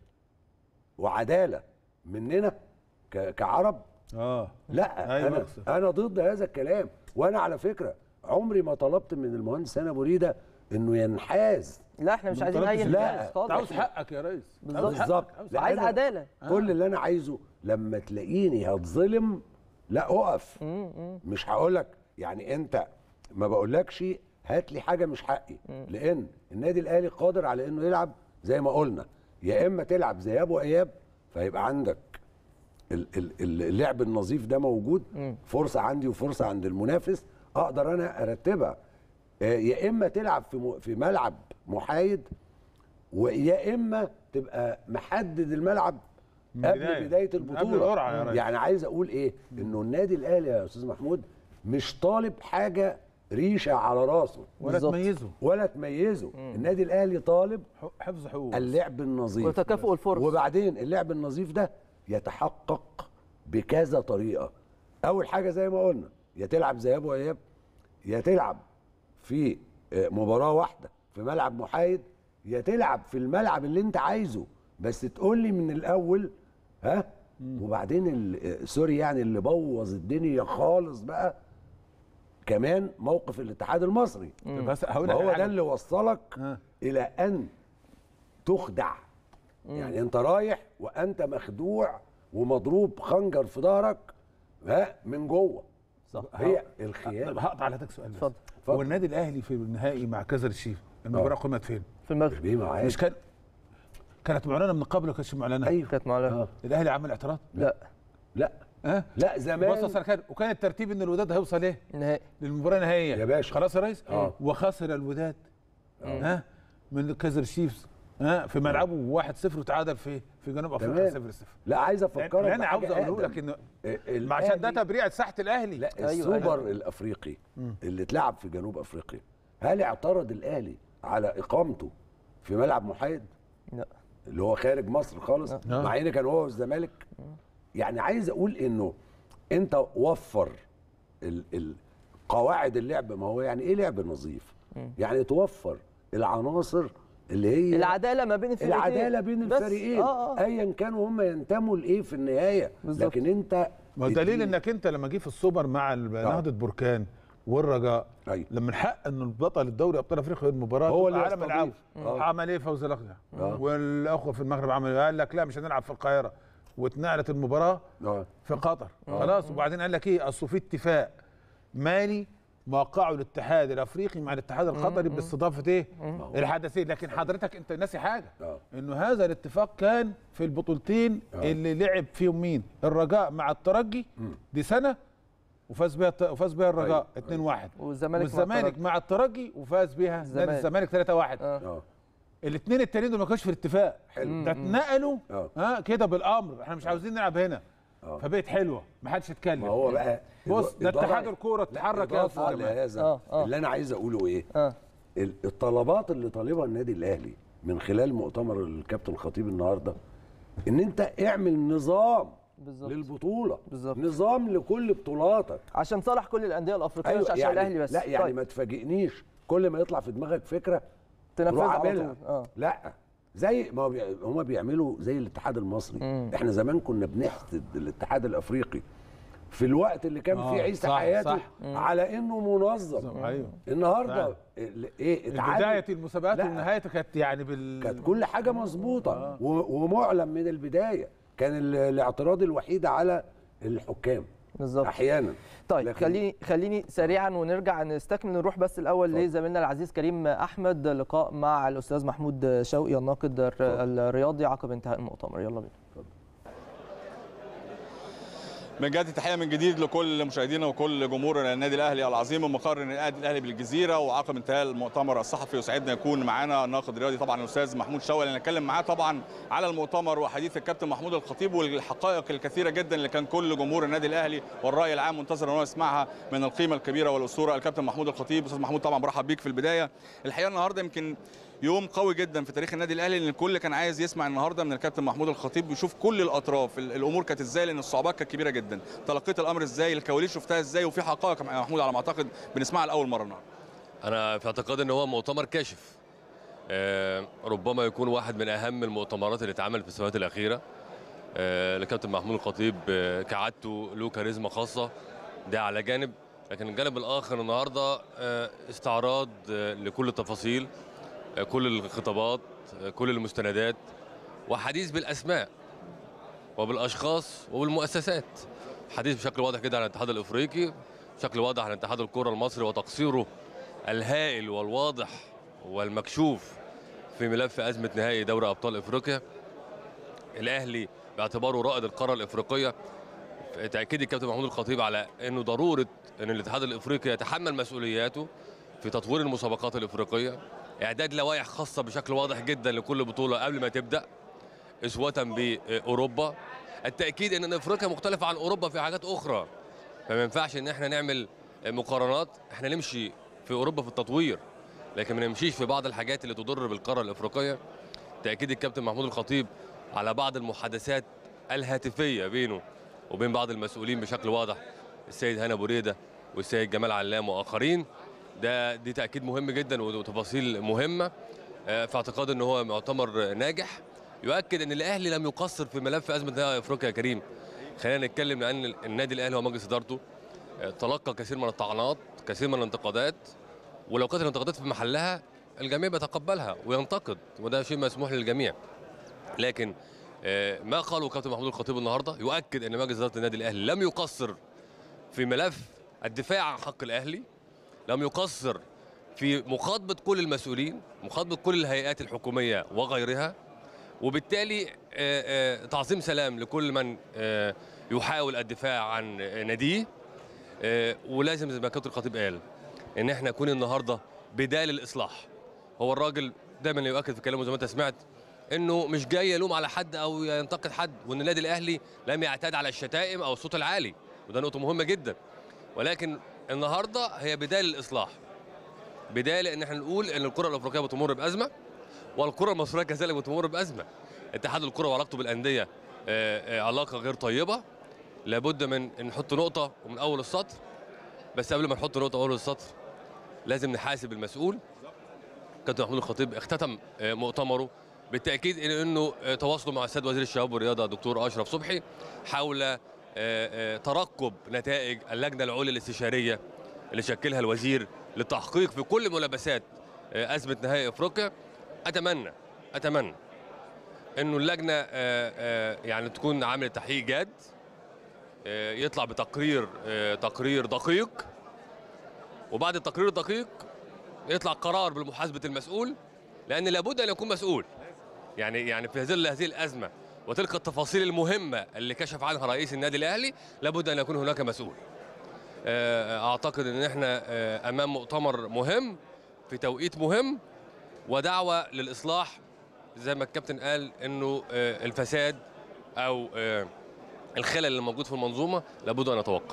وعداله مننا ك... كعرب اه لا أيوة انا أقصد. انا ضد هذا الكلام وانا على فكره عمري ما طلبت من المهندس هاني ابو ريده انه ينحاز لا احنا مش ما عايزين طلبتش اي لا. انحاز انت خالص عاوز حقك يا ريس بالظبط. عاوز حقك، بالظبط. عاوز لا، عايز أنا- عداله كل اللي انا عايزه لما تلاقيني هتظلم لا اقف مم، مم. مش هقول لك يعني انت ما بقولكش هات لي حاجه مش حقي لان النادي الاهلي قادر على انه يلعب زي ما قلنا يا اما تلعب ذهاب واياب فيبقى عندك ال- ال- ال- اللعب النظيف ده موجود مم. فرصه عندي وفرصه عند المنافس اقدر انا ارتبها آه، يا اما تلعب في م- في ملعب محايد ويا اما تبقى محدد الملعب من قبل بداية. بدايه من قبل البطوله القرعة يا ريس. يعني عايز اقول ايه انه النادي الاهلي يا استاذ محمود مش طالب حاجه ريشه على راسه ولا بالظبط. تميزه ولا تميزه النادي الاهلي طالب حق- حفظ حقوق اللعب النظيف وتكافؤ الفرص وبعدين اللعب النظيف ده يتحقق بكذا طريقه اول حاجه زي ما قلنا يا تلعب ذهاب واياب يا تلعب في آه، مباراه واحده في ملعب محايد يا تلعب في الملعب اللي انت عايزه بس تقول لي من الاول ها وبعدين ال- آه، سوري يعني اللي بوظ الدنيا خالص بقى كمان موقف الاتحاد المصري بس هقول ما لك هو على ده حاجة. اللي وصلك آه. الى ان تخدع يعني انت رايح وانت مخدوع ومضروب خنجر في ظهرك ها من جوه صح. هي الخيانه هقطع على حضرتك سؤال بس اتفضل. هو النادي الاهلي في النهائي مع كازر الشيف المباراه قمت فين؟ في المغرب بيه معاك مش كان كانت معلنه من قبل ولا كانتش معلنه؟ ايوه كانت معلنه آه. الاهلي عمل اعتراض؟ لا لا ها؟ لا زمان بص أصل كان وكان الترتيب ان الوداد هيوصل ايه؟ نهائي للمباراه النهائيه يا باشا. خلاص يا ريس؟ آه. وخسر الوداد ها من كازر شيفز ها في ملعبه 1-0 وتعادل في في جنوب افريقيا 0-0 تمام لا عايز افكرك اللي انا عاوز بحاجة اقوله أقدم. لك انه ال- ما عشان ده الأهلي- تبريع ساحه الاهلي لا أيوة، السوبر الافريقي اللي اتلعب في جنوب افريقيا هل اعترض الاهلي على اقامته في ملعب محايد لا اللي هو خارج مصر خالص آه. مع ان كان هو والزمالك يعني عايز اقول انه انت وفر ال ال قواعد اللعب ما هو يعني ايه لعب نظيف يعني توفر العناصر اللي هي العداله ما بين الفريقين العداله بين بس. الفريقين اه اه ايا كانوا هم ينتموا لايه في النهايه بالظبط. لكن انت ما هو دليل اديني- انك انت لما جه في السوبر مع ال- نهضه بركان والرجاء أيوة. لما الحق ان البطل الدوري ابطال افريقيا المباراه هو تبقى اللي على يستضيف. ملعبه آه. عمل ايه فوزي الاخضر آه. والاخوه في المغرب عمل قال لك لا مش هنلعب في القاهره واتنقلت المباراه آه. في قطر خلاص وبعدين قال لك ايه اصل في اتفاق مالي موقعه الاتحاد الافريقي مع الاتحاد القطري باستضافه ايه الحدثين لكن حضرتك انت ناسي حاجه آه. انه هذا الاتفاق كان في البطولتين آه. اللي لعب فيهم مين الرجاء مع الترجي دي سنه وفاز بيها وفاز بيها الرجاء 2-1 والزمالك مع والزمالك الترجي. مع الترجي وفاز بيها نادي الزمالك. الزمالك 3-1 آه. اه الاثنين التانيين دول ما كانوش في الاتفاق حلو. ده اتنقلوا آه. ها كده بالامر احنا مش عاوزين نلعب هنا آه. فبقت حلوه ما حدش اتكلم ما هو بقى بص ده إضافة- اتحاد الكوره لا، اتحرك يا إضافة استاذ جمال. لهذا آه، آه. اللي انا عايز اقوله ايه اه ال- الطلبات اللي طالبها النادي الاهلي من خلال مؤتمر الكابتن الخطيب النهارده ان انت اعمل نظام بالظبط. للبطوله بالظبط. نظام لكل بطولاتك عشان صالح كل الانديه الافريقيه مش عشان يعني الاهلي بس لا يعني طيب. ما تفاجئنيش كل ما يطلع في دماغك فكره تنفذها روح على اعملها طول اه لا زي ما هو بي... هما بيعملوا زي الاتحاد المصري مم. احنا زمان كنا بنحسد الاتحاد الافريقي في الوقت اللي كان آه، فيه عيسى صح، حياته صح. على انه منظم ايوه النهارده فعلا. ال- ايه اتعاد- بدايه المسابقات لا. ونهايتها كانت يعني بال كانت كل حاجه مظبوطه و- ومعلن من البدايه كان ال- الاعتراض الوحيد على الحكام بالظبط احيانا طيب لكن- خليني خليني سريعا ونرجع نستكمل نروح بس الاول لزميلنا العزيز كريم احمد لقاء مع الاستاذ محمود شوقي الناقد الر- الرياضي عقب انتهاء المؤتمر يلا بينا بنجدد تحيه من جديد لكل مشاهدينا وكل جمهور النادي الاهلي العظيم ومقر النادي الاهلي بالجزيره وعقب انتهاء المؤتمر الصحفي يسعدنا يكون معانا الناقد الرياضي طبعا الاستاذ محمود شوقي اللي نتكلم معاه طبعا على المؤتمر وحديث الكابتن محمود الخطيب والحقائق الكثيره جدا اللي كان كل جمهور النادي الاهلي والراي العام منتظر ان هو يسمعها من القيمه الكبيره والاسطوره الكابتن محمود الخطيب استاذ محمود طبعا برحب بيك في البدايه الحقيقه النهارده يمكن يوم قوي جدا في تاريخ النادي الاهلي لان الكل كان عايز يسمع النهارده من الكابتن محمود الخطيب ويشوف كل الاطراف ال- الامور كانت ازاي لان الصعوبات كانت كبيره جدا تلقيت الامر ازاي الكواليس شفتها ازاي وفي حقائق يا محمود على ما اعتقد بنسمعها لاول مره النهارده انا في اعتقادي ان هو مؤتمر كاشف آه، ربما يكون واحد من اهم المؤتمرات اللي اتعملت في السنوات الاخيره آه، لكابتن محمود الخطيب آه، كعادته له كاريزما خاصه ده على جانب لكن الجانب الاخر النهارده آه، استعراض آه، لكل التفاصيل آه، كل الخطابات آه، كل المستندات وحديث بالاسماء وبالاشخاص وبالمؤسسات حديث بشكل واضح جدا عن الاتحاد الافريقي بشكل واضح عن اتحاد الكره المصري وتقصيره الهائل والواضح والمكشوف في ملف ازمه نهائي دوري ابطال افريقيا الاهلي باعتباره رائد القاره الافريقيه تاكيد الكابتن محمود الخطيب على انه ضروره ان الاتحاد الافريقي يتحمل مسؤولياته في تطوير المسابقات الافريقيه اعداد لوائح خاصه بشكل واضح جدا لكل بطوله قبل ما تبدا اسوه باوروبا التاكيد ان افريقيا مختلفه عن اوروبا في حاجات اخرى فما ينفعش ان احنا نعمل مقارنات احنا نمشي في اوروبا في التطوير لكن ما نمشيش في بعض الحاجات اللي تضر بالقاره الافريقيه تاكيد الكابتن محمود الخطيب على بعض المحادثات الهاتفيه بينه وبين بعض المسؤولين بشكل واضح السيد هنا بريده والسيد جمال علام واخرين ده دي تاكيد مهم جدا وتفاصيل مهمه آه، في اعتقاد ان هو مؤتمر ناجح يؤكد ان الاهلي لم يقصر في ملف ازمه نهائي افريقيا يا كريم خلينا نتكلم لان النادي الاهلي ومجلس ادارته آه، تلقى كثير من الطعنات كثير من الانتقادات ولو كانت الانتقادات في محلها الجميع بيتقبلها وينتقد وده شيء مسموح للجميع لكن آه، ما قاله كابتن محمود الخطيب النهارده يؤكد ان مجلس اداره النادي الاهلي لم يقصر في ملف الدفاع عن حق الاهلي لم يقصر في مخاطبه كل المسؤولين مخاطبه كل الهيئات الحكوميه وغيرها وبالتالي آه، آه، تعظيم سلام لكل من آه، يحاول الدفاع عن آه، ناديه آه، ولازم زي ما كابتن الخطيب قال ان احنا نكون النهارده بدايه للاصلاح هو الراجل دايما يؤكد في كلامه زي ما انت سمعت انه مش جاي يلوم على حد او ينتقد حد وان النادي الاهلي لم يعتاد على الشتائم او الصوت العالي وده نقطه مهمه جدا ولكن النهارده هي بدايه للاصلاح بدايه لان احنا نقول ان الكره الافريقيه بتمر بازمه والكره المصريه كذلك بتمر بازمه اتحاد الكره وعلاقته بالانديه آه، آه، علاقه غير طيبه لابد من ان نحط نقطه ومن اول السطر بس قبل ما نحط نقطه اول السطر لازم نحاسب المسؤول كابتن محمود الخطيب اختتم آه، مؤتمره بالتاكيد إن انه آه، تواصله مع السيد وزير الشباب والرياضه دكتور اشرف صبحي حول آه، آه، ترقب نتائج اللجنه العليا الاستشاريه اللي شكلها الوزير للتحقيق في كل ملابسات آه، ازمه نهائي افريقيا اتمنى اتمنى انه اللجنه آه، آه، يعني تكون عامله تحقيق جاد آه، يطلع بتقرير آه، تقرير دقيق وبعد التقرير الدقيق يطلع قرار بمحاسبه المسؤول لان لابد ان يكون مسؤول يعني يعني في ظل هذه الازمه وتلك التفاصيل المهمه اللي كشف عنها رئيس النادي الاهلي لابد ان يكون هناك مسؤول آه، اعتقد ان احنا آه، امام مؤتمر مهم في توقيت مهم ودعوه للاصلاح زي ما الكابتن قال انه آه، الفساد او آه، الخلل اللي موجود في المنظومه لابد ان يتوقف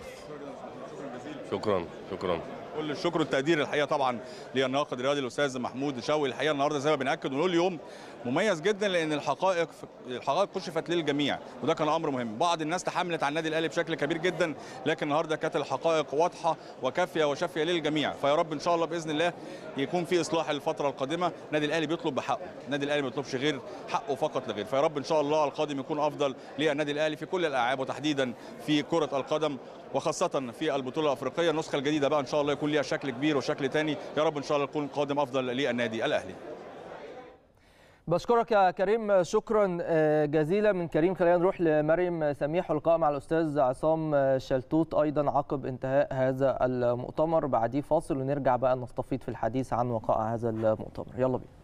شكرا شكرا كل الشكر والتقدير الحقيقه طبعا للناقد الرياضي الاستاذ محمود شوقي الحقيقه النهارده زي ما بناكد ونقول اليوم مميز جدا لان الحقائق الحقائق كشفت للجميع وده كان امر مهم بعض الناس تحملت على النادي الاهلي بشكل كبير جدا لكن النهارده كانت الحقائق واضحه وكافيه وشافيه للجميع فيا رب ان شاء الله باذن الله يكون في اصلاح الفتره القادمه النادي الاهلي بيطلب بحقه النادي الاهلي ما بيطلبش غير حقه فقط لغير فيا رب ان شاء الله القادم يكون افضل للنادي الاهلي في كل الالعاب وتحديدا في كره القدم وخاصه في البطوله الافريقيه النسخه الجديده بقى ان شاء الله يكون ليها شكل كبير وشكل تاني يا رب ان شاء الله يكون قادم افضل للنادي الاهلي بشكرك يا كريم شكرا آه، جزيلا من كريم خلينا نروح لمريم سميح ولقاء مع الاستاذ عصام شلتوت ايضا عقب انتهاء هذا المؤتمر بعديه فاصل ونرجع بقى نستفيض في الحديث عن وقائع هذا المؤتمر يلا بينا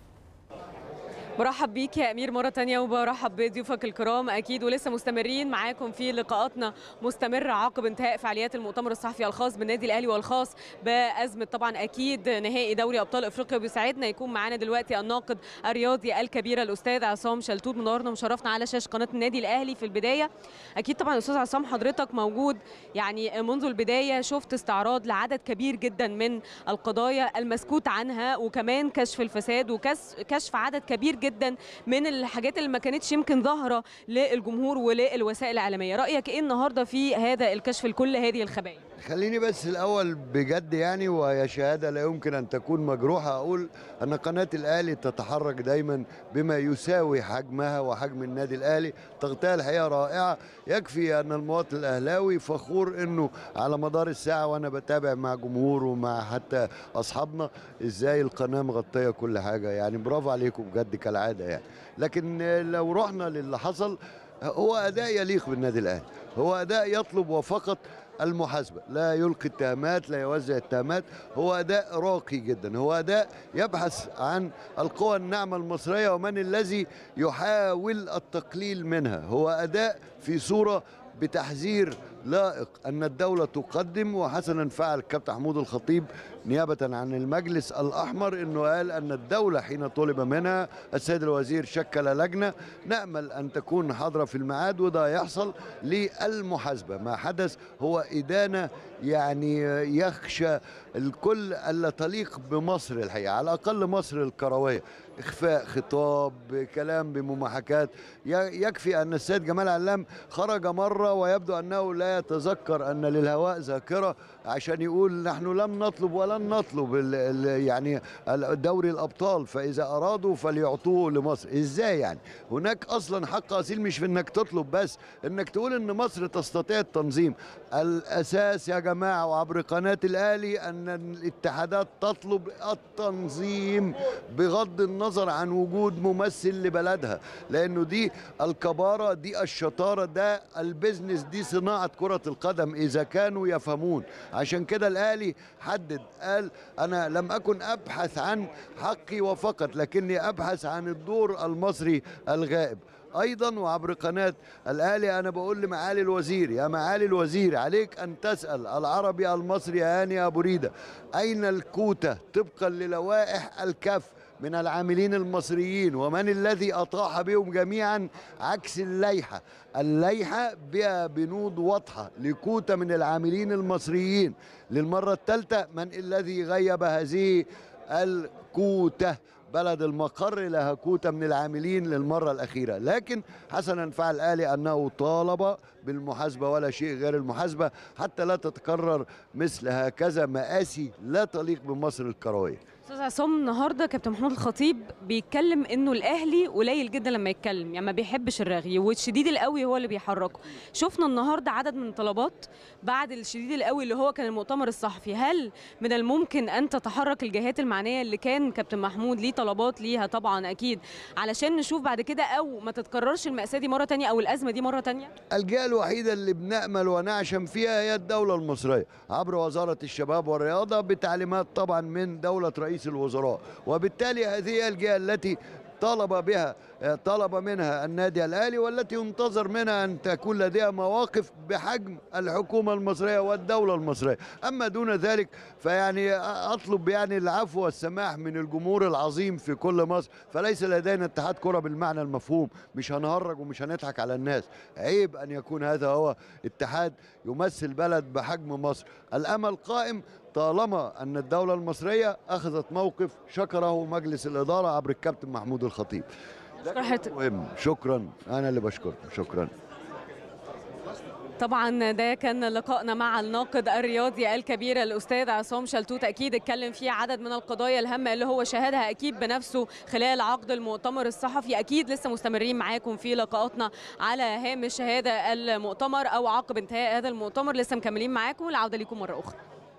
برحب بيك يا امير مره تانية وبرحب بضيوفك الكرام اكيد ولسه مستمرين معاكم في لقاءاتنا مستمره عقب انتهاء فعاليات المؤتمر الصحفي الخاص بالنادي الاهلي والخاص بازمه طبعا اكيد نهائي دوري ابطال افريقيا وبيسعدنا يكون معانا دلوقتي الناقد الرياضي الكبير الاستاذ عصام شلتوت منورنا ومشرفنا على شاشه قناه النادي الاهلي في البدايه اكيد طبعا استاذ عصام حضرتك موجود يعني منذ البدايه شفت استعراض لعدد كبير جدا من القضايا المسكوت عنها وكمان كشف الفساد وكشف عدد كبير جدا من الحاجات اللي ما كانتش يمكن ظاهره للجمهور وللوسائل الاعلاميه رايك ايه النهارده في هذا الكشف لكل هذه الخبايا خليني بس الأول بجد يعني وهي شهادة لا يمكن أن تكون مجروحة أقول أن قناة الأهلي تتحرك دايما بما يساوي حجمها وحجم النادي الأهلي تغطية الحقيقة رائعة يكفي أن المواطن الأهلاوي فخور أنه على مدار الساعة وأنا بتابع مع جمهور ومع حتى أصحابنا إزاي القناة مغطية كل حاجة يعني برافو عليكم بجد كالعادة يعني لكن لو رحنا للي حصل هو أداء يليق بالنادي الأهلي هو أداء يطلب وفقط المحاسبة لا يلقي اتهامات لا يوزع اتهامات هو أداء راقي جدا هو أداء يبحث عن القوى الناعمة المصرية ومن الذي يحاول التقليل منها هو أداء في صورة بتحذير لائق أن الدولة تقدم وحسنا فعل الكابتن محمود الخطيب نيابة عن المجلس الأحمر أنه قال أن الدولة حين طلب منها السيد الوزير شكل لجنة نأمل أن تكون حاضرة في الميعاد وده يحصل للمحاسبة ما حدث هو إدانة يعني يخشى الكل ألا تليق بمصر الحقيقة على الأقل مصر الكروية إخفاء خطاب كلام بمماحكات يكفي أن السيد جمال علام خرج مرة ويبدو أنه لا يتذكر أن للهواء ذاكرة عشان يقول نحن لم نطلب ولا ولن نطلب ال ال يعني ال- دوري الابطال فاذا ارادوا فليعطوه لمصر ازاي يعني هناك اصلا حق اصيل مش في انك تطلب بس انك تقول ان مصر تستطيع التنظيم الاساس يا جماعه وعبر قناه الاهلي ان الاتحادات تطلب التنظيم بغض النظر عن وجود ممثل لبلدها لانه دي الكباره دي الشطاره ده البزنس دي صناعه كره القدم اذا كانوا يفهمون عشان كده الاهلي حدد قال انا لم اكن ابحث عن حقي وفقط لكني ابحث عن الدور المصري الغائب ايضا وعبر قناه الاهلي انا بقول لمعالي الوزير يا معالي الوزير عليك ان تسال العربي المصري هاني ابو ريده اين الكوتا طبقا للوائح الكف من العاملين المصريين ومن الذي اطاح بهم جميعا عكس اللائحه اللائحه بها بنود واضحه لكوتا من العاملين المصريين للمره الثالثه من الذي غيب هذه الكوتا بلد المقر لها كوتا من العاملين للمرة الأخيرة لكن حسنا فعل الأهلي أنه طالب بالمحاسبة ولا شيء غير المحاسبة حتى لا تتكرر مثل هكذا مآسي لا تليق بمصر الكروية استاذ عصام النهارده كابتن محمود الخطيب بيتكلم انه الاهلي قليل جدا لما يتكلم يعني ما بيحبش الرغي والشديد القوي هو اللي بيحركه شفنا النهارده عدد من الطلبات بعد الشديد القوي اللي هو كان المؤتمر الصحفي هل من الممكن ان تتحرك الجهات المعنيه اللي كان كابتن محمود ليه طلبات ليها طبعا اكيد علشان نشوف بعد كده او ما تتكررش المأساة دي مره تانية او الازمه دي مره تانية الجهة الوحيدة اللي بنأمل ونعشم فيها هي الدولة المصرية عبر وزارة الشباب والرياضة بتعليمات طبعا من دولة رئيس الوزراء وبالتالي هذه هي الجهة التي طلب بها طلب منها النادي الاهلي والتي ينتظر منها ان تكون لديها مواقف بحجم الحكومه المصريه والدوله المصريه، اما دون ذلك فيعني اطلب يعني العفو والسماح من الجمهور العظيم في كل مصر، فليس لدينا اتحاد كره بالمعنى المفهوم، مش هنهرج ومش هنضحك على الناس، عيب ان يكون هذا هو اتحاد يمثل بلد بحجم مصر، الامل قائم طالما ان الدوله المصريه اخذت موقف شكره مجلس الاداره عبر الكابتن محمود الخطيب. مهم شكرا انا اللي بشكرك شكرا طبعا ده كان لقائنا مع الناقد الرياضي الكبير الاستاذ عصام شلتوت اكيد اتكلم فيه عدد من القضايا الهامه اللي هو شاهدها اكيد بنفسه خلال عقد المؤتمر الصحفي اكيد لسه مستمرين معاكم في لقاءاتنا على هامش هذا المؤتمر او عقب انتهاء هذا المؤتمر لسه مكملين معاكم العوده لكم مره اخرى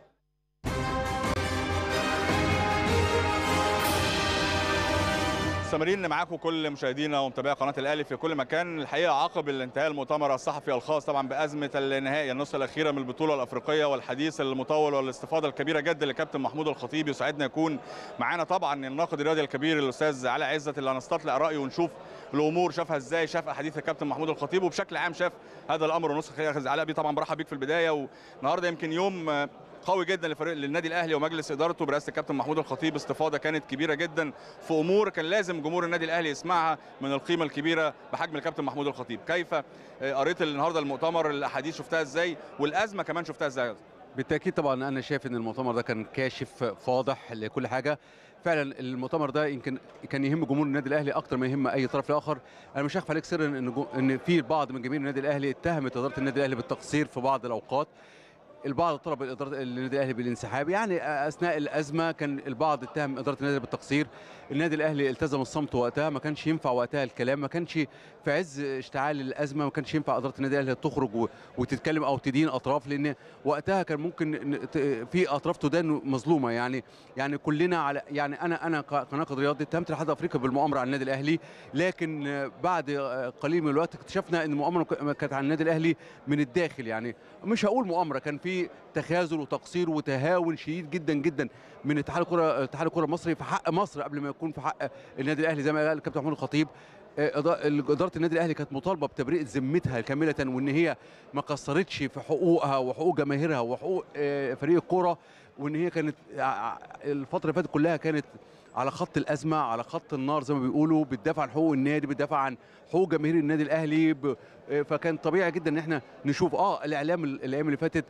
مستمرين معاكم كل مشاهدينا ومتابعي قناه الاهلي في كل مكان الحقيقه عقب الانتهاء المؤتمر الصحفي الخاص طبعا بازمه النهائي النصف الاخيره من البطوله الافريقيه والحديث المطول والاستفاضه الكبيره جدا لكابتن محمود الخطيب يسعدنا يكون معانا طبعا الناقد الرياضي الكبير الاستاذ علي عزت اللي هنستطلع رايه ونشوف الامور شافها ازاي شاف احاديث الكابتن محمود الخطيب وبشكل عام شاف هذا الامر ونصف الاخيره علاء بيه طبعا برحب بيك في البدايه والنهارده يمكن يوم قوي جدا لفريق للنادي الاهلي ومجلس ادارته برئاسه الكابتن محمود الخطيب استفاضه كانت كبيره جدا في امور كان لازم جمهور النادي الاهلي يسمعها من القيمه الكبيره بحجم الكابتن محمود الخطيب كيف قريت النهارده المؤتمر الاحاديث شفتها ازاي والازمه كمان شفتها ازاي بالتاكيد طبعا انا شايف ان المؤتمر ده كان كاشف فاضح لكل حاجه فعلا المؤتمر ده يمكن كان يهم جمهور النادي الاهلي اكتر ما يهم اي طرف اخر انا مش هخفى عليك سرا ان ان في بعض من جماهير النادي الاهلي اتهمت اداره النادي الاهلي بالتقصير في بعض الاوقات البعض طلب الاداره النادي الاهلي بالانسحاب يعني اثناء الازمه كان البعض اتهم اداره النادي بالتقصير النادي الاهلي التزم الصمت وقتها ما كانش ينفع وقتها الكلام ما كانش في عز اشتعال الازمه ما كانش ينفع اداره النادي الاهلي تخرج وتتكلم او تدين اطراف لان وقتها كان ممكن في اطراف تدان مظلومه يعني يعني كلنا على يعني انا انا كناقد رياضي اتهمت الاتحاد الافريقي بالمؤامره على النادي الاهلي لكن بعد قليل من الوقت اكتشفنا ان المؤامره كانت على النادي الاهلي من الداخل يعني مش هقول مؤامره كان في تخاذل وتقصير وتهاون شديد جدا جدا من اتحاد الكره اتحاد الكره المصري في حق مصر قبل ما يكون في حق النادي الاهلي زي ما قال الكابتن محمود الخطيب اداره النادي الاهلي كانت مطالبه بتبرئه ذمتها كامله وان هي ما قصرتش في حقوقها وحقوق جماهيرها وحقوق فريق الكوره وان هي كانت الفتره اللي فاتت كلها كانت على خط الازمه على خط النار زي ما بيقولوا بتدافع عن حقوق النادي بتدافع عن حقوق جماهير النادي الاهلي ب... آه، فكان طبيعي جدا ان احنا نشوف اه الاعلام ال- الايام اللي فاتت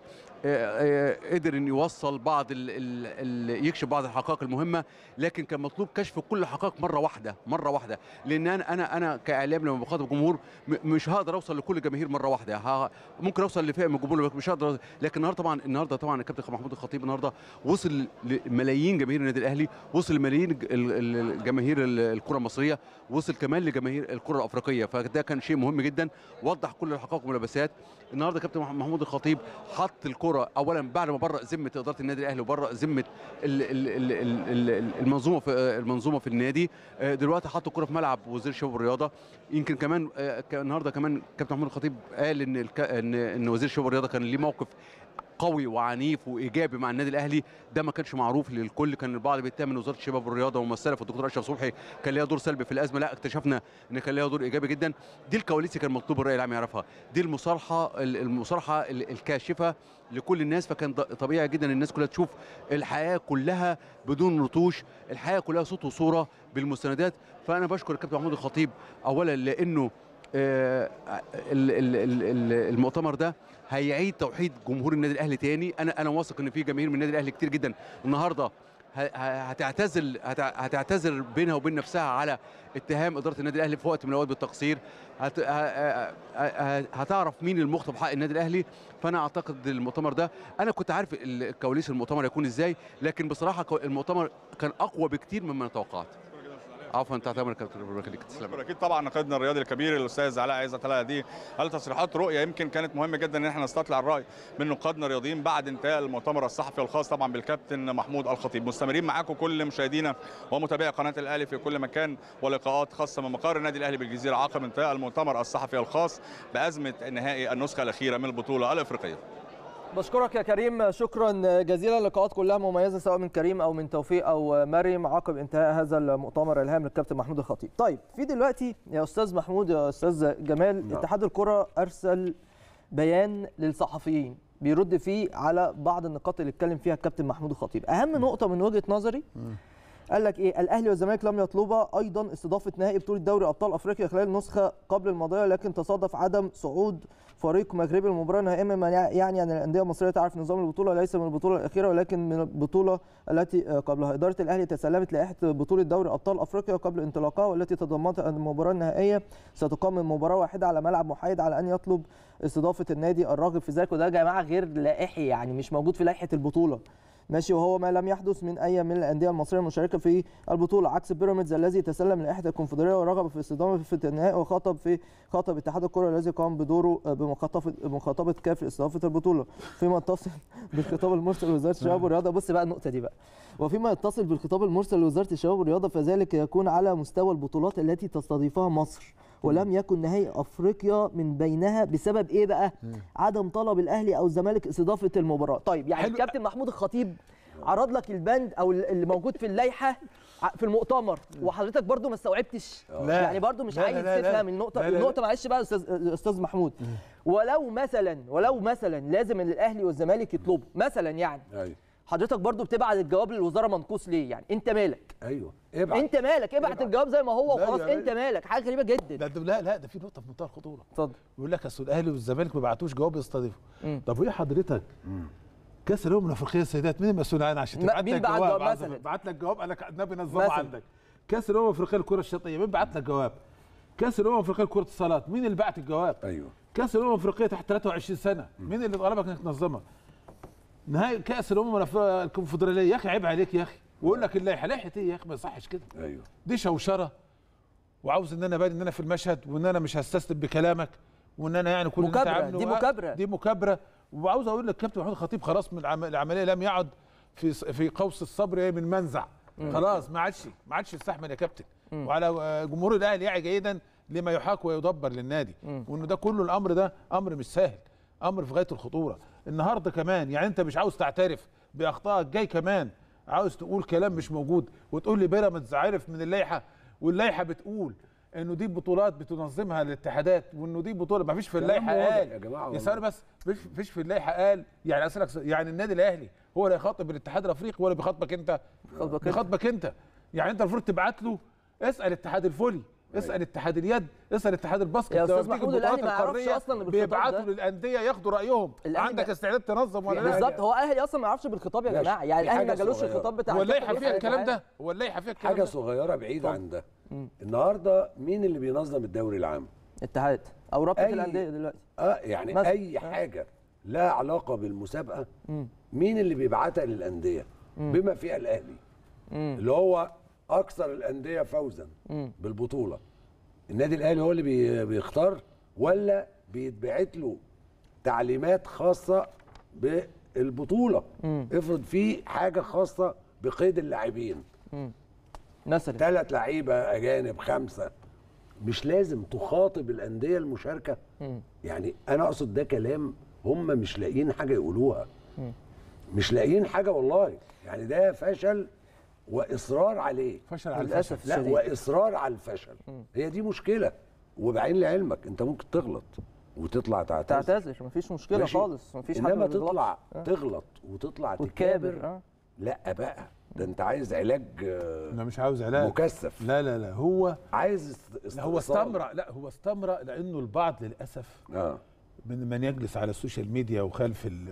آه، آه، قدر ان يوصل بعض ال ال ال يكشف بعض الحقائق المهمه لكن كان مطلوب كشف كل الحقائق مره واحده مره واحده لان انا انا انا كاعلام لما بخاطب جمهور م- مش هقدر اوصل لكل الجماهير مره واحده ها ممكن اوصل لفئه من الجمهور مش هقدر لكن النهارده طبعا النهارده طبعا الكابتن محمود الخطيب النهارده وصل لملايين جماهير النادي الاهلي وصل لملايين الج- ال- ال- الجماهير ال- الكره المصريه وصل كمان لجماهير الكره الافريقيه فده كان شيء مهم جدا وضح كل الحقائق والملابسات النهارده كابتن مح- محمود الخطيب حط الكره اولا بعد ما برأ ذمه اداره النادي الاهلي وبرأ ذمه ال- ال- ال- ال- ال- المنظومه في المنظومه في النادي آه، دلوقتي حط الكره في ملعب وزير الشباب والرياضه يمكن كمان آه، ك- النهارده كمان كابتن محمود الخطيب قال ان الك... ان ان وزير الشباب والرياضه كان ليه موقف قوي وعنيف وايجابي مع النادي الاهلي ده ما كانش معروف للكل كان البعض بيتهم ان وزاره الشباب والرياضه وممثله في الدكتور اشرف صبحي كان ليها دور سلبي في الازمه لا اكتشفنا ان كان ليها دور ايجابي جدا دي الكواليس اللي كان مطلوب الراي العام يعرفها دي المصارحه ال- المصارحه ال- الكاشفه لكل الناس فكان ض- طبيعي جدا ان الناس كلها تشوف الحياه كلها بدون رتوش الحياه كلها صوت وصوره بالمستندات فانا بشكر الكابتن محمود الخطيب اولا لانه آه، ال- ال- ال- ال- المؤتمر ده هيعيد توحيد جمهور النادي الاهلي تاني انا انا واثق ان في جماهير من النادي الاهلي كتير جدا النهارده ه- ه- هتعتزل هتع- هتعتذر بينها وبين نفسها على اتهام اداره النادي الاهلي في وقت من الاوقات بالتقصير هت... ه- ه- ه- هتعرف مين المخطئ في حق النادي الاهلي فانا اعتقد المؤتمر ده انا كنت عارف ال- كواليس المؤتمر هيكون ازاي لكن بصراحه كو- المؤتمر كان اقوى بكتير مما توقعت عفوا انت هتعمل كابتن ربنا يخليك تسلم نشكر اكيد طبعا نقيدنا الرياضي الكبير الاستاذ علاء عزت علاء دي هل تصريحات رؤيه يمكن كانت مهمه جدا ان احنا نستطلع الراي من نقادنا الرياضيين بعد انتهاء المؤتمر الصحفي الخاص طبعا بالكابتن محمود الخطيب مستمرين معاكم كل مشاهدينا ومتابعي قناه الاهلي في كل مكان ولقاءات خاصه من مقر النادي الاهلي بالجزيره عقب انتهاء المؤتمر الصحفي الخاص بازمه نهائي النسخه الاخيره من البطوله الافريقيه بشكرك يا كريم شكرا جزيلا اللقاءات كلها مميزه سواء من كريم او من توفيق او مريم عقب انتهاء هذا المؤتمر الهام للكابتن محمود الخطيب طيب في دلوقتي يا استاذ محمود يا استاذ جمال نعم. اتحاد الكره ارسل بيان للصحفيين بيرد فيه على بعض النقاط اللي اتكلم فيها الكابتن محمود الخطيب اهم نقطه من وجهه نظري قال لك ايه الاهلي والزمالك لم يطلبا ايضا استضافه نهائي بطوله دوري ابطال افريقيا خلال النسخه قبل الماضيه لكن تصادف عدم صعود فريق مغربي المباراه النهائيه مما يعني ان الانديه المصريه تعرف نظام البطوله ليس من البطوله الاخيره ولكن من البطوله التي قبلها اداره الاهلي تسلمت لائحه بطوله دوري ابطال افريقيا قبل انطلاقها والتي تضمنت ان المباراه النهائيه ستقام من مباراه واحده على ملعب محايد على ان يطلب استضافه النادي الراغب في ذلك وده يا جماعه غير لائحي يعني مش موجود في لائحه البطوله ماشي وهو ما لم يحدث من اي من الانديه المصريه المشاركه في البطوله عكس بيراميدز الذي تسلم لائحه الكونفدراليه ورغب في استضافه النهائي وخاطب في خاطب اتحاد الكره الذي قام بدوره بمخاطبه مخاطبه كاف لاستضافه البطوله فيما يتصل بالخطاب المرسل لوزاره الشباب والرياضه بص بقى النقطه دي بقى وفيما يتصل بالخطاب المرسل لوزاره الشباب والرياضه فذلك يكون على مستوى البطولات التي تستضيفها مصر ولم يكن نهائي افريقيا من بينها بسبب ايه بقى عدم طلب الاهلي او الزمالك استضافه المباراه طيب يعني حلو. الكابتن محمود الخطيب عرض لك البند او اللي موجود في اللائحه ع- في المؤتمر وحضرتك برضو ما استوعبتش لا. يعني برضو مش لا، لا، عايز لا، لا. تفهم النقطه لا، لا، لا. النقطه معلش بقى يا استاذ استاذ محمود ولو مثلا ولو مثلا لازم ان الاهلي والزمالك يطلبوا مثلا يعني ايوه حضرتك برضو بتبعت الجواب للوزاره منقوص ليه يعني انت مالك ايوه ابعت انت مالك ابعت ابعت. الجواب زي ما هو لا وخلاص يا انت مالك حاجه غريبه جدا لا ده لا لا ده في نقطه في منتهى الخطوره اتفضل يقول لك اصل الاهلي والزمالك ما بعتوش جواب يستضيفوا مم. طب وايه حضرتك كاس الامم الافريقيه السيدات مين المسؤول عنها عشان لا، تبعت مين لك بعت جواب جواب عايز- مثلاً؟ بعت لك جواب انا النبي نظمه مثلاً. عندك كاس الامم الافريقيه للكره الشاطئيه مين بعت لك جواب كاس الامم الافريقيه لكره الصالات مين اللي بعت الجواب ايوه كاس الامم الافريقيه تحت 23 سنه مين اللي طلبك انك تنظمها نهائي كاس الامم الأف- الكونفدراليه يا اخي عيب عليك يا اخي ويقول لك اللائحه لائحه ايه يا اخي ما يصحش كده ايوه دي شوشره وعاوز ان انا بان ان انا في المشهد وان انا مش هستسلم بكلامك وان انا يعني كل اللي انت مكابرة، عامله دي آه، مكابرة. دي مكابره وعاوز اقول لك كابتن محمود الخطيب خلاص من العم- العمليه لم يعد في في قوس الصبر إيه من منزع خلاص ما عادش ما عادش يستحمل يا كابتن وعلى آه، جمهور الاهلي يعي جيدا لما يحاك ويدبر للنادي وانه ده كله الامر ده امر مش سهل امر في غايه الخطوره النهارده كمان يعني انت مش عاوز تعترف باخطائك جاي كمان عاوز تقول كلام مش موجود وتقول لي بيراميدز عارف من اللائحه واللائحه بتقول انه دي بطولات بتنظمها الاتحادات وانه دي بطوله ما فيش في كلام اللائحه واضح قال يا جماعة يا والله. سارة بس فيش فيش في اللائحه قال يعني اسالك س- يعني النادي الاهلي هو اللي هيخاطب الاتحاد الافريقي ولا بيخاطبك انت بيخاطبك انت. بيخاطبك انت يعني انت المفروض تبعت له اسال اتحاد الفولي اسال اتحاد اليد اسال اتحاد الباسكت يا أستاذ لما بتيجي محمود، البطولات الأهلي ما يعرفش القارية أصلاً بالخطاب بيبعتوا ده. للانديه ياخدوا رايهم الأهلي عندك ما- استعداد تنظم ولا لا بالظبط هو الاهلي اصلا ما يعرفش بالخطاب يا ماشي. جماعه يعني في الاهلي ما حاجة جالوش صغيرة. الخطاب بتاع هو الكابتن اللائحه فيها يوسف الكلام الاتحاد. ده هو اللائحه فيها الكلام حاجه ده صغيره بعيد عن ده النهارده مين اللي بينظم الدوري العام اتحاد او رابطه أي- الانديه دلوقتي اه يعني مثلا. اي حاجه لها علاقه بالمسابقه مين اللي بيبعتها للانديه بما فيها الاهلي اللي هو اكثر الانديه فوزا بالبطوله النادي الاهلي هو اللي بي- بيختار ولا بيتبعت له تعليمات خاصه بالبطوله افرض في حاجه خاصه بقيد اللاعبين مثلا ثلاث لعيبه اجانب خمسه مش لازم تخاطب الانديه المشاركه يعني انا اقصد ده كلام هم مش لاقيين حاجه يقولوها مش لاقيين حاجه والله يعني ده فشل واصرار عليه فشل على للأسف الفشل لا الشديد. واصرار على الفشل هي دي مشكله وبعدين لعلمك انت ممكن تغلط وتطلع تعتذر تعتذر مفيش مشكله ماشي؟ خالص مفيش حد انما ما بيغلطش. تطلع آه. تغلط وتطلع وتكابر تكابر اه لا بقى ده انت عايز علاج آه، انا مش عاوز علاج مكثف لا لا لا هو عايز است- لا هو استئصال. استمرأ لا هو استمرأ لانه البعض للاسف اه من من يجلس على السوشيال ميديا وخلف ال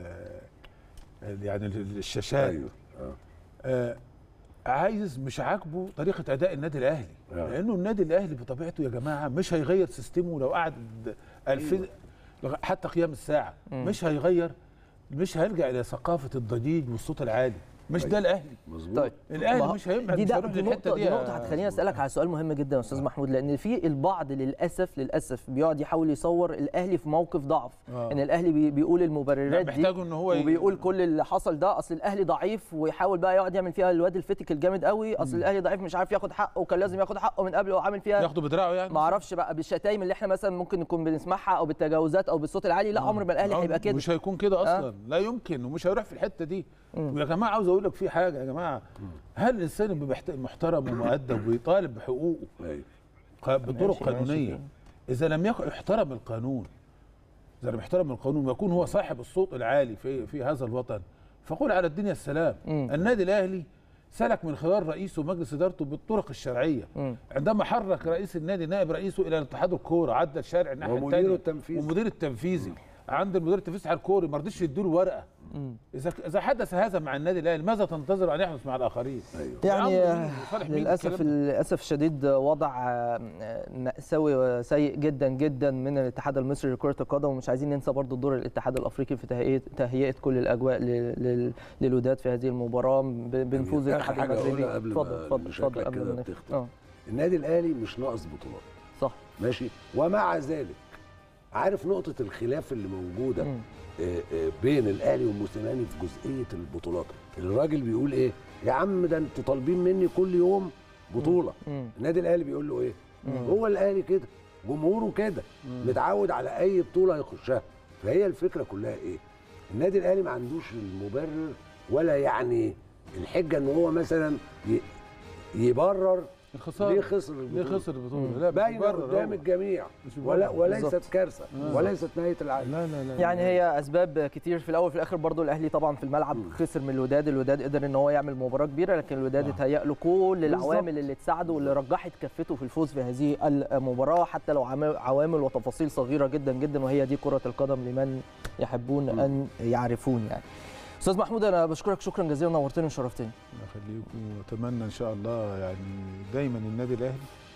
ال- يعني ال- الشاشات ايوه اه آه عايز مش عاجبه طريقه اداء النادي الاهلي آه. لانه النادي الاهلي بطبيعته يا جماعه مش هيغير سيستمه لو قعد 2000 لغ- حتى قيام الساعه مش هيغير مش هيرجع الى ثقافه الضجيج والصوت العالي مش ده الاهلي مظبوط طيب الاهلي ما هو مش هيبقى دي مش ده هيروح دي للحته نقطة دي دي يا نقطة هتخليني اسألك على سؤال مهم جدا يا استاذ محمود لان في البعض للاسف للاسف بيقعد يحاول يصور الاهلي في موقف ضعف آه. ان الاهلي بي بيقول لا المبررات دي محتاجه ان هو ي- وبيقول كل اللي حصل ده اصل الاهلي ضعيف ويحاول بقى يقعد يعمل فيها الواد الفتك الجامد قوي اصل الاهلي ضعيف مش عارف ياخد حقه وكان لازم ياخد حقه من قبل وعامل فيها ياخده بدراعه يعني ما اعرفش بقى بالشتايم اللي احنا مثلا ممكن نكون بنسمعها او بالتجاوزات او بالصوت العالي لا عمر ما الاهلي عمر- هيبقى كده مش هيكون كده اصلا لا يمكن ومش هيروح في الحته دي ويا جماعه عاوز اقول لك في حاجه يا جماعه هل الانسان يبقى محت- محترم ومؤدب ويطالب بحقوقه ايوه ق- بطرق ماشي، ماشي. قانونيه اذا لم يكن احترم القانون اذا لم يحترم القانون ويكون هو صاحب الصوت العالي في في هذا الوطن فقل على الدنيا السلام النادي الاهلي سلك من خلال رئيسه ومجلس ادارته بالطرق الشرعيه عندما حرك رئيس النادي نائب رئيسه الى اتحاد الكوره عدى الشارع الناحيه ومديره الثانيه التنفيذي. ومدير التنفيذي عند المدير التنفيذي على الكوري ما رضيش يديله ورقه اذا اذا حدث هذا مع النادي الاهلي ماذا تنتظر ان يحدث مع الاخرين ايوه يعني يا عم آه، صالح مين للاسف الكلام ده؟ للاسف الشديد وضع آه، مأساوي وسيء جدا جدا من الاتحاد المصري لكرة القدم ومش عايزين ننسى برضو دور الاتحاد الافريقي في تهيئة تهيئة كل الاجواء لل- لل- للوداد في هذه المباراة ب- بنفوذ آخر الاتحاد حاجة المغربي أقولها قبل اتفضل ما اتفضل شكلك اتفضل قبل كده ما نختم. بتختم. اه النادي الاهلي مش ناقص بطولات صح ماشي ومع ذلك عارف نقطة الخلاف اللي موجودة مم. آه، آه، بين الأهلي وموسيماني في جزئية البطولات الراجل بيقول إيه يا عم ده أنتوا طالبين مني كل يوم بطولة مم. النادي الأهلي بيقول له إيه هو الأهلي كده جمهوره كده متعود على أي بطولة يخشها فهي الفكرة كلها إيه النادي الأهلي ما عندوش المبرر ولا يعني الحجة إن هو مثلا ي- يبرر الخساره ليه خسر ليه البطولة خسر البطوله لا مش باينه مبرر قدام هو. الجميع مش ولا مبرر. وليست بالظبط. كارثه وليست نهايه العالم لا لا لا يعني هي اسباب كتير في الاول وفي الاخر برضو الاهلي طبعا في الملعب خسر من الوداد الوداد قدر ان هو يعمل مباراه كبيره لكن الوداد آه. اتهيأ له كل العوامل اللي تساعده واللي رجحت كفته في الفوز في هذه المباراه حتى لو عما- عوامل وتفاصيل صغيره جدا جدا وهي دي كره القدم لمن يحبون ان يعرفون يعني استاذ محمود انا بشكرك شكرا جزيلا نورتني وشرفتني الله يخليكم واتمنى ان شاء الله يعني دايما النادي الاهلي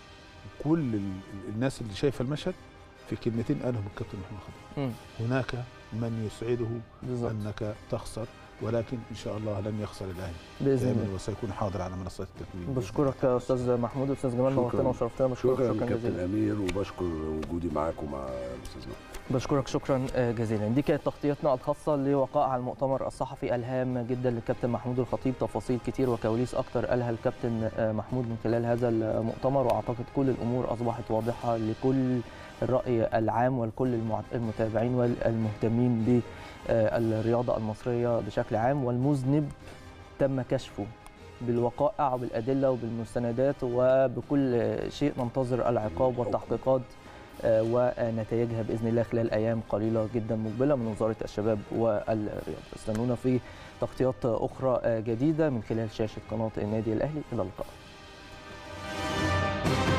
كل ال- ال- الناس اللي شايفه المشهد في كلمتين قالهم الكابتن محمود خطيب مم. هناك من يسعده بالظبط انك تخسر ولكن ان شاء الله لن يخسر الاهلي باذن دائما الله وسيكون حاضر على منصه التتويج بشكرك يا استاذ محمود استاذ جمال شكراً. نورتنا وشرفتنا بشكرك شكرا شكرا كابتن جزيلا امير وبشكر وجودي معاكم مع الاستاذ محمد بشكرك شكرا آه، جزيلا دي كانت تغطيتنا الخاصه لوقائع المؤتمر الصحفي الهام جدا للكابتن محمود الخطيب تفاصيل كتير وكواليس اكتر قالها الكابتن آه، محمود من خلال هذا المؤتمر واعتقد كل الامور اصبحت واضحه لكل الراي العام ولكل المع- المتابعين والمهتمين بالرياضه المصريه بشكل عام والمذنب تم كشفه بالوقائع وبالادله وبالمستندات وبكل شيء ننتظر العقاب والتحقيقات آه، ونتائجها باذن الله خلال ايام قليله جدا مقبله من وزاره الشباب والرياضه استنونا في تغطيات اخرى آه، جديده من خلال شاشه قناه النادي الاهلي الى اللقاء الأهلي